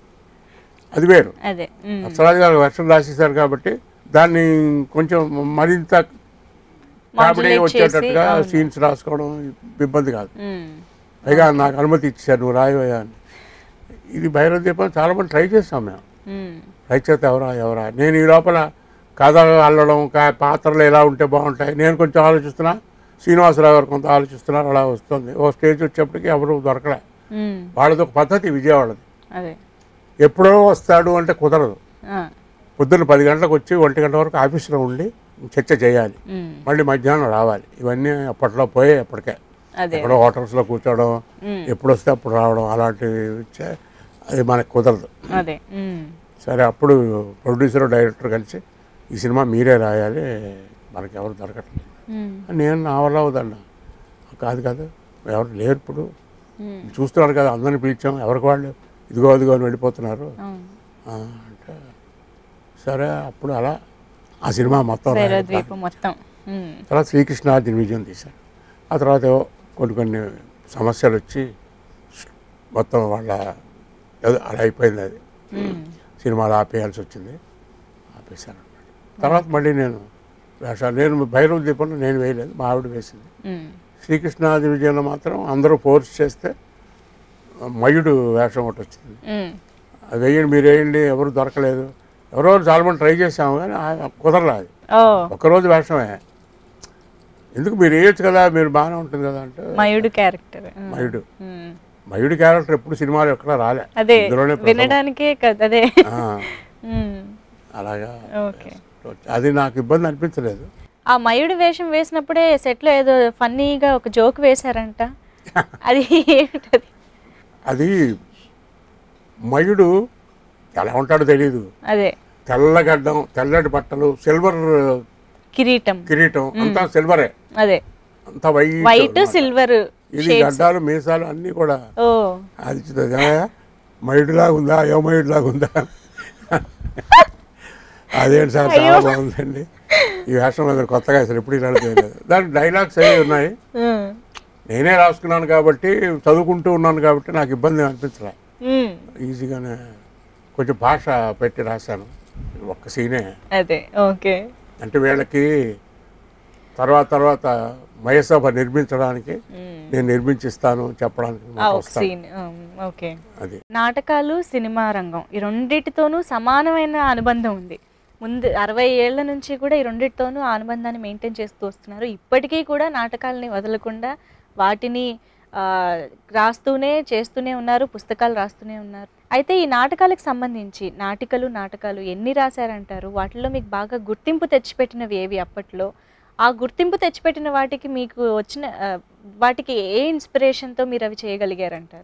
అది వేరు అదే మ్మ్. నరసరాజు గారు వర్షం రాసేశారు కాబట్టి దాన్ని కొంచెం మరింత కామెడీ Modulate వచ్చేటట్టుగా చేసి, అవును. సీన్స్ రాసుకోవడం ఇబ్బంది కాదు మ్మ్. పైగా నాకు అనుమతి ఇచ్చారు నువ్వు రాయవయ్యా అని ఇది భైరవ దీపం చాలా మంది ట్రై చేస్తాం మేము మ్మ్. రచయిత ఎవరా ఎవరా నేను ఈ లోపల కథ అల్లడం కా- పాత్రలు ఎలా ఉంటే బాగుంటాయి నేను కొంచెం ఆలోచిస్తున్నా శ్రీనివాసరావు గారు కొంత ఆలోచిస్తున్నారు అలా వస్తుంది ఓ స్టేజ్ వచ్చేప్పటికి ఎవరు దొరకలే మ్మ్. వాళ్ళది ఒక పద్ధతి విజయవాడది అదే ఎప్పుడో వస్తాడు అంటే కుదరదు ఆ, పొద్దున్న పది గంటలకు వచ్చి ఒంటి గంట వరకు ఆఫీసులో ఉండి చర్చ చేయాలి మ్మ్. మళ్ళీ మధ్యాహ్నం రావాలి ఇవన్నీ అప్పట్లో పోయే అప్పటికే అదే ఎక్కడో హోటల్స్లో కూర్చోవడం మ్మ్. ఎప్పుడు వస్తే అప్పుడు రావడం అలాంటివి ఇచ్చే అది మనకు కుదరదు అదే మ్మ్. సరే అప్పుడు ప్రొడ్యూసర్ డైరెక్టర్ కలిసి ఈ సినిమా మీరే రాయాలి మనకి ఎవరు దొరకట్లేదు మ్మ్. నేను నా వల్ల అవుదన్న కాదు కాదు ఎవరు లేరు ఇప్పుడు మ్మ్. చూస్తున్నారు కదా అందరిని పిలిచాం ఎవరికి వాళ్ళు ఇదిగో అదిగో అని వెళ్ళిపోతున్నారు అవును. ఆ, అంటే సరే అప్పుడు అలా ఆ సినిమా మొత్తం భైరవ రాయడం ద్వీపం మొత్తం మ్మ్. తర్వాత శ్రీకృష్ణార్జున విజయం తీశాను ఆ తర్వాత ఏవో కొన్ని కొన్ని సమస్యలు వచ్చి మొత్తం వాళ్ళ ఏదో అలా అయిపోయింది అది మ్మ్. సినిమాలు ఆపేయాల్సి వచ్చింది ఆపేశాను అనమాట తర్వాత మళ్ళీ నేను వేషాలు నేను భైరవ దీపంలో నేను వేయలేదు మా ఆవిడ వేసింది మ్మ్. శ్రీకృష్ణాది విజయంలో మాత్రం అందరూ ఫోర్స్ చేస్తే మయుడు వేషం ఒకటి వచ్చింది మ్మ్. అది వేయండి మీరు వేయండి ఎవరు దొరకలేదు ఎవరో చాలా మంది ట్రై చేసాము కానీ ఆ- కుదరలేదు అది ఓ ఒక్కరోజు వేషమే ఎందుకు మీరు వేయొచ్చు కదా మీరు బాగానే ఉంటుంది కదా అంటే మయుడు క్యారెక్టర్ మయుడు మయుడి క్యారెక్టర్ ఎప్పుడు సినిమాలు ఎక్కడ రాలే అదే ఇందులోనే ప్రథమం. వినడానికే కదా అదే ఆ, మ్మ్. అలాగా ఓకే అది నాకు ఇబ్బంది అనిపించలేదు ఆ మయుడు వేషం వేసినప్పుడే సెట్లో ఏదో ఫన్నీగా ఒక జోక్ వేశారంట అది ఏమిటది అది మయుడు ఎలా ఉంటాడో తెలియదు అదే తెల్లగడ్డం తెల్లటి బట్టలు సిల్వర్ కిరీటం కిరీటం అంతా సిల్వరే అదే అంతా వైట్ వైట్ అన్నమాట. సిల్వర్ ఇది గడ్డాలు మీసాలు అన్నీ కూడా ఓ అది మయుడిలాగా ఉందా అయ్యో మయుడిలాగా ఉందా అదేంటి సార్ చాలా బాగుందండి ఈ వేషం మీద కొత్తగా అసలు ఎప్పుడు ఇలా చేయలేదు దాని డైలాగ్స్ అవి ఉన్నాయి మ్మ్. నేనే రాసుకున్నాను కాబట్టి చదువుకుంటూ ఉన్నాను కాబట్టి నాకు ఇబ్బంది అనిపించలే మ్మ్. ఈజీగానే కొంచెం భాష పెట్టి రాశాను ఒక్క సీనే అదే ఓకే అంటే వీళ్ళకి తర్వాత తర్వాత మయసభ నిర్మించడానికి మ్మ్. నేను నిర్మించిస్తాను చెప్పడానికి ఆ మాకు ఒక వస్తాను సీన్ ఓకే అది నాటకాలు సినిమా రంగం ఈ రెండిటితోనూ సమానమైన అనుబంధం ఉంది ముందు అరవై ఏళ్ల నుంచి కూడా ఈ రెండిటితోనూ ఆ అనుబంధాన్ని మెయింటైన్ చేస్తూ వస్తున్నారు ఇప్పటికీ కూడా నాటకాలని వదలకుండా వాటిని ఆ, రాస్తూనే చేస్తూనే ఉన్నారు పుస్తకాలు రాస్తూనే ఉన్నారు అయితే ఈ నాటకాలకు సంబంధించి నాటికలు నాటకాలు ఎన్ని రాశారంటారు వాటిలో మీకు బాగా గుర్తింపు తెచ్చిపెట్టినవి ఏవి అప్పట్లో ఆ గుర్తింపు తెచ్చిపెట్టిన వాటికి మీకు వచ్చిన ఆ, వాటికి ఏ ఇన్స్పిరేషన్తో మీరు అవి చేయగలిగారంటారు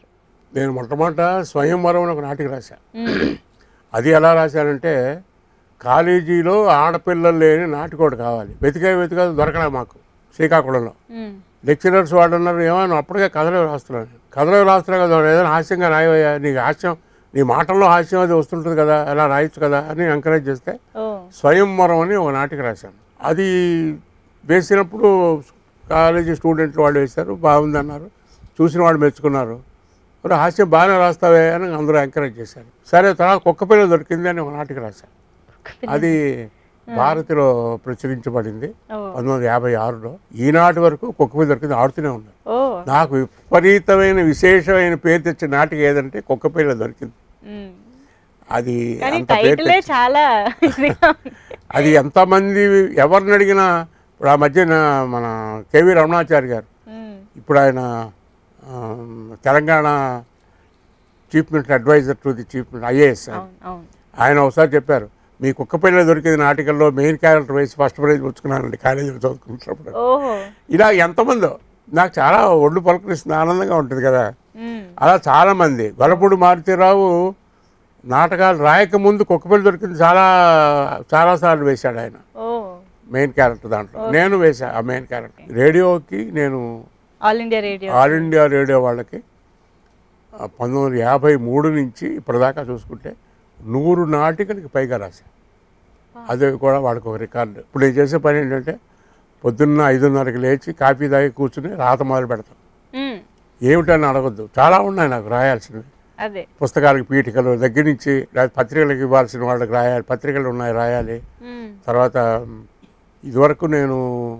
నేను మొట్టమొదట స్వయంవరం అని ఒక నాటిక రాశా మ్మ్. అది ఎలా రాశానంటే కాలేజీలో ఆడపిల్లలు లేని నాటికోడు కావాలి వెతికే వెతికే దొరకలే మాకు శ్రీకాకుళంలో మ్మ్. లెక్చరర్స్ వాళ్ళు అన్నారు ఏమన్నా అప్పటికే కథలో రాస్తున్నాను నేను. కథలో రాస్తున్నా కదా ఏదైనా హాస్యంగా రాయవయ్యా నీకు హాస్యం నీ మాటల్లో హాస్యం అది వస్తుంటుంది కదా ఎలా రాయొచ్చు కదా అని ఎంకరేజ్ చేస్తే ఓ స్వయంవరం అని ఒక నాటిక రాశాను అది వేసినప్పుడు కాలేజీ స్టూడెంట్లు వాళ్ళు వేశారు బాగుందన్నారు చూసిన వాళ్ళు మెచ్చుకున్నారు మరి హాస్యం బాగానే రాస్తావే అని అందరూ ఎంకరేజ్ చేశారు సరే తర్వాత కుక్క పిల్ల దొరికింది అని ఒక నాటిక రాశాను అది భారతిలో ప్రచురించబడింది ఓ పంతొమ్మిది వందల యాభై ఆరులో ఈనాటి వరకు కుక్క పిల్ల దొరికింది ఆడుతూనే ఉన్నారు ఓ నాకు విపరీతమైన విశేషమైన పేరు తెచ్చిన నాటిక ఏదంటే కుక్క పిల్ల దొరికింది మ్మ్. అది కానీ అంత పేరు టైటిలే చాలా ఇదిగా ఉంది. అది ఎంతమంది ఎవరిని అడిగినా ఇప్పుడు ఆ మధ్యన మన కేవీ రమణాచారి గారు మ్మ్. ఇప్పుడు ఆయన ఆ, Telangana chief minister adviser to the chief minister IAS అవును అవును ఆయన ఒకసారి చెప్పారు మీ కుక్క పిల్ల దొరికింది నాటికల్లో మెయిన్ క్యారెక్టర్ వేసి ఫస్ట్ ప్రైజ్ పుచ్చుకున్నానండి కాలేజీలో చదువుకుంటున్నప్పుడు ఓహో ఇలా ఎంతమందో నాకు చాలా ఒళ్ళు పలకరిస్తుంది ఆనందంగా ఉంటుంది కదా మ్మ్. అలా చాలామంది గొల్లపూడి మారుతీరావు నాటకాలు రాయకముందు కుక్కపిల్ల దొరికింది చాలా చాలాసార్లు వేశాడు ఆయన ఓ మెయిన్ క్యారెక్టర్ దాంట్లో నేను వేసా ఆ మెయిన్ క్యారెక్టర్ రేడియోకి నేను all India radio all India radio వాళ్ళకి ఆ, పంతొమ్మిది వందల యాభై మూడు నుంచి ఇప్పటిదాకా చూసుకుంటే నూరు నాటికలకి పైగా రాశా అది కూడా వాళ్ళకి ఒక రికార్డు ఇప్పుడు నేను చేసే పని ఏంటంటే పొద్దున్న ఐదున్నరకి లేచి కాఫీ తాగి కూర్చుని రాత మొదలు పెడతాం మ్మ్. ఏమిటని అడగొద్దు చాలా ఉన్నాయి నాకు రాయాల్సినవి అదే పుస్తకాలకు పీఠికలు దగ్గర నుంచి లేదా పత్రికలకు ఇవ్వాల్సిన వాళ్ళకి రాయాలి పత్రికలు ఉన్నాయి రాయాలి మ్మ్. తర్వాత మ్, ఇదివరకు నేను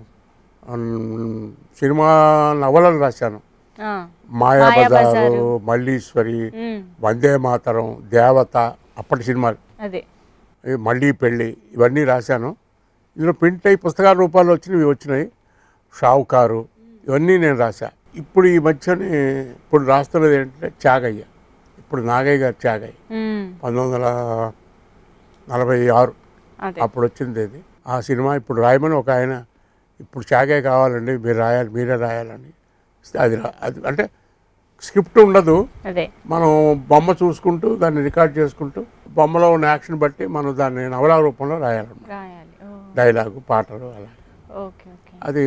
మ్, సినిమా నవలలు రాశాను ఆ. మాయాబజారు మాయాబజారు. మల్లీశ్వరి మ్మ్. వందే మాతరం దేవత అప్పటి సినిమాలు అదే ఈ మళ్ళీ పెళ్ళి ఇవన్నీ రాశాను ఇందులో ప్రింట్ అయ్యి పుస్తకాల రూపాల్లో వచ్చినవి వచ్చినాయి షావుకారు ఇవన్నీ నేను రాశా ఇప్పుడు ఈ మధ్యని ఇప్పుడు రాస్తున్నది ఏంటంటే త్యాగయ్య ఇప్పుడు నాగయ్య గారు త్యాగయ్య మ్మ్. పంతొమ్మిది వందల నలభై ఆరు అదే అప్పుడు వచ్చింది అది ఆ సినిమా ఇప్పుడు రాయమని ఒక ఆయన ఇప్పుడు చాగే కావాలండి మీరు రాయాలి మీరే రాయాలని అది రా- అది అంటే స్క్రిప్ట్ ఉండదు అదే మనం బొమ్మ చూసుకుంటూ దాన్ని రికార్డ్ చేసుకుంటూ బొమ్మలో ఉన్న యాక్షన్ బట్టి మనం దాన్ని నవలా రూపంలో రాయాలన్నమాట రాయాలి ఓ డైలాగు పాటలు అలా ఓకే ఓకే అది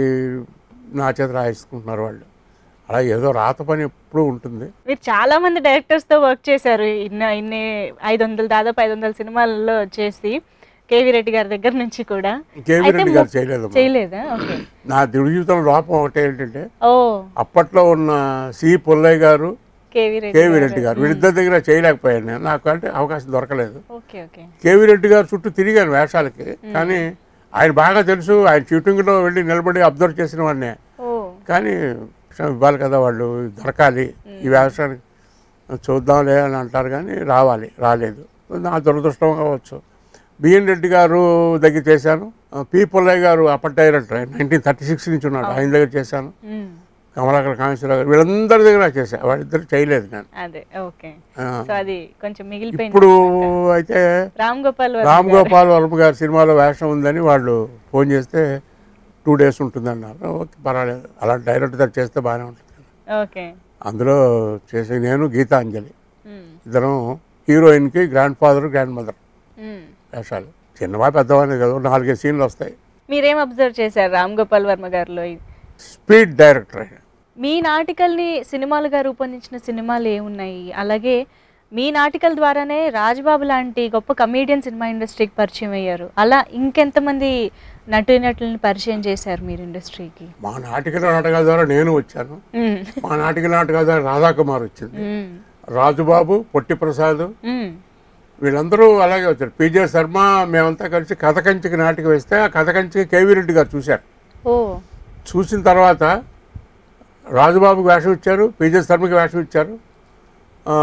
నా చేత రాయించుకుంటున్నారు వాళ్ళు అలా ఏదో రాత పని ఎప్పుడూ ఉంటుంది మీరు చాలా మంది డైరెక్టర్స్ తో వర్క్ చేశారు ఇన్ని ఇన్ని ఐదు వందలు దాదాపు ఐదు వందల సినిమాలలో చేసి కేవీ రెడ్డి గారి దగ్గర నుంచి కూడా కేవీ అయితే రెడ్డి గారు ము- చేయలేదు చేయలేదా ఓకే నా జీవితం లోపం ఒకటి ఏంటంటే ఓ అప్పట్లో ఉన్న సి పుల్లయ్య గారు కేవీ రెడ్డి కేవీ రెడ్డి గారు వీళ్ళిద్దరి దగ్గర చేయలేకపోయాను నేను నాకు అంటే అవకాశం దొరకలేదు ఓకే ఓకే కేవీ రెడ్డి గారు చుట్టూ తిరిగాను వేషాలకి కానీ ఆయన బాగా తెలుసు ఆయన షూటింగ్లో వెళ్ళి నిలబడి అబ్జర్వ్ చేసిన వాడినే ఓ కానీ క్షమ ఇవ్వాలి కదా వాళ్ళు దొరకాలి ఈ వేషానికి చూద్దాంలే అని అంటారు కానీ రావాలి రాలేదు నా దురదృష్టం కావచ్చు బిఎన్ రెడ్డి గారు దగ్గర చేశాను పి పుల్లయ్య గారు అప్పటి డైరెక్టర్ నైన్టీన్ థర్టీ సిక్స్ నుంచి ఉన్నాడు ఆయన దగ్గర చేశాను మ్మ్. కమలాకర్ కామేశ్వరరావు గారు వీళ్ళందరి దగ్గర చేశాను వాళ్ళిద్దరు చేయలేదు నేను అదే ఓకే ఆ. సో అది కొంచెం మిగిలిపోయింది ఇప్పుడు అయితే రామ్ గోపాల్ వర్మ రామ్ గారు. గోపాల్ వర్మ గారి సినిమాలో వేషం ఉందని వాళ్ళు ఫోన్ చేస్తే టూ డేస్ ఉంటుందన్నారు ఓకే పర్వాలేదు అలాంటి డైరెక్టర్ చేస్తే బాగానే ఉంటుంది ఓకే అందులో చేసే నేను గీతాంజలి మ్మ్. ఇద్దరం హీరోయిన్కి గ్రాండ్ ఫాదర్ గ్రాండ్ మదర్ మ్మ్. వేషాలు చిన్నవా పెద్దవానే కదా నాలుగైదు సీన్లు వస్తాయి మీరేం అబ్జర్వ్ చేశారు రామ్ గోపాల్ వర్మ గారిలో ఇది? స్పీడ్ డైరెక్టర్ ఆయన మీ నాటికల్ని సినిమాలుగా రూపొందించిన సినిమాలు ఏమున్నాయి అలాగే మీ నాటికల ద్వారానే రాజ్బాబు లాంటి గొప్ప కమేడియన్ సినిమా ఇండస్ట్రీకి పరిచయం అయ్యారు అలా ఇంకెంతమంది నటీనటులను పరిచయం చేశారు మీరు ఇండస్ట్రీకి మా నాటికల నాటకాల ద్వారా నేను వచ్చాను మ్మ్. మా నాటికల నాటకాల ద్వారా రాధాకుమార్ వచ్చింది మ్మ్. రాజుబాబు పొట్టి ప్రసాద్ మ్మ్. వీళ్ళందరూ అలాగే వచ్చారు పీజే శర్మ మేమంతా కలిసి కథ కంచికి నాటిక వేస్తే ఆ కథ కంచికి కేవీ రెడ్డి గారు చూశారు ఓ చూసిన తర్వాత రాజుబాబుకి వేషం ఇచ్చారు పీజే శర్మకి వేషం ఇచ్చారు ఆ,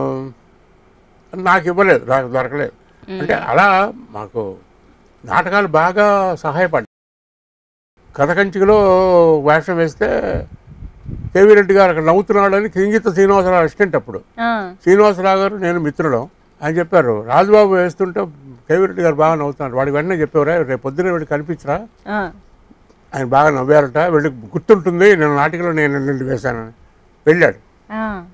నాకు ఇవ్వలేదు నాకు దొరకలేదు అంటే అలా మాకు నాటకాలు బాగా సహాయపడ్డాయి కథ కంచికలో వేషం వేస్తే కేవీ రెడ్డి గారు అక్కడ నవ్వుతున్నాడని కింగిత శ్రీనివాసరావు అసిస్టెంట్ అప్పుడు ఆ. శ్రీనివాసరావు గారు నేను మిత్రులం ఆయన చెప్పారు రాజుబాబు వేస్తుంటే కేవీ రెడ్డి గారు బాగా నవ్వుతున్నాడు వాడికి వెంటనే చెప్పేవారా రేపు పొద్దున వీడికి కనిపించరా ఆ. ఆయన బాగా నవ్వారట వీళ్ళకి గుర్తుంటుంది నేను నాటికలో నేను నిండి వేశానని వెళ్ళాడు ఆ.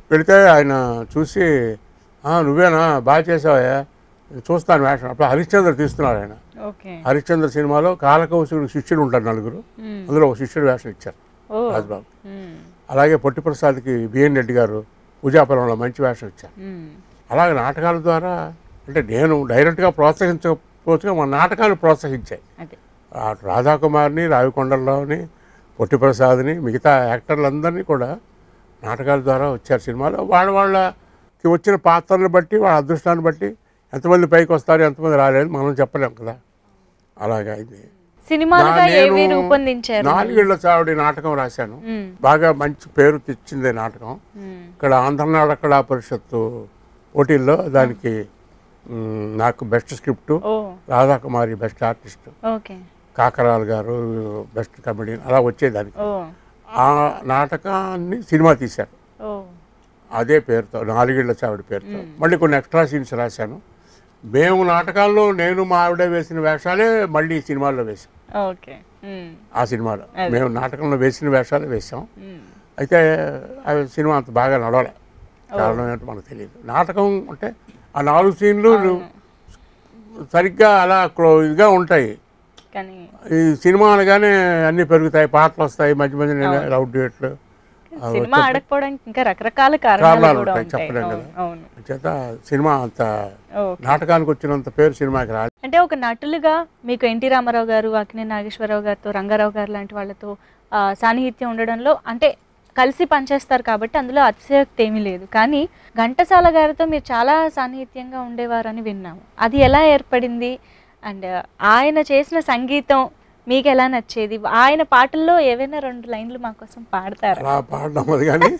వెళితే ఆయన చూసి "ఆ, నువ్వేనా బాగా చేసావా చూస్తాను వేషం అప్పుడు హరిశ్చంద్ర తీస్తున్నాడు ఆయన ఓకే హరిశ్చంద్ర సినిమాలో కాలకౌశుడు శిష్యుడు ఉంటారు నలుగురు మ్మ్. అందులో ఒక శిష్యుడు వేషం ఇచ్చారు ఓ రాజ్బాబు మ్మ్. అలాగే పొట్టి ప్రసాద్కి బిఎన్ రెడ్డి గారు పూజాపురంలో మంచి వేషం ఇచ్చారు మ్మ్. అలాగే నాటకాల ద్వారా అంటే నేను డైరెక్ట్గా ప్రోత్సహించకపోతే మా నాటకాలు ప్రోత్సహించాయి అదే ఆ రాధాకుమార్ని రావికొండలరావుని పొట్టి ప్రసాద్ని మిగతా యాక్టర్లందరినీ కూడా నాటకాల ద్వారా వచ్చారు సినిమాలో వాళ్ళ వాళ్ళకి వచ్చిన పాత్రలను బట్టి వాళ్ళ అదృష్టాన్ని బట్టి ఎంతమంది పైకి వస్తారు ఎంతమంది రాలేదు మనం చెప్పలేం కదా అలాగా ఇది సినిమాలుగా నా- ఏవి నేను రూపొందించారు నాలుగేళ్ల చావిడి నాటకం రాశాను మ్మ్. బాగా మంచి పేరు తెచ్చింది నాటకం మ్మ్. ఇక్కడ ఆంధ్రనాడ కళా పరిషత్తు పోటీల్లో దానికి మ్, నాకు బెస్ట్ స్క్రిప్టు ఓ Radhakumari best artist okay Kakaral garu best comedian అలా వచ్చేదానికి ఓ ఆ నాటకాన్ని సినిమా తీశారు ఓ అదే పేరుతో నాలుగేళ్ల చావిడి పేరుతో మళ్ళీ కొన్ని ఎక్స్ట్రా సీన్స్ రాశాను మేము నాటకాల్లో నేను మా ఆవిడ వేసిన వేషాలే మళ్ళీ ఈ సినిమాల్లో వేసాం ఓకే మ్మ్. ఆ సినిమాలో అదే. మేము నాటకంలో వేసిన వేషాలే వేసాం మ్మ్. అయితే ఆ సినిమా అంత బాగా నడవలే కారణం ఏంటో మనకు తెలియదు నాటకం అంటే ఆ నాలుగు సీన్లు సరిగ్గా అలా క్లో- ఇదిగా ఉంటాయి కానీ ఈ సినిమా అనగానే అన్నీ పెరుగుతాయి పాటలు వస్తాయి మధ్య మధ్య లవ్ డ్యూట్లు సినిమా ఆడకపోవడానికి ఇంకా రకరకాల కారణాలు కారణాలు కూడా ఉంటాయి, ఉంటాయి చెప్పలేం అవును, కదా. అవును చేత సినిమా అంత ఓకే నాటకానికి వచ్చినంత పేరు సినిమాకి రాలేదు అంటే ఒక నటులుగా మీకు ఎన్టీ రామారావు గారు అక్కినే నాగేశ్వరరావు గారితో రంగారావు గారు లాంటి వాళ్ళతో ఆ, సాన్నిహిత్యం ఉండడంలో అంటే కలిసి పనిచేస్తారు కాబట్టి అందులో అతిశయోక్తి ఏమీ లేదు కానీ ఘంటసాల గారితో మీరు చాలా సాన్నిహిత్యంగా ఉండేవారని విన్నాము అది ఎలా ఏర్పడింది అండ్ ఆయన చేసిన సంగీతం మీకు ఎలా నచ్చేది ఆయన పాటల్లో ఏవైనా రెండు లైన్లు మా కోసం పాడతారా అలా పాడడం అది కానీ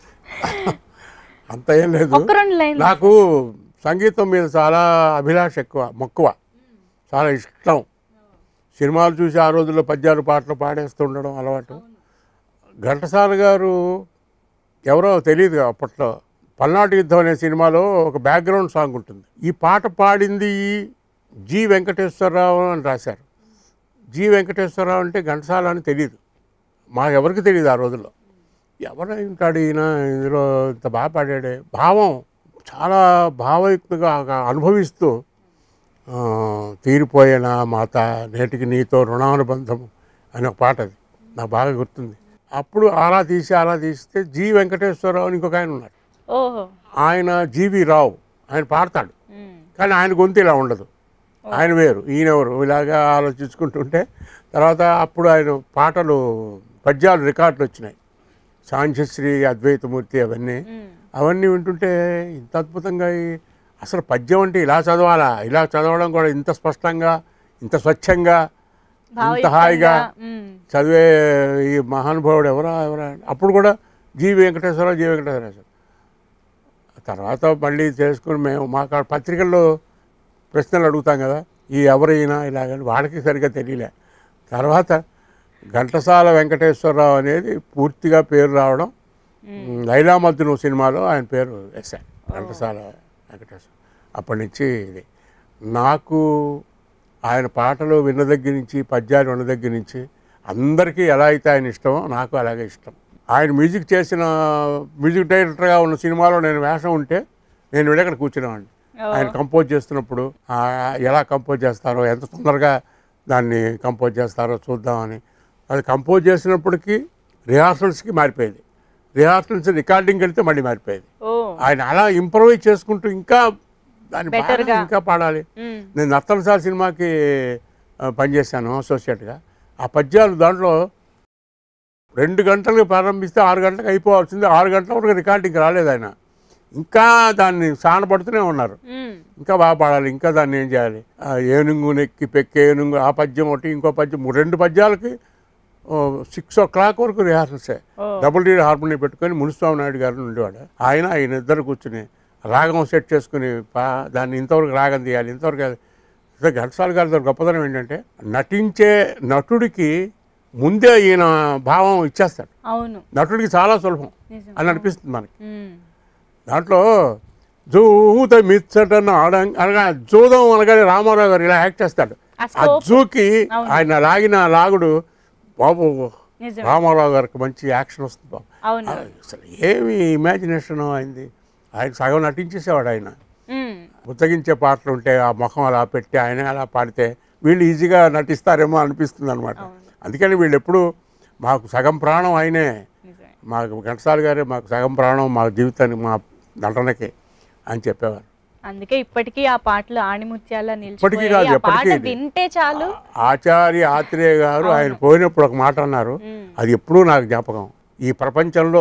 అంత ఏం లేదు ఒక్క రెండు లైన్లు నాకు సంగీతం మీద చాలా అభిలాష ఎక్కువ మక్కువ చాలా ఇష్టం సినిమాలు చూసి ఆ రోజుల్లో పద్యాలు పాటలు పాడేస్తూ ఉండడం అలవాటు ఘంటసాల గారు ఎవరో తెలియదు అప్పట్లో పల్నాటి యుద్ధం అనే సినిమాలో ఒక బ్యాక్గ్రౌండ్ సాంగ్ ఉంటుంది ఈ పాట పాడింది జి వెంకటేశ్వరరావు అని రాశారు జి వెంకటేశ్వరరావు అంటే ఘంటసాల అని తెలియదు మాకు ఎవరికి తెలియదు ఆ రోజుల్లో ఎవరై ఉంటాడు ఈయన ఇందులో ఇంత బాగా పాడాడే భావం చాలా భావయుక్తంగా అనుభవిస్తూ ఆ, తీరిపోయిన మాత నేటికి నీతో రుణానుబంధం అనే ఒక పాట అది నాకు బాగా గుర్తుంది అప్పుడు అలా తీసి అలా తీస్తే జి వెంకటేశ్వరరావు అని ఇంకొక ఆయన ఉన్నారు ఓహో ఆయన జీవి రావు ఆయన పాడతాడు మ్మ్. కానీ ఆయన గొంతు ఇలా ఉండదు ఆయన వేరు ఈయన ఎవరు ఇలాగా ఆలోచించుకుంటుంటే తర్వాత అప్పుడు ఆయన పాటలు పద్యాలు రికార్డులు వచ్చినాయి సాంఖ్యశ్రీ అద్వైతమూర్తి అవన్నీ మ్మ్. అవన్నీ వింటుంటే ఇంత అద్భుతంగా ఈ- అసలు పద్యం అంటే ఇలా చదవాలా ఇలా చదవడం కూడా ఇంత స్పష్టంగా ఇంత స్వచ్ఛంగా ఇంత హాయిగా మ్మ్. చదివే ఈ మహానుభావుడు ఎవరా ఎవరా అప్పుడు కూడా G Venkateswararao G Venkateswararao sir తర్వాత మళ్ళీ చేసుకుని మేము మా కాడ పత్రికల్లో ప్రశ్నలు అడుగుతాం కదా ఈ ఎవరైనా ఇలాగని వాళ్ళకి సరిగ్గా తెలియలే తర్వాత ఘంటసాల వెంకటేశ్వరరావు అనేది పూర్తిగా పేరు రావడం లైలా మద్దును సినిమాలో ఆయన పేరు వేశాను ఘంటసాల వెంకటేశ్వర అప్పటి నుంచి ఇది నాకు ఆయన పాటలు విన్న దగ్గర నుంచి పద్యాలు విన్న దగ్గర నుంచి అందరికీ ఎలా అయితే ఆయన ఇష్టమో నాకు అలాగే ఇష్టం ఆయన మ్యూజిక్ చేసిన మ్యూజిక్ డైరెక్టర్గా ఉన్న సినిమాలో నేను వేషం ఉంటే నేను వెళ్ళి అక్కడ కూర్చునేవాడిని ఓ. ఆయన కంపోజ్ చేస్తున్నప్పుడు ఆ, ఎలా కంపోజ్ చేస్తారో ఎంత తొందరగా దాన్ని కంపోజ్ చేస్తారో చూద్దామని అది కంపోజ్ చేసినప్పటికీ రిహార్సల్స్కి మారిపోయేది రిహార్సల్స్ రికార్డింగ్ వెళ్తే మళ్ళీ మారిపోయేది ఓ ఆయన అలా ఇంప్రవైజ్ చేసుకుంటూ ఇంకా దాన్ని బాగా Better గా. ఇంకా పాడాలి మ్మ్. నేను నత్తలసారి సినిమాకి ఆ, పనిచేశాను అసోసియేట్గా ఆ పద్యాలు దాంట్లో రెండు గంటలకు ప్రారంభిస్తే ఆరు గంటలకు అయిపోవాల్సింది ఆరు గంటల వరకు రికార్డింగ్ రాలేదు ఆయన ఇంకా దాన్ని సానపడుతూనే ఉన్నారు మ్మ్. ఇంకా బాగా పాడాలి ఇంకా దాన్ని ఏం చేయాలి ఆ ఏనుగు నెక్కి పెక్కి ఏనుగు ఆ పద్యం ఒకటి ఇంకో పద్యం రెండు పద్యాలకి సిక్స్ ఓ క్లాక్ వరకు రిహార్సల్సే ఓ. డబుల్ డీ హార్మోని పెట్టుకొని మునిస్వామి నాయుడు గారు ఉండేవాడు ఆయన ఆయన ఇద్దరు కూర్చుని రాగం సెట్ చేసుకుని పా దాన్ని ఇంతవరకు రాగం తీయాలి ఇంతవరకు అది. అసలు ఘంటసాల గారి దగ్గర గొప్పతనం ఏంటంటే నటించే నటుడికి ముందే ఈయన భావం ఇచ్చేస్తాడు అవును నటుడికి చాలా సులభం నిజం అని అనిపిస్తుంది మనకి మ్మ్. దాంట్లో జూత మిచ్చటన ఆడం అనగా జూదం అనగానే రామారావు గారు ఇలా యాక్ట్ చేస్తాడు ఆ ఆ scope. జూకి అవును. ఆయన లాగిన లాగుడు బాబు నిజం రామారావు గారికి మంచి యాక్షన్ వస్తుంది బాబు అవును అసలు ఏమి ఇమాజినేషన్ అయింది ఆయన సగం నటించేసేవాడు ఆయన ఉమ్, ఉత్తగించే పాటలు ఉంటే ఆ ముఖం అలా పెట్టి ఆయన అలా పాడితే వీళ్ళు ఈజీగా నటిస్తారేమో అనిపిస్తుంది అనమాట అవును. అందుకని వీళ్ళు ఎప్పుడు మాకు సగం ప్రాణం ఆయనే నిజమే. మాకు ఘంటసాల గారే మాకు సగం ప్రాణం మా జీవితానికి మా నటనకి అని చెప్పేవారు అందుకే ఇప్పటికీ ఆ పాటలు ఆణిముత్యాల ఇప్పటికీ నిలిచిపోయాయి కాదు, ఆ పాట ఎప్పటికీ ఇది. వింటే చాలు ఆచార్య ఆత్రేయ గారు ఆయన పోయినప్పుడు ఒక మాట అన్నారు ఉమ్, అది ఎప్పుడూ నాకు జ్ఞాపకం ఈ ప్రపంచంలో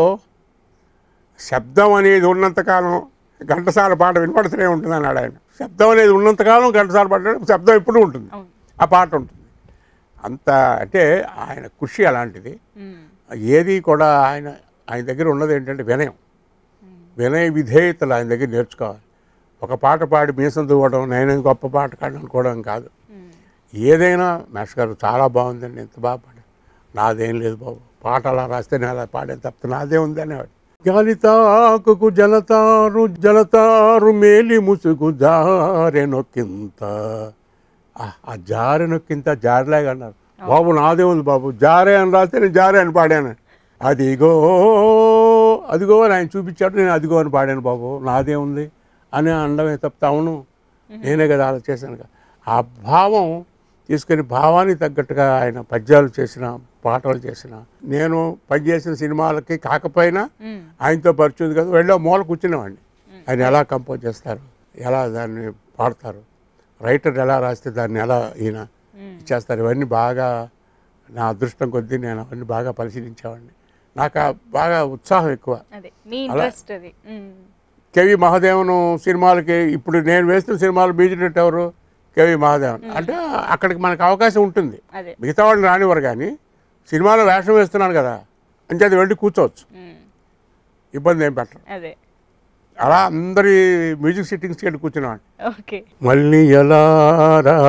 శబ్దం అనేది ఉన్నంతకాలం ఘంటసాల పాట వినపడుతూనే ఉంటుంది అన్నాడు ఆయన శబ్దం అనేది ఉన్నంతకాలం ఘంటసాల పాట శబ్దం ఎప్పుడూ ఉంటుంది అవును ఆ పాట ఉంటుంది అంత అంటే ఆయన కృషి అలాంటిది ఉమ్, ఏది కూడా ఆయన ఆయన దగ్గర ఉన్నది ఏంటంటే వినయం వినయ విధేయతలు ఆయన దగ్గర నేర్చుకోవాలి ఒక పాట పాడి మీసం దువ్వడం నేను గొప్ప పాట కాదు అనుకోవడం కాదు ఉమ్, ఏదైనా మేష్ గారు చాలా బాగుందండి ఎంత బాగా పాడారు నాదేం లేదు బాబు పాట అలా రాస్తే నేను అలా పాడాను తప్ప నాదే ఉంది అనేవాడు గాలితాకు జలతారు జలతారు మేలి ముసుగు జారె నొక్కింత ఆ- ఆ జారె నొక్కింత జారలేగా అన్నారు బాబు నాదే ఉంది బాబు జారే అని రాస్తే నేను జారే అని పాడాను అదిగో అదిగో అని ఆయన చూపించాడు నేను అదిగో అని పాడాను బాబు నాదే ఉంది అని అనడమే తప్ప అవును నేనే కదా అలా చేశాను కదా ఆ భావం తీసుకొని భావానికి తగ్గట్టుగా ఆయన పద్యాలు చేసిన పాటలు చేసిన నేను పనిచేసిన సినిమాలకి కాకపోయినా ఉమ్, ఆయనతో పరిచయం కదా వెళ్ళో మూల కూర్చునేవాడిని ఆయన ఎలా కంపోజ్ చేస్తారు ఎలా దాన్ని పాడతారు రైటర్ ఎలా రాస్తే దాన్ని ఎలా ఈయన ఉమ్, చేస్తారు ఇవన్నీ బాగా నా అదృష్టం కొద్దీ నేను అవన్నీ బాగా పరిశీలించేవాడిని నాకు ఆ బాగా ఉత్సాహం ఎక్కువ అదే మీ ఇంట్రెస్ట్ అది ఉమ్, కేవి మహాదేవన్ సినిమాలకి ఇప్పుడు నేను వేస్తున్న సినిమాలు బీజినెట్ ఎవరు కేవి మహాదేవన్ అంటే అక్కడికి మనకు అవకాశం ఉంటుంది అదే మిగతా వాళ్ళని రానివ్వరు కానీ సినిమాలో వేషం వేస్తున్నాను కదా అంటే అది వెళ్ళి కూర్చోవచ్చు ఉమ్, ఇబ్బంది ఏం పెట్టరు అదే అలా అందరి మ్యూజిక్ సిట్టింగ్స్కి వెళ్ళి కూర్చునేవాడిని ఓకే మళ్ళీ ఎలారా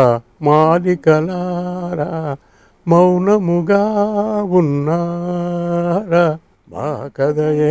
మాలికలారా మౌనముగా ఉన్నారా మా కథయే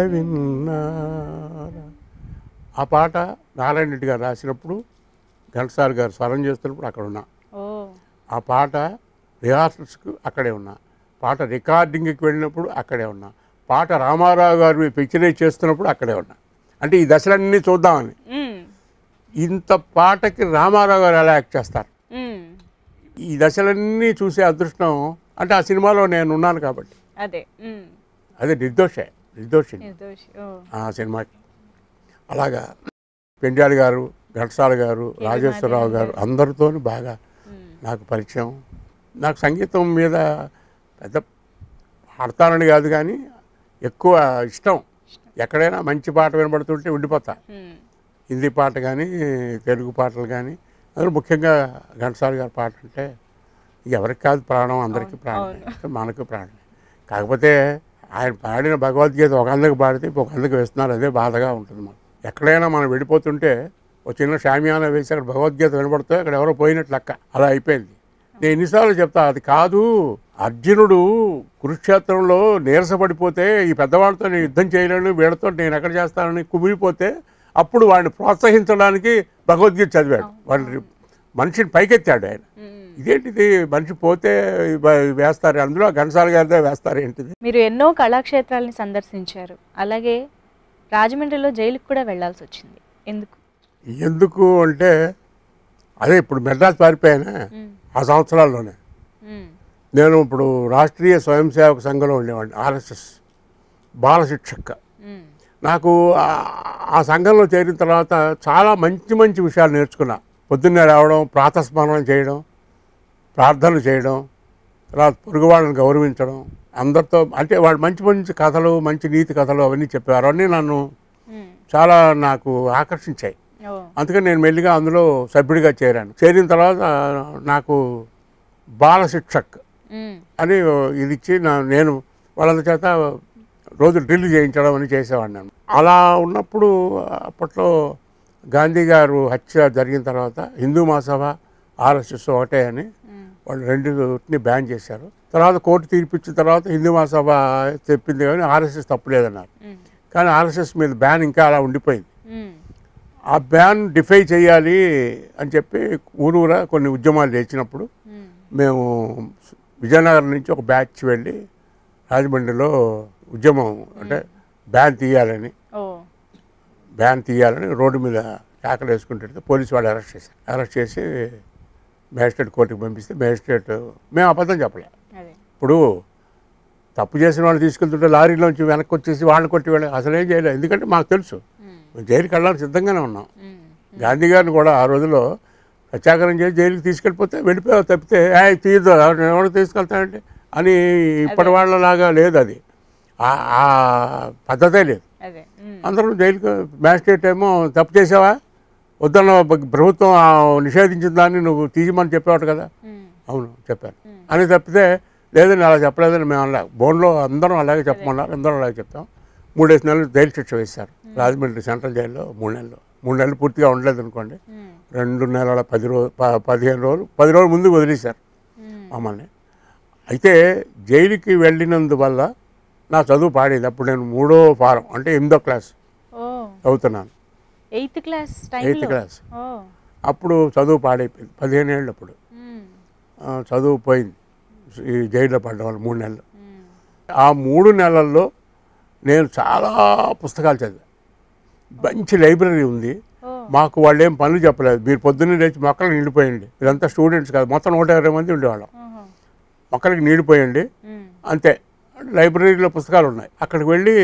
విన్నారా ఆ పాట నారాయణ రెడ్డి గారు రాసినప్పుడు ఘంటసార్ గారు స్వరం చేస్తున్నప్పుడు అక్కడ ఉన్నా ఓ ఆ పాట రిహార్సల్స్కి అక్కడే ఉన్నా పాట రికార్డింగ్కి వెళ్ళినప్పుడు అక్కడే ఉన్నా పాట రామారావు గారు పిక్చరైజ్ చేస్తున్నప్పుడు అక్కడే ఉన్నా అంటే ఈ దశలన్నీ చూద్దామని ఉమ్, ఇంత పాటకి రామారావు గారు ఎలా యాక్ట్ చేస్తారు ఉమ్, ఈ దశలన్నీ చూసే అదృష్టం అంటే ఆ సినిమాలో నేను ఉన్నాను కాబట్టి అదే ఉమ్, అదే నిర్దోషే నిర్దోషి నిర్దోషి ఓ ఆ సినిమాకి అలాగా పెండ్యాలి గారు ఘంటసాల గారు రాజేశ్వరరావు గారు అందరితో బాగా ఉమ్, నాకు పరిచయం నాకు సంగీతం మీద పెద్ద పాడతానని కాదు కానీ ఎక్కువ ఇష్టం ఎక్కడైనా మంచి పాట వినబడుతుంటే ఉండిపోతా ఉమ్, హిందీ పాట కానీ తెలుగు పాటలు కానీ అందులో ముఖ్యంగా ఘంటసాల గారి పాట అంటే ఎవరికి కాదు ప్రాణం అందరికీ ప్రాణం మనకు ప్రాణం కాకపోతే ఆయన పాడిన భగవద్గీత ఒక అందరికి పాడితే ఒక అందరికి వేస్తున్నారు అదే బాధగా ఉంటుంది మనకు ఎక్కడైనా మనం వెళ్ళిపోతుంటే ఒక చిన్న షామియానా వేసి అక్కడ భగవద్గీత వినపడితే అక్కడ ఎవరో పోయినట్లు లెక్క అలా అయిపోయింది నేను ఎన్నిసార్లు చెప్తా అది కాదు అర్జునుడు కురుక్షేత్రంలో నీరసపడిపోతే ఈ పెద్దవాళ్ళతో నేను యుద్ధం చేయలేను వీళ్ళతో నేను ఎక్కడ చేస్తానని కుమిలిపోతే అప్పుడు వాడిని ప్రోత్సహించడానికి భగవద్గీత చదివాడు వాడిని మనిషిని పైకెత్తాడు ఆయన ఉమ్. ఇదేంటిది మనిషి పోతే ఇవ- వేస్తారు అందులో ఘనసాల గారిదే వేస్తారు ఏంటిది మీరు ఎన్నో కళాక్షేత్రాలని సందర్శించారు అలాగే రాజమండ్రిలో జైలుకి కూడా వెళ్ళాల్సి వచ్చింది ఎందుకు ఎందుకు అంటే అదే ఇప్పుడు మెడ్రాస్ పారిపోయానే ఉమ్, ఆ సంవత్సరాల్లోనే ఉమ్, నేను ఇప్పుడు రాష్ట్రీయ స్వయం సేవక సంఘంలో ఉండేవాడిని ఆర్ఎస్ఎస్ బాల శిక్షక ఉమ్, నాకు ఆ- ఆ సంఘంలో చేరిన తర్వాత చాలా మంచి మంచి విషయాలు నేర్చుకున్నా పొద్దున్నే రావడం ప్రాతస్మరణ చేయడం ప్రార్థనలు చేయడం తర్వాత పొరుగు వాళ్ళని గౌరవించడం అందరితో అంటే వాళ్ళు మంచి మంచి కథలు మంచి నీతి కథలు అవన్నీ చెప్పారు అవన్నీ నన్ను ఉమ్, చాలా నాకు ఆకర్షించాయి ఓ అందుకని నేను మెల్లిగా అందులో సభ్యుడిగా చేరాను చేరిన తర్వాత నాకు బాల శిక్షక్ ఉమ్, అని ఇది ఇచ్చి నా- నేను వాళ్ళందరి చేత రోజు డ్రిల్ చేయించడం అని చేసేవాడిని నేను అలా ఉన్నప్పుడు అప్పట్లో గాంధీ గారు హత్య జరిగిన తర్వాత హిందూ మహాసభ ఆర్ఎస్ఎస్ ఒకటే అని ఉమ్, వాళ్ళు రెండింటిని బ్యాన్ చేశారు తర్వాత కోర్టు తీర్పిచ్చిన తర్వాత హిందూ మహాసభ చెప్పింది కానీ ఆర్ఎస్ఎస్ తప్పులేదన్నారు ఉమ్, కానీ ఆర్ఎస్ఎస్ మీద బ్యాన్ ఇంకా అలా ఉండిపోయింది ఉమ్, ఆ బ్యాన్ డిఫై చేయాలి అని చెప్పి ఊరూరా కొన్ని ఉద్యమాలు చేసినప్పుడు ఉమ్, మేము విజయనగరం నుంచి ఒక బ్యాచ్ వెళ్ళి రాజమండ్రిలో ఉద్యమం అంటే బ్యాన్ తీయాలని ఓ బ్యాన్ తీయాలని రోడ్డు మీద కేకలు వేసుకుంటే పోలీసు వాళ్ళు అరెస్ట్ చేశారు అరెస్ట్ చేసి మేజిస్ట్రేట్ కోర్టుకి పంపిస్తే మేజిస్ట్రేట్ మేము అబద్ధం చెప్పలే అదే ఇప్పుడు తప్పు చేసిన వాళ్ళు తీసుకెళ్తుంటే లారీలోంచి వెనక్కి వచ్చేసి వాళ్ళని కొట్టి వెళ్ళి అసలు ఏం చేయలేదు ఎందుకంటే మాకు తెలుసు మేము జైలుకి వెళ్ళడానికి సిద్ధంగానే ఉన్నాం గాంధీ గారిని కూడా ఆ రోజుల్లో సత్యాగ్రహం చేసి జైలుకి తీసుకెళ్ళిపోతే వెళ్ళిపోయావు తప్పితే ఏ తీయదు ఎవరు తీసుకెళ్తానంటే అని ఇప్పటి వాళ్ళలాగా లేదు అది ఆ- ఆ పద్ధతే లేదు అదే ఉమ్. అందరూ జైలుకి మ్యాజిస్ట్రేట్ ఏమో తప్పు చేసావా వద్దన్న ప్రభుత్వం ఆ నిషేధించిన దాన్ని నువ్వు తీయమని చెప్పేవాడు కదా ఉమ్. అవును చెప్పాను అని తప్పితే లేదని అలా చెప్పలేదని మేము అలా బోన్లో అందరం అలాగే చెప్పమన్నారు అందరం అలాగే చెప్తాం మూడేసి నెలలు జైలు శిక్ష వేశారు రాజమండ్రి సెంట్రల్ జైల్లో మూడు నెలలు మూడు నెలలు పూర్తిగా ఉండలేదు అనుకోండి ఉమ్. రెండు నెలల పది రోజు ప- పదిహేను రోజులు పది రోజుల ముందు వదిలేశారు ఉమ్. మమ్మల్ని అయితే జైలుకి వెళ్ళినందువల్ల నా చదువు పాడేది అప్పుడు నేను మూడో ఫారం అంటే ఎనిమిదో క్లాస్ ఓ చదువుతున్నాను ఎయిత్ క్లాస్ ఎయిత్ టైంలో క్లాస్ ఓ అప్పుడు చదువు పాడైపోయింది పదిహేను ఏళ్ళు అప్పుడు ఉమ్. ఆ, చదువు పోయింది ఈ జైల్లో పడ్డం వల్ల మూడు నెలలు ఉమ్. ఆ మూడు నెలల్లో నేను చాలా పుస్తకాలు చదివా మంచి లైబ్రరీ ఉంది ఓ మాకు వాళ్ళు ఏం పనులు చెప్పలేదు మీరు పొద్దున్నే లేచి మొక్కలు నిండిపోయండి ఇదంతా స్టూడెంట్స్ కాదు మొత్తం నూట ఇరవై మంది ఉండేవాళ్ళం ఓహో. మొక్కలకి నీడిపోయండి ఉమ్. అంతే లైబ్రరీలో పుస్తకాలు ఉన్నాయి అక్కడికి వెళ్ళి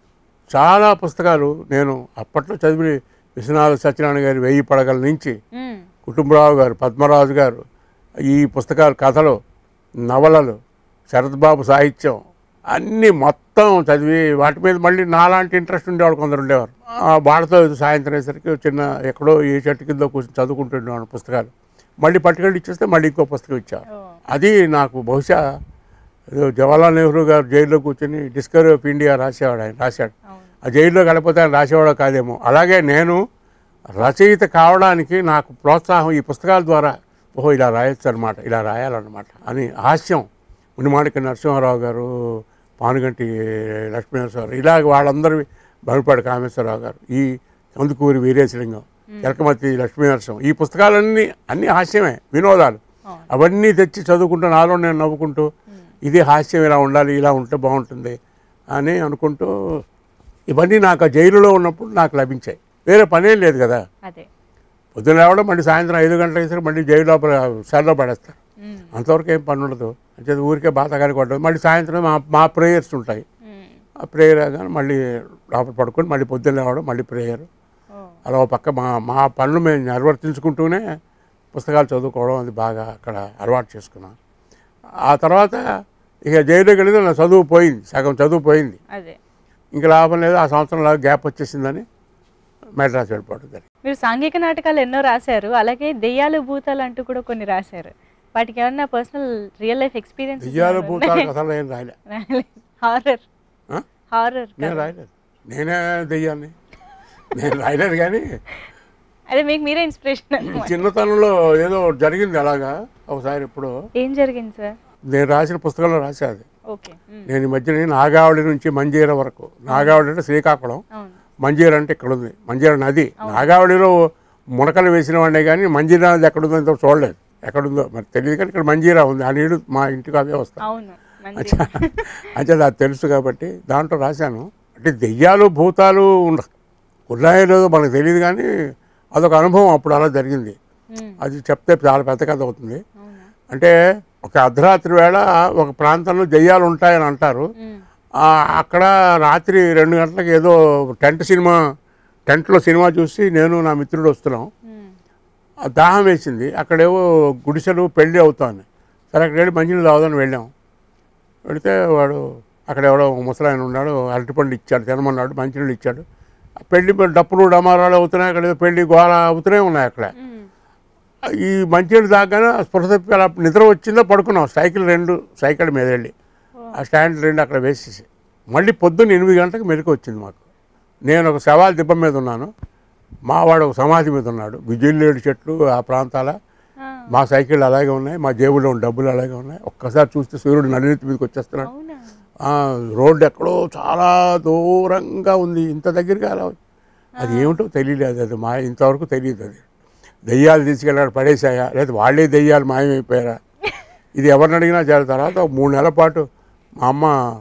చాలా పుస్తకాలు నేను అప్పట్లో చదివి విశ్వనాథ సత్యనారాయణ గారి వెయ్యి పడగల నుంచి ఉమ్. కుటుంబరావు గారు పద్మరాజు గారు ఈ పుస్తకాలు కథలు నవలలు శరత్ బాబు సాహిత్యం అన్నీ మొత్తం చదివి వాటి మీద మళ్ళీ నాలాంటి ఇంట్రెస్ట్ ఉండేవాడు కొందరు ఉండేవారు ఆ వాళ్ళతో సాయంత్రం అయ్యేసరికి చిన్న ఎక్కడో ఏ చెట్టు కింద కూర్చొని చదువుకుంటుండేవాడు పుస్తకాలు మళ్ళీ పట్టుకెళ్ళి ఇచ్చేస్తే మళ్ళీ ఇంకో పుస్తకం ఇచ్చారు ఓ అది నాకు బహుశా ఏదో జవహర్లాల్ నెహ్రూ గారు జైల్లో కూర్చొని డిస్కవరీ ఆఫ్ ఇండియా రాసేవాడు ఆయన రాశాడు అవును ఆ జైల్లో గడిపోతే ఆయన రాసేవాడో కాదేమో అలాగే నేను రచయిత కావడానికి నాకు ప్రోత్సాహం ఈ పుస్తకాల ద్వారా ఓహో ఇలా రాయొచ్చు అనమాట ఇలా రాయాలన్నమాట అని హాస్యం ఉనిమాడిక నరసింహారావు గారు పానుగంటి లక్ష్మీనరసింహారావు ఇలాగ వాళ్ళందరూ బరుపాటి కామేశ్వరరావు గారు ఈ కందుకూరి వీరేశలింగం ఎలకమతి లక్ష్మీనరసింహం ఈ పుస్తకాలన్నీ అన్నీ హాస్యమే వినోదాలు అవును. అవన్నీ తెచ్చి చదువుకుంటూ నాలో నేను నవ్వుకుంటూ ఇది హాస్యం ఇలా ఉండాలి ఇలా ఉంటే బాగుంటుంది అని అనుకుంటూ ఇవన్నీ నాకు ఆ జైలులో ఉన్నప్పుడు నాకు లభించాయి వేరే పనేం లేదు కదా అదే పొద్దున లేవడం మళ్ళీ సాయంత్రం ఐదు గంటల అయితే మళ్ళీ జైలు లోపల సెల్లో పడేస్తారు ఉమ్. అంతవరకు ఏం పని ఉండదు అంటే ఊరికే బాధగాని కొట్టదు మళ్ళీ సాయంత్రం మా మా ప్రేయర్స్ ఉంటాయి ఉమ్. ఆ ప్రేయర్ కానీ మళ్ళీ లోపల పడుకొని మళ్ళీ పొద్దున్న లేవడం మళ్ళీ ప్రేయర్ ఓ అలా ఒక పక్క మా మా పనులు మేము నిర్వర్తించుకుంటూనే పుస్తకాలు చదువుకోవడం అది బాగా అక్కడ అలవాటు చేసుకున్నాం ఆ తర్వాత ఇక జైలుకి వెళ్ళింది నా చదువు పోయింది సగం చదువు పోయింది అదే ఇంకా లాభం లేదు ఆ సంవత్సరంలో గ్యాప్ వచ్చేసిందని మెడ్రాస్ వెళ్ళిపోవడం జరిగింది మీరు సాంఘిక నాటకాలు ఎన్నో రాశారు అలాగే దెయ్యాలు భూతాలు అంటూ కూడా కొన్ని రాశారు వాటికి ఏమన్నా పర్సనల్ రియల్ లైఫ్ ఎక్స్పీరియన్స్ దెయ్యాలు భూతాలు కథలు ఏం రాయలే హారర్ ఆ? హారర్ నేను రాయలేదు నేనే దెయ్యాన్ని నేను రాయలేదు కానీ అదే మీకు మీరే ఇన్స్పిరేషన్ చిన్నతనంలో ఏదో జరిగింది అలాగా ఒకసారి ఇప్పుడు ఏం జరిగింది సార్ నేను రాసిన పుస్తకంలో రాసేది ఓకే నేను ఈ మధ్యన నాగావళి నుంచి మంజీర వరకు నాగావళి అంటే శ్రీకాకుళం అవును మంజీర అంటే ఇక్కడ ఉంది మంజీర నది నాగావళిలో మునకలు వేసిన వాడినే కానీ మంజీరా నది ఎక్కడుందో ఇంత చూడలేదు ఎక్కడుందో మరి తెలియదు కానీ ఇక్కడ మంజీరా ఉంది ఆ నీళ్ళు మా ఇంటికి అవే వస్తాయి అవును మంచి అచ్చా అంటే అది తెలుసు కాబట్టి దాంట్లో రాశాను అంటే దెయ్యాలు భూతాలు ఉండ- ఉన్నాయో లేదో మనకు తెలియదు కానీ అదొక అనుభవం అప్పుడు అలా జరిగింది ఉమ్, అది చెప్తే చాలా పెద్ద కథ అవుతుంది అవునా అంటే ఒక అర్ధరాత్రి వేళ ఒక ప్రాంతంలో దెయ్యాలు ఉంటాయని అంటారు ఉమ్, ఆ, అక్కడ రాత్రి రెండు గంటలకు ఏదో టెంట్ సినిమా టెంట్లో సినిమా చూసి నేను నా మిత్రుడు వస్తున్నాం ఉమ్, ఆ దాహం వేసింది అక్కడేవో గుడిసెలు పెళ్ళి అవుతాను సరే అక్కడ వెళ్ళి మంచినీళ్ళు తాగుదాని వెళ్ళాం వెళితే వాడు అక్కడ ఎవడో ముసలాయన ఉన్నాడు అరటిపండు ఇచ్చాడు తినమన్నాడు మంచినీళ్ళు ఇచ్చాడు ఆ పెళ్లి డప్పులు డమారాలు అవుతున్నాయి అక్కడ ఏదో పెళ్లి గోళ అవుతూనే ఉన్నాయి అక్కడ ఉమ్, ఈ మంచినీళ్ళు తాగానే స్పృహ తప్పి అలా నిద్ర వచ్చిందో పడుకున్నాం సైకిల్ రెండు సైకిల్ మీద వెళ్ళి ఆ స్టాండ్ రెండు అక్కడ వేసేసి మళ్ళీ పొద్దున్న ఎనిమిది గంటలకు మెలకు వచ్చింది మాకు నేను ఒక సవాల్ దిబ్బ మీద ఉన్నాను మా వాడు ఒక సమాధి మీద ఉన్నాడు విజిల్లేడు చెట్లు ఆ ప్రాంతాల ఆ, మా సైకిళ్ళు అలాగే ఉన్నాయి మా జేబులో ఉన్న డబ్బులు అలాగే ఉన్నాయి ఒక్కసారి చూస్తే సూర్యుడు నడినెత్తి మీదకి వచ్చేస్తున్నాడు అవునా ఆ, రోడ్డు ఎక్కడో చాలా దూరంగా ఉంది ఇంత దగ్గరగా అలా అది ఏమిటో తెలియలేదు అది మా ఇంతవరకు తెలియదు అది దెయ్యాలు తీసుకెళ్ళాడు పడేసాయా లేదా వాళ్ళే దెయ్యాలు మాయమైపోయారా ఇది ఎవరిని అడిగినా చాలా తర్వాత ఒక మూడు నెలల పాటు మా అమ్మ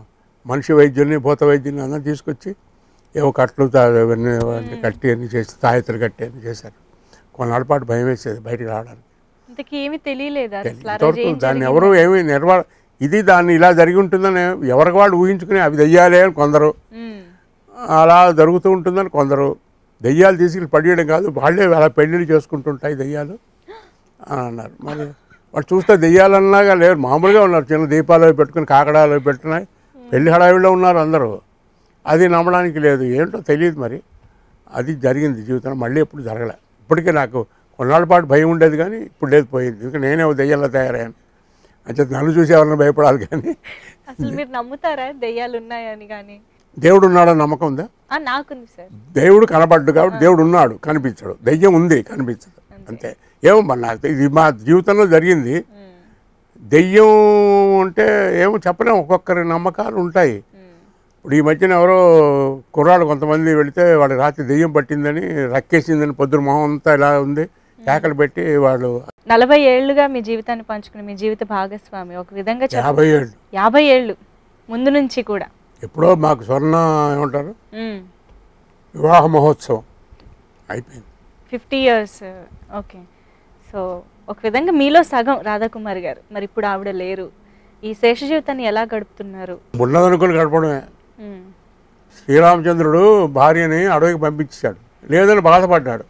మనిషి వైద్యుల్ని భూత వైద్యుల్ని అందరం తీసుకొచ్చి ఏవో కట్లు తా- ఇవన్నీ అవన్నీ కట్టి అన్ని చేసి తాయెత్తులు కట్టి అన్ని చేశారు కొన్నాళ్ళ పాటు భయం వేసేది బయటికి రావడానికి ఇంతకీ ఏమీ తెలియలేదు అసలు ఆ రోజు ఇంతవరకు ఏం దాన్ని జరిగింది? ఎవరు ఏమీ నిర్వా ఇది దాన్ని ఇలా జరిగి ఉంటుందని ఎవరికి వాళ్ళు ఊహించుకుని అవి దెయ్యాలే అని కొందరు ఉమ్, అలా జరుగుతూ ఉంటుందని కొందరు దెయ్యాలు తీసుకెళ్ళి పడేయడం కాదు వాళ్ళే అలా పెళ్ళిళ్ళు చేసుకుంటుంటాయి దెయ్యాలు అని అన్నారు మరి వాళ్ళు చూస్తే దెయ్యాలన్నాగా లేరు మామూలుగా ఉన్నారు చిన్న దీపాలు అవి పెట్టుకుని కాకడాలు అవి పెట్టున్నాయి పెళ్లి హడావిడిలో ఉన్నారు అందరూ అది నమ్మడానికి లేదు ఏంటో తెలియదు మరి అది జరిగింది జీవితంలో మళ్ళీ ఎప్పుడు జరగలే ఇప్పటికే నాకు కొన్నాళ్ళ పాటు భయం ఉండేది కానీ ఇప్పుడు లేదు పోయింది ఎందుకంటే నేనే ఓ దెయ్యంలో తయారయ్యాను అంటే నన్ను చూసి ఎవరైనా భయపడాలి కానీ అసలు మీరు నమ్ముతారా దెయ్యాలు ఉన్నాయని కానీ దేవుడు ఉన్నాడని నమ్మకం ఉందా ఆ, నాకుంది సార్ దేవుడు కనబడ్డు కాబట్టి దేవుడు ఉన్నాడు కనిపించడు దెయ్యం ఉంది కనిపించదు అంతే ఏమో మరి నాకు తె- ఇది మా జీవితంలో జరిగింది ఉమ్, దెయ్యం అంటే ఏమో చెప్పలేము ఒక్కొక్కరి నమ్మకాలు ఉంటాయి ఉమ్, ఇప్పుడు ఈ మధ్యన ఎవరో కుర్రాళ్ళు కొంతమంది వెళితే వాడి రాత్రి దెయ్యం పట్టిందని రక్కేసిందని పొద్దున మొహం అంతా ఇలా ఉంది కేకలు పెట్టి వాళ్ళు నలభై ఏళ్ళుగా మీ జీవితాన్ని పంచుకుని మీ జీవిత భాగస్వామి ఒక విధంగా చెప్ప యాభై ఏళ్ళు యాభై ఏళ్ళు ముందు నుంచి కూడా ఎప్పుడో మాకు స్వర్ణ ఏమంటారు ఉమ్, వివాహ మహోత్సవం అయిపోయింది ఫిఫ్టీ ఇయర్స్ ఓకే సో ఒక విధంగా మీలో సగం రాధాకుమారి గారు మరి ఇప్పుడు ఆవిడ లేరు ఈ శేష జీవితాన్ని ఎలా గడుపుతున్నారు ఉన్నదనుకుని గడపడమే ఉమ్, శ్రీరామచంద్రుడు భార్యని అడవికి పంపించాడు లేదని బాధపడ్డాడు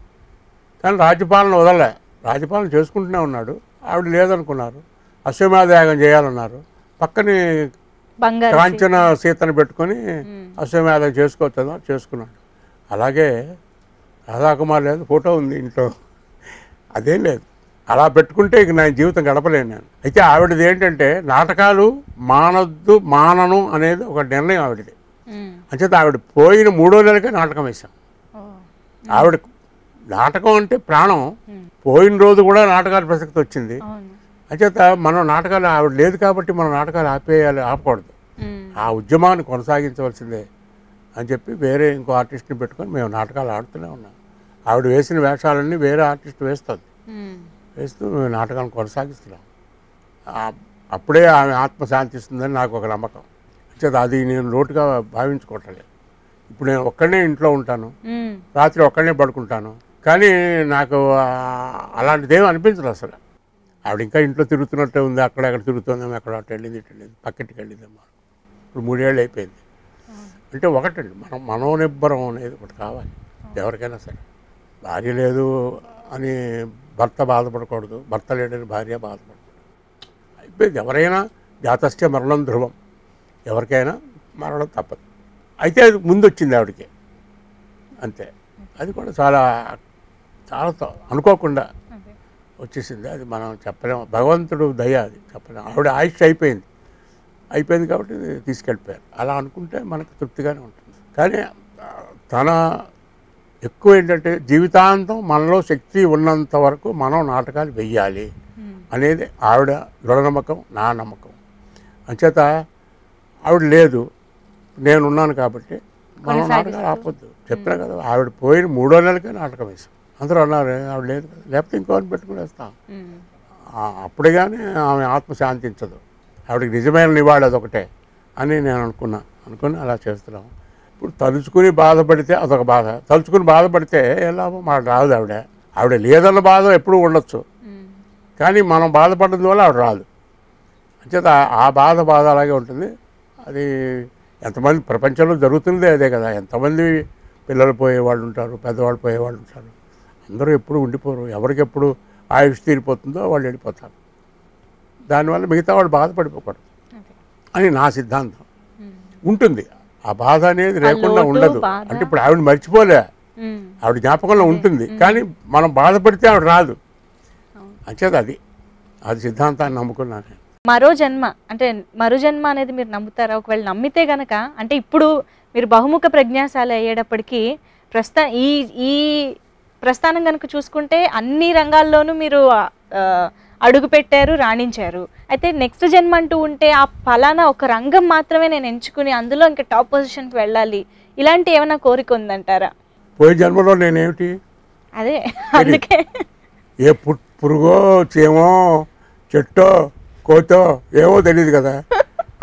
కానీ రాజ్యపాలన వదలలే రాజ్యపాలన చేసుకుంటూనే ఉన్నాడు ఆవిడ లేదనుకున్నారు అశ్వమేధయాగం చేయాలన్నారు పక్కనే బంగారు కాంచన సీతను పెట్టుకొని ఉమ్, అశ్వమేధం చేసుకోవచ్చు అన్నారు, చేసుకున్నాడు అలాగే రాధాకుమార్ లేదు ఫోటో ఉంది ఇంట్లో అదేం లేదు అలా పెట్టుకుంటే ఇక నా జీవితం గడపలేను నేను అయితే ఆవిడది ఏంటంటే నాటకాలు మానద్దు మానను అనేది ఒక నిర్ణయం ఆవిడది ఉమ్, అంచేత ఆవిడ పోయిన మూడో నెలకే నాటకం వేశాం ఓ, ఆవిడ నాటకం అంటే ప్రాణం ఉమ్, పోయిన రోజు కూడా నాటకాల ప్రసక్తి వచ్చింది అవును అంచేత మనం నాటకాలు ఆవిడ లేదు కాబట్టి మనం నాటకాలు ఆపేయాలి ఆపకూడదు ఉమ్, ఆ ఉద్యమాన్ని కొనసాగించవలసిందే అని చెప్పి వేరే ఇంకో ఆర్టిస్ట్ని పెట్టుకొని మేము నాటకాలు ఆడుతూనే ఉన్నాం ఆవిడ వేసిన వేషాలన్నీ వేరే ఆర్టిస్ట్ వేస్తుంది ఉమ్, వేస్తూ మేము నాటకాలను కొనసాగిస్తున్నాం ఆ- అప్పుడే ఆమె ఆత్మ శాంతిస్తుందని నాకు ఒక నమ్మకం అంచేత అది నేను లోటుగా భావించుకోవట్లేదు ఇప్పుడు నేను ఒక్కడనే ఇంట్లో ఉంటాను ఉమ్, రాత్రి ఒక్కడనే పడుకుంటాను కానీ నాకు ఆ- అలాంటిదేమీ అనిపించదు అసలు ఆవిడ ఇంకా ఇంట్లో తిరుగుతున్నట్టే ఉంది అక్కడ అక్కడ తిరుగుతుందేమో అక్కడ అటు వెళ్ళింది ఇటు వెళ్ళింది పక్కింటికి వెళ్ళిందేమో ఇప్పుడు మూడేళ్ళు అయిపోయింది అంటే ఒకటండి మనం మనోనిబ్బరం అనేది ఒకటి కావాలి ఎవరికైనా సరే భార్య లేదు అని భర్త బాధపడకూడదు భర్త లేడని భార్య బాధపడకూడదు అయిపోయింది ఎవరైనా జాతస్థ మరణం ధ్రువం ఎవరికైనా మరణం తప్పదు అయితే అది ముందు వచ్చింది ఆవిడకి అంతే అది కూడా చాలా చాలా త- అనుకోకుండా అదే. వచ్చేసింది అది మనం చెప్పలేము భగవంతుడు దయ అది చెప్పలేము ఆవిడ ఆయుష్ అయిపోయింది అయిపోయింది కాబట్టి తీసుకెళ్ళిపోయారు అలా అనుకుంటే మనకు తృప్తిగానే ఉంటుంది కానీ ఆ, తన ఎక్కువ ఏంటంటే జీవితాంతం మనలో శక్తి ఉన్నంత వరకు మనం నాటకాలు వెయ్యాలి ఉమ్, అనేది ఆవిడ దృఢ నమ్మకం నా నమ్మకం అంచేత ఆవిడ లేదు నేనున్నాను కాబట్టి మనం నాటకాలు ఆపొద్దు చెప్పినా కదా ఆవిడ పోయిన మూడో నెలకే నాటకం వేసాం అందరూ అన్నారు "ఏ, ఆవిడ లేదు కదా లేకపోతే ఇంకోని పెట్టుకుని వేస్తాం ఉమ్, ఆ, అప్పుడే కానీ ఆమె ఆత్మ శాంతించదు ఆవిడకి నిజమైన నివాళి అదొకటే అని నేను అనుకున్నా అనుకుని అలా చేస్తున్నాం ఇప్పుడు తలుచుకుని బాధపడితే అదొక బాధ తలుచుకుని బాధపడితే ఎలా మాకు రాదు ఆవిడ ఆవిడ లేదన్న బాధ ఎప్పుడూ ఉండొచ్చు ఉమ్, కానీ మనం బాధపడడం వల్ల ఆవిడ రాదు అంచేత ఆ- ఆ బాధ బాధ అలాగే ఉంటుంది అది ఎంతమంది ప్రపంచంలో జరుగుతున్నదే అదే కదా ఎంతమంది పిల్లలు పోయేవాళ్ళు ఉంటారు పెద్దవాళ్ళు పోయేవాళ్ళు ఉంటారు అందరూ ఎప్పుడు ఉండిపోరు ఎవరికి ఎప్పుడు ఆయుష్ తీరిపోతుందో వాళ్ళు వెళ్ళిపోతారు దానివల్ల మిగతా వాళ్ళు బాధపడిపోకూడదు అదే. అని నా సిద్ధాంతం ఉమ్, ఉంటుంది ఆ బాధ అనేది లేకుండా లోటు, ఉండదు బాధ. అంటే ఇప్పుడు ఆవిడ మర్చిపోలే ఉమ్, ఆవిడ జ్ఞాపకంలో ఉంటుంది కానీ మనం బాధపడితే ఆవిడ రాదు అవును. అంచేత అది అది సిద్ధాంతాన్ని నమ్ముకున్నాను నేను. మరో జన్మ అంటే మరో జన్మ అనేది మీరు నమ్ముతారా ఒకవేళ నమ్మితే గనక అంటే ఇప్పుడు మీరు బహుముఖ ప్రజ్ఞాశాలి అయ్యేటప్పటికీ ప్రస్తుత ఈ ఈ ప్రస్థానం కనుక చూసుకుంటే అన్ని రంగాల్లోనూ మీరు ఆ, అడుగు పెట్టారు రాణించారు అయితే నెక్స్ట్ జన్మ అంటూ ఉంటే ఆ ఫలానా ఒక రంగం మాత్రమే నేను ఎంచుకుని అందులో ఇంకా టాప్ పొజిషన్కి వెళ్ళాలి ఇలాంటి ఏమైనా కోరిక ఉందంటారా పోయే జన్మలో నేనేమిటి అదే అందుకే ఏ పు పురుగో చేమో చెట్టో కోతో ఏమో తెలియదు కదా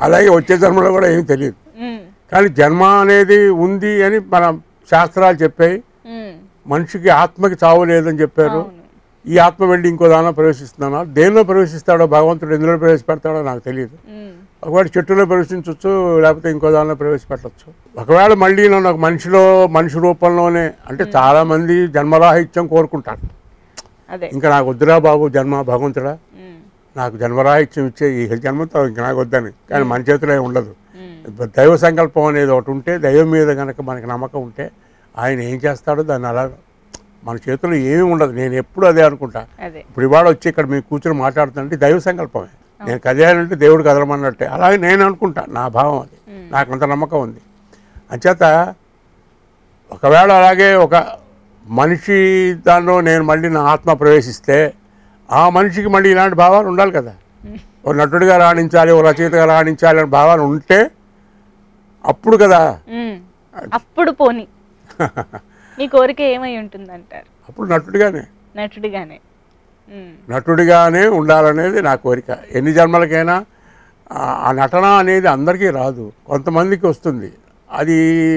అలాగే వచ్చే జన్మలో కూడా ఏమీ తెలియదు ఉమ్, కానీ జన్మ అనేది ఉంది అని మన శాస్త్రాలు చెప్పాయి ఉమ్, మనిషికి ఆత్మకి చావు లేదని చెప్పారు అవును ఈ ఆత్మ వెళ్ళి ఇంకో దానిలో ప్రవేశిస్తున్నానా దేనిలో ప్రవేశిస్తాడో భగవంతుడు ఎందులో ప్రవేశపెడతాడో నాకు తెలియదు ఉమ్, ఒకవేళ చెట్టులో ప్రవేశించవచ్చు లేకపోతే ఇంకో దానిలో ప్రవేశపెట్టచ్చు ఒకవేళ మళ్ళీ నన్ను ఒక మనిషిలో మనిషి రూపంలోనే అంటే చాలా మంది జన్మరాహిత్యం కోరుకుంటారు అదే ఇంకా నాకు వద్దురా బాబు జన్మ భగవంతుడా ఉమ్, నాకు జన్మరాహిత్యం ఇచ్చే ఈ జన్మతో ఇంకా నాకు వద్దని కానీ మన చేతిలో ఏం ఉండదు ఉమ్, దైవ సంకల్పం అనేది ఒకటి ఉంటే దైవం మీద కనుక మనకి నమ్మకం ఉంటే ఆయన ఏం చేస్తాడో దాన్ని అలా మన చేతిలో ఏమీ ఉండదు నేను ఎప్పుడు అదే అనుకుంటా అదే ఇప్పుడు ఇవాళ వచ్చి ఇక్కడ మీరు కూర్చొని మాట్లాడుతుంటే దైవ సంకల్పమే నేను కదేయాలంటే దేవుడు కదలమన్నట్టే అలాగే నేను అనుకుంటా నా భావం అది నాకు అంత నమ్మకం ఉంది అంచేత ఒకవేళ అలాగే ఒక మనిషి దానిలో నేను మళ్ళీ నా ఆత్మ ప్రవేశిస్తే ఆ మనిషికి మళ్ళీ ఇలాంటి భావాలు ఉండాలి కదా ఓ నటుడిగా రాణించాలి ఓ రచయితగా రాణించాలి అనే భావాలు ఉంటే అప్పుడు కదా ఉమ్, అప్పుడు పోని మీ కోరిక ఏమై ఉంటుందంటారు అప్పుడు నటుడిగానే నటుడిగానే ఉమ్, నటుడిగానే ఉండాలనేది నా కోరిక ఎన్ని జన్మలకైనా ఆ- ఆ నటన అనేది అందరికీ రాదు కొంతమందికి వస్తుంది అది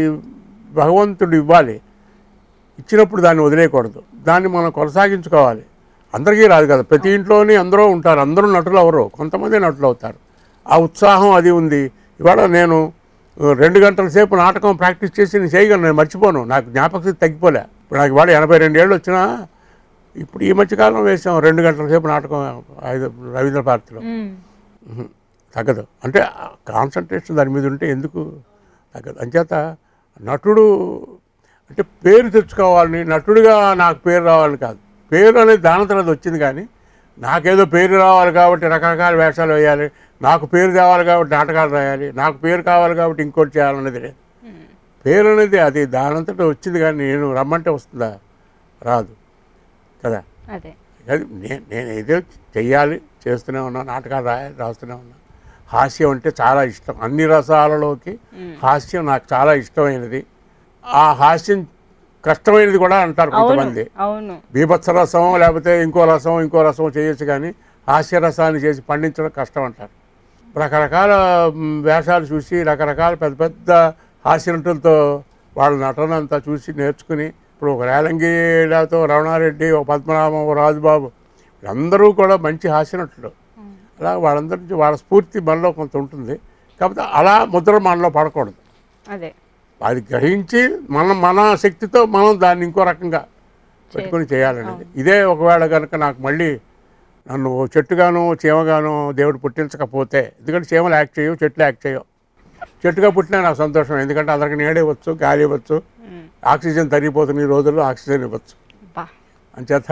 భగవంతుడు ఇవ్వాలి ఇచ్చినప్పుడు దాన్ని వదిలేయకూడదు దాన్ని మనం కొనసాగించుకోవాలి అందరికీ రాదు కదా ప్రతి ఇంట్లోని అందరూ ఉంటారు అందరూ నటులు అవరు కొంతమంది నటులు అవుతారు ఆ ఉత్సాహం అది ఉంది ఇవాళ నేను ఆ, రెండు గంటల సేపు నాటకం ప్రాక్టీస్ చేసి నేను చేయగలను నేను మర్చిపోను నాకు జ్ఞాపక శక్తి తగ్గిపోలే ఇప్పుడు నాకు ఇవాళ ఎనభై రెండు ఏళ్ళు వచ్చినా ఇప్పుడు ఈ మధ్యకాలం వేసాం రెండు గంటల సేపు నాటకం ఐదు రవీంద్ర భారతిలో ఉమ్, ఉహు, తగ్గదు అంటే కాన్సన్ట్రేషన్ దాని మీద ఉంటే ఎందుకు తగ్గదు అంచేత నటుడు అంటే పేరు తెచ్చుకోవాలని నటుడిగా నాకు పేరు రావాలని కాదు పేరు అనేది దాని తర్వాత వచ్చింది కానీ నాకేదో పేరు రావాలి కాబట్టి రకరకాల వేషాలు వేయాలి నాకు పేరు తేవాలి కాబట్టి నాటకాలు రాయాలి నాకు పేరు కావాలి కాబట్టి ఇంకోటి చేయాలనేది లేదు ఉమ్, పేరు అనేది అది దానంతటా వచ్చింది కానీ నేను రమ్మంటే వస్తుందా రాదు కదా అదే అది నేను నేను ఏదో చెయ్యాలి చేస్తూనే ఉన్నాను నాటకాలు రాయాలి రాస్తూనే ఉన్నాను హాస్యం అంటే చాలా ఇష్టం అన్ని రసాలలోకి హాస్యం నాకు చాలా ఇష్టమైనది ఆ హాస్యం కష్టమైనది కూడా అంటారు అవును కొంతమంది అవును బీభత్స రసం లేకపోతే ఇంకో రసం ఇంకో రసం చేయొచ్చు కానీ హాస్య రసాన్ని చేసి పండించడం కష్టం అంటారు రకరకాల మ్, వేషాలు చూసి రకరకాల పెద్ద పెద్ద హాస్య నటులతో వాళ్ళ నటన అంతా చూసి నేర్చుకుని ఇప్పుడు ఒక రేలంగి లేకపోతే ఒక రమణారెడ్డి ఒక పద్మనాభం ఒక రాజుబాబు వీళ్ళందరూ కూడా మంచి హాస్య నటులు అలా వాళ్ళందరి నుంచి వాళ్ళ స్ఫూర్తి మనలో కొంత ఉంటుంది కాకపోతే అలా ముద్ర మనలో పడకూడదు అదే అది గ్రహించి మనం మన శక్తితో మనం దాన్ని ఇంకో రకంగా పెట్టుకొని చేయాలనేది ఇదే ఒకవేళ కనుక నాకు మళ్ళీ నన్ను ఓ చెట్టుగాను చీమగాను దేవుడు పుట్టించకపోతే ఎందుకంటే చీమలు యాక్ట్ చేయవు చెట్లు యాక్ట్ చేయవు చెట్టుగా పుట్టినా నాకు సంతోషం ఎందుకంటే అందరికి నీడ ఇవ్వచ్చు గాలి ఇవ్వచ్చు ఉమ్, ఆక్సిజన్ తరిగిపోతున్న ఈ రోజుల్లో ఆక్సిజన్ ఇవ్వచ్చు బా అంచేత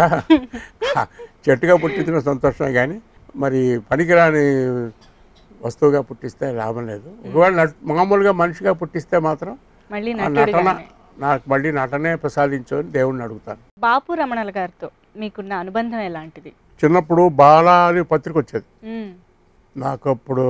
చెట్టుగా పుట్టించిన సంతోషమే కానీ మరి పనికిరాని వస్తువుగా పుట్టిస్తే లాభం లేదు ఒకవేళ నట్ మామూలుగా మనిషిగా పుట్టిస్తే మాత్రం మళ్ళీ ఆ నటన నటుడిగానే నాకు మళ్ళీ నటనే ప్రసాదించు అని దేవుణ్ణి అడుగుతాను బాపు రమణల గారితో మీకున్న అనుబంధం ఎలాంటిది చిన్నప్పుడు బాల అని పత్రిక వచ్చేది ఉమ్, నాకు అప్పుడు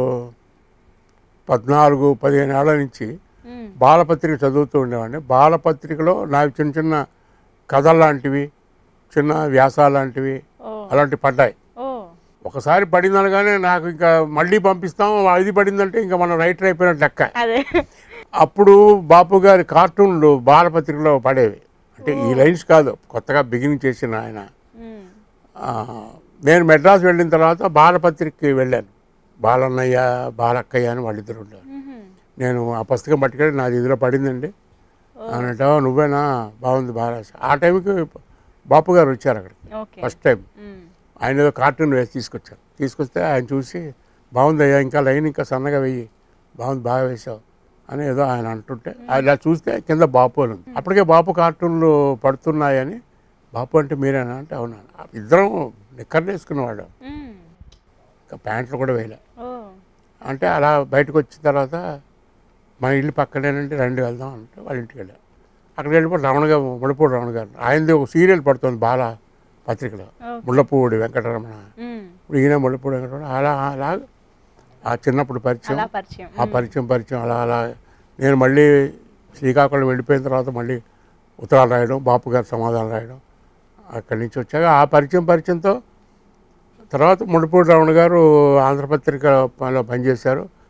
పద్నాలుగు పదిహేను ఏళ్ల నుంచి ఉమ్, బాలపత్రిక చదువుతూ ఉండేవాడిని బాలపత్రికలో నాకు చిన్న చిన్న కథలు లాంటివి చిన్న వ్యాసాలు లాంటివి ఓ అలాంటివి పడ్డాయి ఓ ఒకసారి పడిందనగానే నాకు ఇంకా మళ్ళీ పంపిస్తాం ఇది పడిందంటే ఇంకా మనం రైటర్ అయిపోయినట్టు లెక్క అదే అప్పుడు బాపు గారి కార్టూన్లు బాలపత్రికలో పడేవి అంటే ఈ లైన్స్ కాదు కొత్తగా బిగినింగ్ చేసిన ఆయన ఉమ్, ఆ, నేను మెడ్రాస్ వెళ్ళిన తర్వాత బాలపత్రికకి వెళ్ళాను బాలన్నయ్య బాలక్కయ్య అని వాళ్ళిద్దరు ఉండేవారు ఉహుం, నేను ఆ పుస్తకం పట్టుకెళ్ళి నాది ఇందులో పడిందండి అని అంటే "ఓ, నువ్వేనా బాగుంది బాగా ఆ టైంకి బాపు గారు వచ్చారు అక్కడికి ఓకే ఫస్ట్ టైం ఉమ్, ఆయన ఏదో కార్టూన్ వేసి తీసుకొచ్చారు తీసుకొస్తే ఆయన చూసి బాగుందయ్యా ఇంకా లైన్ ఇంకా సన్నగా వెయ్యి బాగుంది బాగా వేసావు అని ఏదో ఆయన అంటుంటే అలా చూస్తే కింద బాపు అని ఉంది అప్పటికే బాపు కార్టూన్లు పడుతున్నాయని బాపు అంటే మీరేనా అంటే అవునా ఇద్దరం నిక్కర్లు వేసుకున్నవాడు ఉమ్, ఇంకా ప్యాంట్లు కూడా వేయలే ఓ అంటే అలా బయటకు వచ్చిన తర్వాత మన ఇల్లు పక్కనేనంటే రండి వెళ్దాం అంటే వాళ్ళ ఇంటికి వెళ్ళాం అక్కడికి వెళ్ళిపోయి రమణ గారు ముళ్ళపూడి రమణ గారు ఆయనది ఒక సీరియల్ పడుతుంది బాల పత్రికలో ఓకే. ముళ్ళపూడి వెంకటరమణ ఉమ్, ఇప్పుడు ఈయన ముళ్ళపూడి వెంకటరమణ అలా అలా ఆ చిన్నప్పుడు పరిచయం అలా పరిచయం ఆ పరిచయం పరిచయం అలా అలా నేను మళ్ళీ శ్రీకాకుళం వెళ్ళిపోయిన తర్వాత మళ్ళీ ఉత్తరాలు రాయడం బాపు గారు సమాధానం రాయడం అక్కడి నుంచి వచ్చాక ఆ పరిచయం పరిచయంతో తర్వాత ముడిపూడి రమణ గారు ఆంధ్రపత్రికలో పనిచేశారు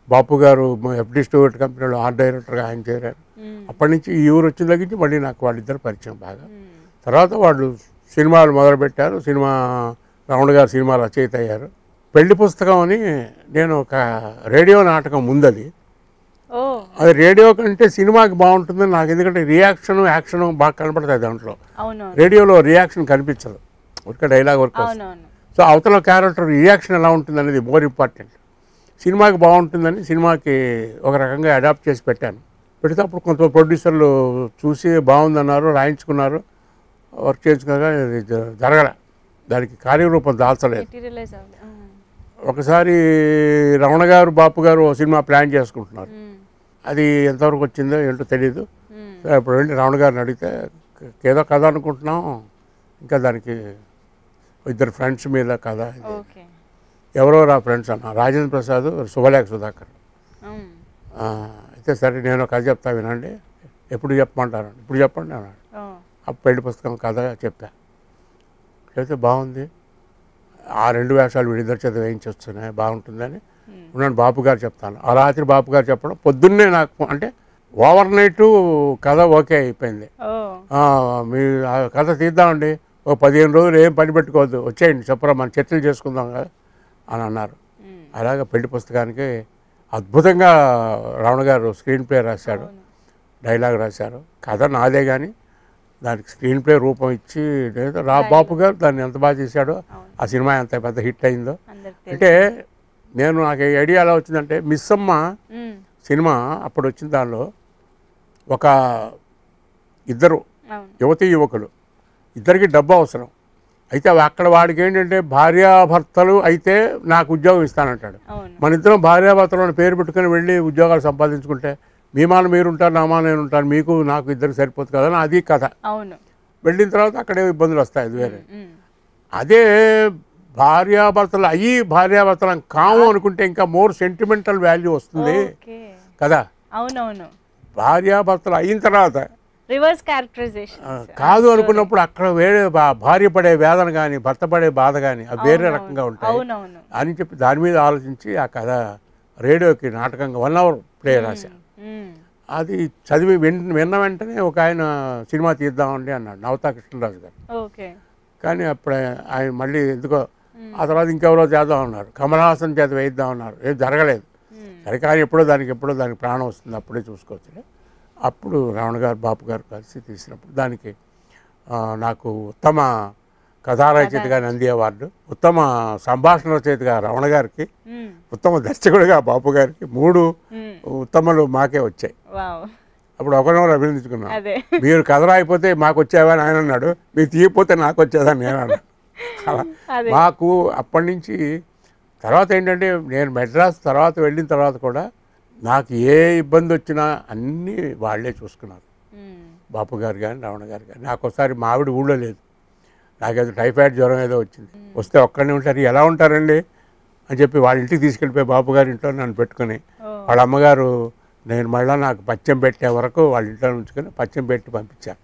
బాపు గారు ఎఫ్డి స్టూవర్ట్ కంపెనీలో ఆర్ట్ డైరెక్టర్గా ఆయన చేరారు మ్మ్. అప్పటి నుంచి ఈ ఊరు వచ్చిన దగ్గర నుంచి మళ్ళీ నాకు వాళ్ళిద్దరు పరిచయం బాగా మ్మ్. తర్వాత వాళ్ళు సినిమాలు మొదలుపెట్టారు సినిమా రమణ గారు సినిమా రచయిత అయ్యారు పెళ్లి పుస్తకం అని నేను ఒక రేడియో నాటకం ముందది ఓ అది రేడియో కంటే సినిమాకి బాగుంటుందని నాకు ఎందుకంటే రియాక్షన్ యాక్షన్ బాగా కనపడతాయి దాంట్లో అవునవును రేడియోలో రియాక్షన్ కనిపించదు ఒక డైలాగ్ వర్క్ వస్తుంది అవునవును సో అవతల క్యారెక్టర్ రియాక్షన్ ఎలా ఉంటుంది అనేది మోర్ ఇంపార్టెంట్ సినిమాకి బాగుంటుందని సినిమాకి ఒక రకంగా అడాప్ట్ చేసి పెట్టాను పెడితే అప్పుడు కొంత ప్రొడ్యూసర్లు చూసి బాగుందన్నారు రాయించుకున్నారు వర్క్ చేయించుకోగా ఇది జ- జరగలే దానికి కార్యరూపం దాల్చలేదు మెటీరియలైజ్ అవ్వలేదు మ్మ్. ఒకసారి రమణ గారు బాపు గారు ఓ సినిమా ప్లాన్ చేసుకుంటున్నారు మ్మ్. అది ఎంతవరకు వచ్చిందో ఏంటో తెలియదు మ్మ్. సరే అప్పుడు వెళ్ళి రమణ గారిని అడిగితే "క- ఏదో కథ అనుకుంటున్నాం ఇంకా దానికి ఇద్దరు ఫ్రెండ్స్ మీద కథ ఇది." ఓకే ఎవరో రా ఫ్రెండ్స్ అన్న రాజేంద్ర ప్రసాద్ శుభలేఖ సుధాకర్ మ్మ్. ఆ, అయితే సరే నేను ఒక కథ చెప్తా వినండి ఎప్పుడు చెప్పమంటారు ఇప్పుడు చెప్పండి అన్నాడు ఓ. ఆ పెళ్లి పుస్తకం కథ చెప్పా చెప్తే బాగుంది ఆ రెండు వేషాలు వీడిద్దరి చేత వేయించి వస్తున్నాయి బాగుంటుందని మ్మ్. ఉన్నాను బాపు గారు చెప్తాను ఆ రాత్రి బాపు గారు చెప్పడం పొద్దున్నే నాకు అంటే ఓవర్ నైట్ కథ ఓకే అయిపోయింది ఓ ఆ, మీ ఆ కథ తీద్దామండి ఓ పదిహేను రోజులు ఏం పని పెట్టుకోవద్దు వచ్చేయండి చెప్పరా మనం చర్చలు చేసుకుందాం కదా అని అన్నారు మ్మ్. అలాగే పెళ్లి పుస్తకానికి అద్భుతంగా రమణ గారు స్క్రీన్ ప్లే రాశాడు అవును. డైలాగ్ రాశారు కథ నాదే కానీ దానికి స్క్రీన్ ప్లే రూపం ఇచ్చి లేదా రా బాపు గారు దాన్ని ఎంత బాగా చేశాడో అవును. ఆ సినిమా ఎంత పెద్ద హిట్ అయిందో అందరికి తెలుసు అంటే నేను నాకు ఈ ఐడియా ఎలా వచ్చిందంటే మిస్ అమ్మ మ్మ్. సినిమా అప్పుడు వచ్చిన దానిలో ఒక ఇద్దరు అవును యువతీ యువకులు ఇద్దరికి డబ్బు అవసరం అయితే అవి అక్కడ వాడికి ఏంటంటే భార్యాభర్తలు అయితే నాకు ఉద్యోగం ఇస్తానంటాడు అవును మన ఇద్దరం భార్యాభర్తలు అని పేరు పెట్టుకుని వెళ్ళి ఉద్యోగాలు సంపాదించుకుంటే మీ మాన మీరు ఉంటారు నా మాన నేను ఉంటాను మీకు నాకు ఇద్దరికి సరిపోతుంది కదా అని అది కథ అవును వెళ్ళిన తర్వాత అక్కడే ఇబ్బందులు వస్తాయి అది వేరే మ్మ్. అదే భార్యాభర్తలు అయ్యి భార్యాభర్తలు కాము అనుకుంటే ఇంకా మోర్ సెంటిమెంటల్ వాల్యూ వస్తుంది ఓకే కదా అవునవును భార్యాభర్తలు అయిన తర్వాత రివర్స్ క్యారెక్టరైజేషన్ ఆ, కాదు అనుకున్నప్పుడు అక్కడ వేరే భా- భార్య పడే వేదన కానీ భర్త పడే బాధ కానీ అవి వేరే రకంగా ఉంటాయి అవునవును అని చెప్పి దాని మీద ఆలోచించి ఆ కథ రేడియోకి నాటకంగా వన్ అవర్ ప్లే రాశాను మ్మ్. అది చదివి విన్ విన్న వెంటనే ఒక ఆయన సినిమా తీద్దామండి అన్నాడు నవతా కృష్ణరాజు గారు ఓకే కానీ అప్పుడు ఆయన మళ్ళీ ఎందుకో ఆ తర్వాత ఇంకెవరో చేద్దాం అన్నారు కమల్ హాసన్ చేత వేయిద్దాం అన్నారు ఏం జరగలేదు మ్మ్. సరే కానీ ఎప్పుడో దానికి ఎప్పుడో దానికి ప్రాణం వస్తుంది అప్పుడే చూసుకోవచ్చు అప్పుడు రావణ గారు బాపు గారు కలిసి తీసినప్పుడు దానికి ఆ, నాకు ఉత్తమ కథా రచయితగా నంది అవార్డు ఉత్తమ సంభాషణ రచయితగా రమణ గారికి మ్మ్. ఉత్తమ దర్శకుడిగా బాపు గారికి మూడు మ్మ్. ఉత్తమలు మాకే వచ్చాయి వావ్ అప్పుడు ఒకరినొకరు అభినందించుకున్నాం అదే మీరు కథ రాయిపోతే మాకు వచ్చావా అని ఆయన అన్నాడు మీరు తీయకపోతే నాకు వచ్చేదని నేను అన్నాను అలా అదే మాకు అప్పటి నుంచి తర్వాత ఏంటంటే నేను మెడ్రాస్ తర్వాత వెళ్ళిన తర్వాత కూడా నాకు ఏ ఇబ్బంది వచ్చినా అన్నీ వాళ్ళే చూసుకున్నారు మ్మ్. బాపు గారు కానీ రమణ గారు కానీ నాకు ఒకసారి మావిడి ఊళ్ళో లేదు నాకేదో టైఫాయిడ్ జ్వరం ఏదో వచ్చింది వస్తే ఒక్కడనే ఉంటారు ఎలా ఉంటారండి అని చెప్పి వాళ్ళ ఇంటికి తీసుకెళ్ళిపోయి బాపు గారి ఇంట్లో నన్ను పెట్టుకుని ఓ వాళ్ళ అమ్మగారు నేను మళ్ళీ నాకు పచ్చం పెట్టే వరకు వాళ్ళ ఇంట్లో ఉంచుకొని పచ్చం పెట్టి పంపించాను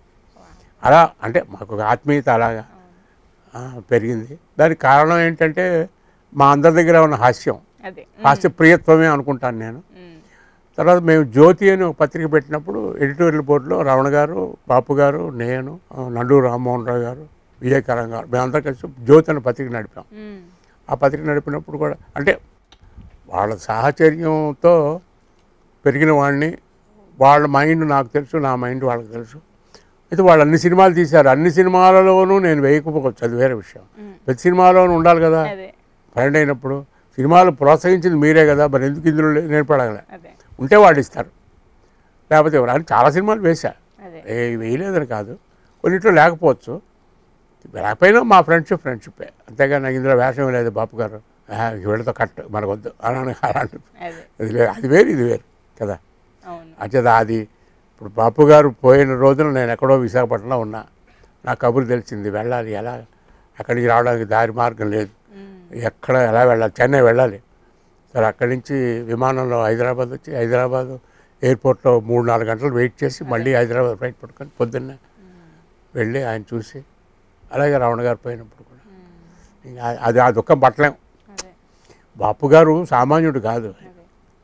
అలా అంటే మాకు ఒక ఆత్మీయత అలాగా ఆ, పెరిగింది దానికి కారణం ఏంటంటే మా అందరి దగ్గర ఉన్న హాస్యం అదే హాస్య ప్రియత్వమే అనుకుంటాను నేను మ్మ్. తర్వాత మేము జ్యోతి అని ఒక పత్రిక పెట్టినప్పుడు ఎడిటోరియల్ బోర్డులో రమణ గారు బాపు గారు నేను ఆ, నండూరు రామ్మోహన్ రావు గారు విజయకరం గారు మేమంతా కలిసి జ్యోతి అనే పత్రిక నడిపాం మ్మ్. ఆ పత్రిక నడిపినప్పుడు కూడా అంటే వాళ్ళ సాహచర్యంతో పెరిగిన వాడిని వాళ్ళ మైండ్ నాకు తెలుసు నా మైండ్ వాళ్ళకి తెలుసు అయితే వాళ్ళు అన్ని సినిమాలు తీశారు అన్ని సినిమాలలోనూ నేను వేయకపోవచ్చు అది వేరే విషయం మ్మ్. ప్రతి సినిమాలోనూ ఉండాలి కదా అదే ఫ్రెండ్ అయినప్పుడు సినిమాలు ప్రోత్సహించింది మీరే కదా మరి ఎందుకు ఇందులో లే- నేను పడగలే అదే ఉంటే వాళ్ళు ఇస్తారు లేకపోతే ఎవరు అని చాలా సినిమాలు వేశా అదే ఏ వేయలేదని కాదు కొన్నిట్లో లేకపోవచ్చు లేకపోయినా మా ఫ్రెండ్షిప్ ఫ్రెండ్షిప్పే అంతేగాని నాకు ఇందులో వేషం లేదు బాపు గారు ఆహా, వీళ్ళతో కట్ మనకొద్దు అలానే అలాంటి అదే అది లేదు అది వేరు ఇది వేరు కదా అవును అంచేత అది ఇప్పుడు బాపు గారు పోయిన రోజున నేను ఎక్కడో విశాఖపట్నంలో ఉన్నా నా కబురు తెలిసింది వెళ్ళాలి ఎలా అక్కడికి రావడానికి దారి మార్గం లేదు మ్మ్. ఎక్కడ ఎలా వెళ్ళాలి చెన్నై వెళ్ళాలి సరే అక్కడి నుంచి విమానంలో హైదరాబాద్ వచ్చి హైదరాబాద్ ఎయిర్పోర్ట్లో మూడు నాలుగు గంటలు వెయిట్ చేసి మళ్ళీ హైదరాబాద్ ఫ్లైట్ పట్టుకొని పొద్దున్నే వెళ్ళి ఆయన చూసి అలాగే రావణ గారు పోయినప్పుడు కూడా మ్మ్. ఇంకా అది ఆ దుఃఖం పట్టలేం అదే బాపు గారు సామాన్యుడు కాదు అదే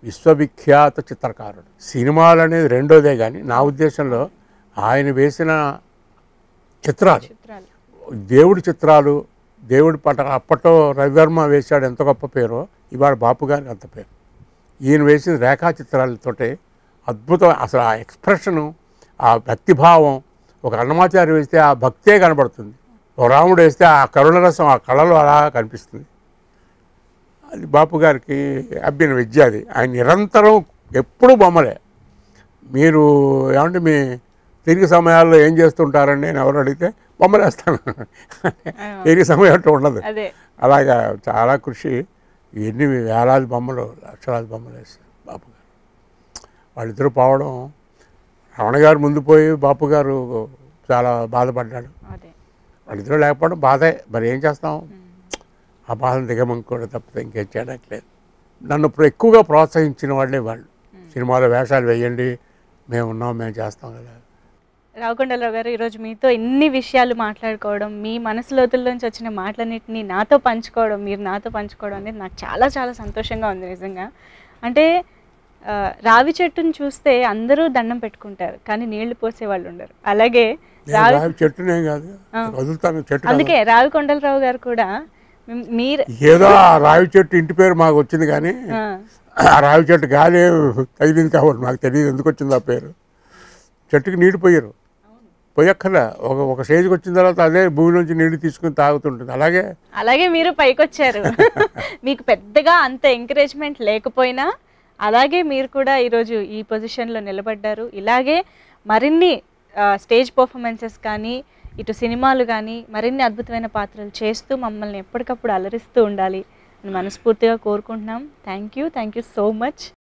విశ్వవిఖ్యాత చిత్రకారుడు సినిమాలు అనేది రెండోదే కానీ నా ఉద్దేశంలో ఆయన వేసిన చిత్రాలు చిత్రాలు దేవుడి చిత్రాలు దేవుడి పట అప్పట్లో రవివర్మ వేశాడు ఎంత గొప్ప పేరో ఇవాళ బాపు గారికి అంత పేరు ఈయన వేసిన రేఖా చిత్రాలతోటే అద్భుతం అసలు ఆ ఎక్స్ప్రెషను ఆ భక్తిభావం ఒక అన్నమాచార్య వేస్తే ఆ భక్తే కనబడుతుంది ఒక రాముడు వేస్తే ఆ కరుణ రసం ఆ కళలో అలా కనిపిస్తుంది అది బాపు గారికి అభ్యన విద్య అది ఆయన నిరంతరం ఎప్పుడూ బొమ్మలే మీరు ఏమంటే మీ తిరిగి సమయాల్లో ఏం చేస్తుంటారని నేను ఎవరు అడిగితే బొమ్మలు వేస్తాను తిరిగి సమయం అంటూ ఉండదు అదే అలాగా చాలా కృషి ఎన్ని వేలాది బొమ్మలు లక్షలాది బొమ్మలు వేస్తారు బాపు గారు వాళ్ళిద్దరూ పోవడం రమణ గారు ముందు పోయి బాపు గారు చాలా బాధపడ్డాడు అదే వాళ్ళిద్దరూ లేకపోవడం బాధే మరి ఏం చేస్తాం ఆ బాధను దిగమంకోవడం తప్పితే ఇంకేం చేయడానికి లేదు నన్ను ఇప్పుడు ఎక్కువగా ప్రోత్సహించిన వాళ్ళే వాళ్ళు సినిమాలో వేషాలు వేయండి మేము ఉన్నాం మేము చేస్తాం కదా రావుకొండలరావు గారు ఈరోజు మీతో ఎన్ని విషయాలు మాట్లాడుకోవడం మీ మనసు లోతుల్లోంచి వచ్చిన మాటలన్నింటినీ నాతో పంచుకోవడం మీరు నాతో పంచుకోవడం అనేది నాకు చాలా చాలా సంతోషంగా ఉంది నిజంగా అంటే ఆ, రావి చెట్టును చూస్తే అందరూ దండం పెట్టుకుంటారు కానీ నీళ్లు పోసే వాళ్ళు ఉండరు అలాగే నేను రావి రావి చెట్టునేం కాదు వదులుతాను చెట్టు కాదు. అందుకే రావి కొండలరావు గారు కూడా మీ- మీరు ఏదో ఆ రావి చెట్టు ఇంటి పేరు మాకు వచ్చింది కానీ ఆ, ఆ రావి చెట్టు గాలి తగిలింది కాబట్టి మాకు తెలియదు ఎందుకు వచ్చింది ఆ పేరు చెట్టుకి నీళ్ళు పోయారు పోయక్కర్లే ఒక ఒక స్టేజ్కి వచ్చిన తర్వాత అదే భూమి నుంచి నీళ్ళు తీసుకుని తాగుతుంటుంది అలాగే అలాగే మీరు పైకొచ్చారు మీకు పెద్దగా అంత ఎంకరేజ్మెంట్ లేకపోయినా అలాగే మీరు కూడా ఈరోజు ఈ పొజిషన్లో నిలబడ్డారు ఇలాగే మరిన్ని స్టేజ్ పర్ఫార్మెన్సెస్ కానీ ఇటు సినిమాలు కానీ మరిన్ని అద్భుతమైన పాత్రలు చేస్తూ మమ్మల్ని ఎప్పటికప్పుడు అలరిస్తూ ఉండాలి అని మనస్ఫూర్తిగా కోరుకుంటున్నాం thank you thank you so much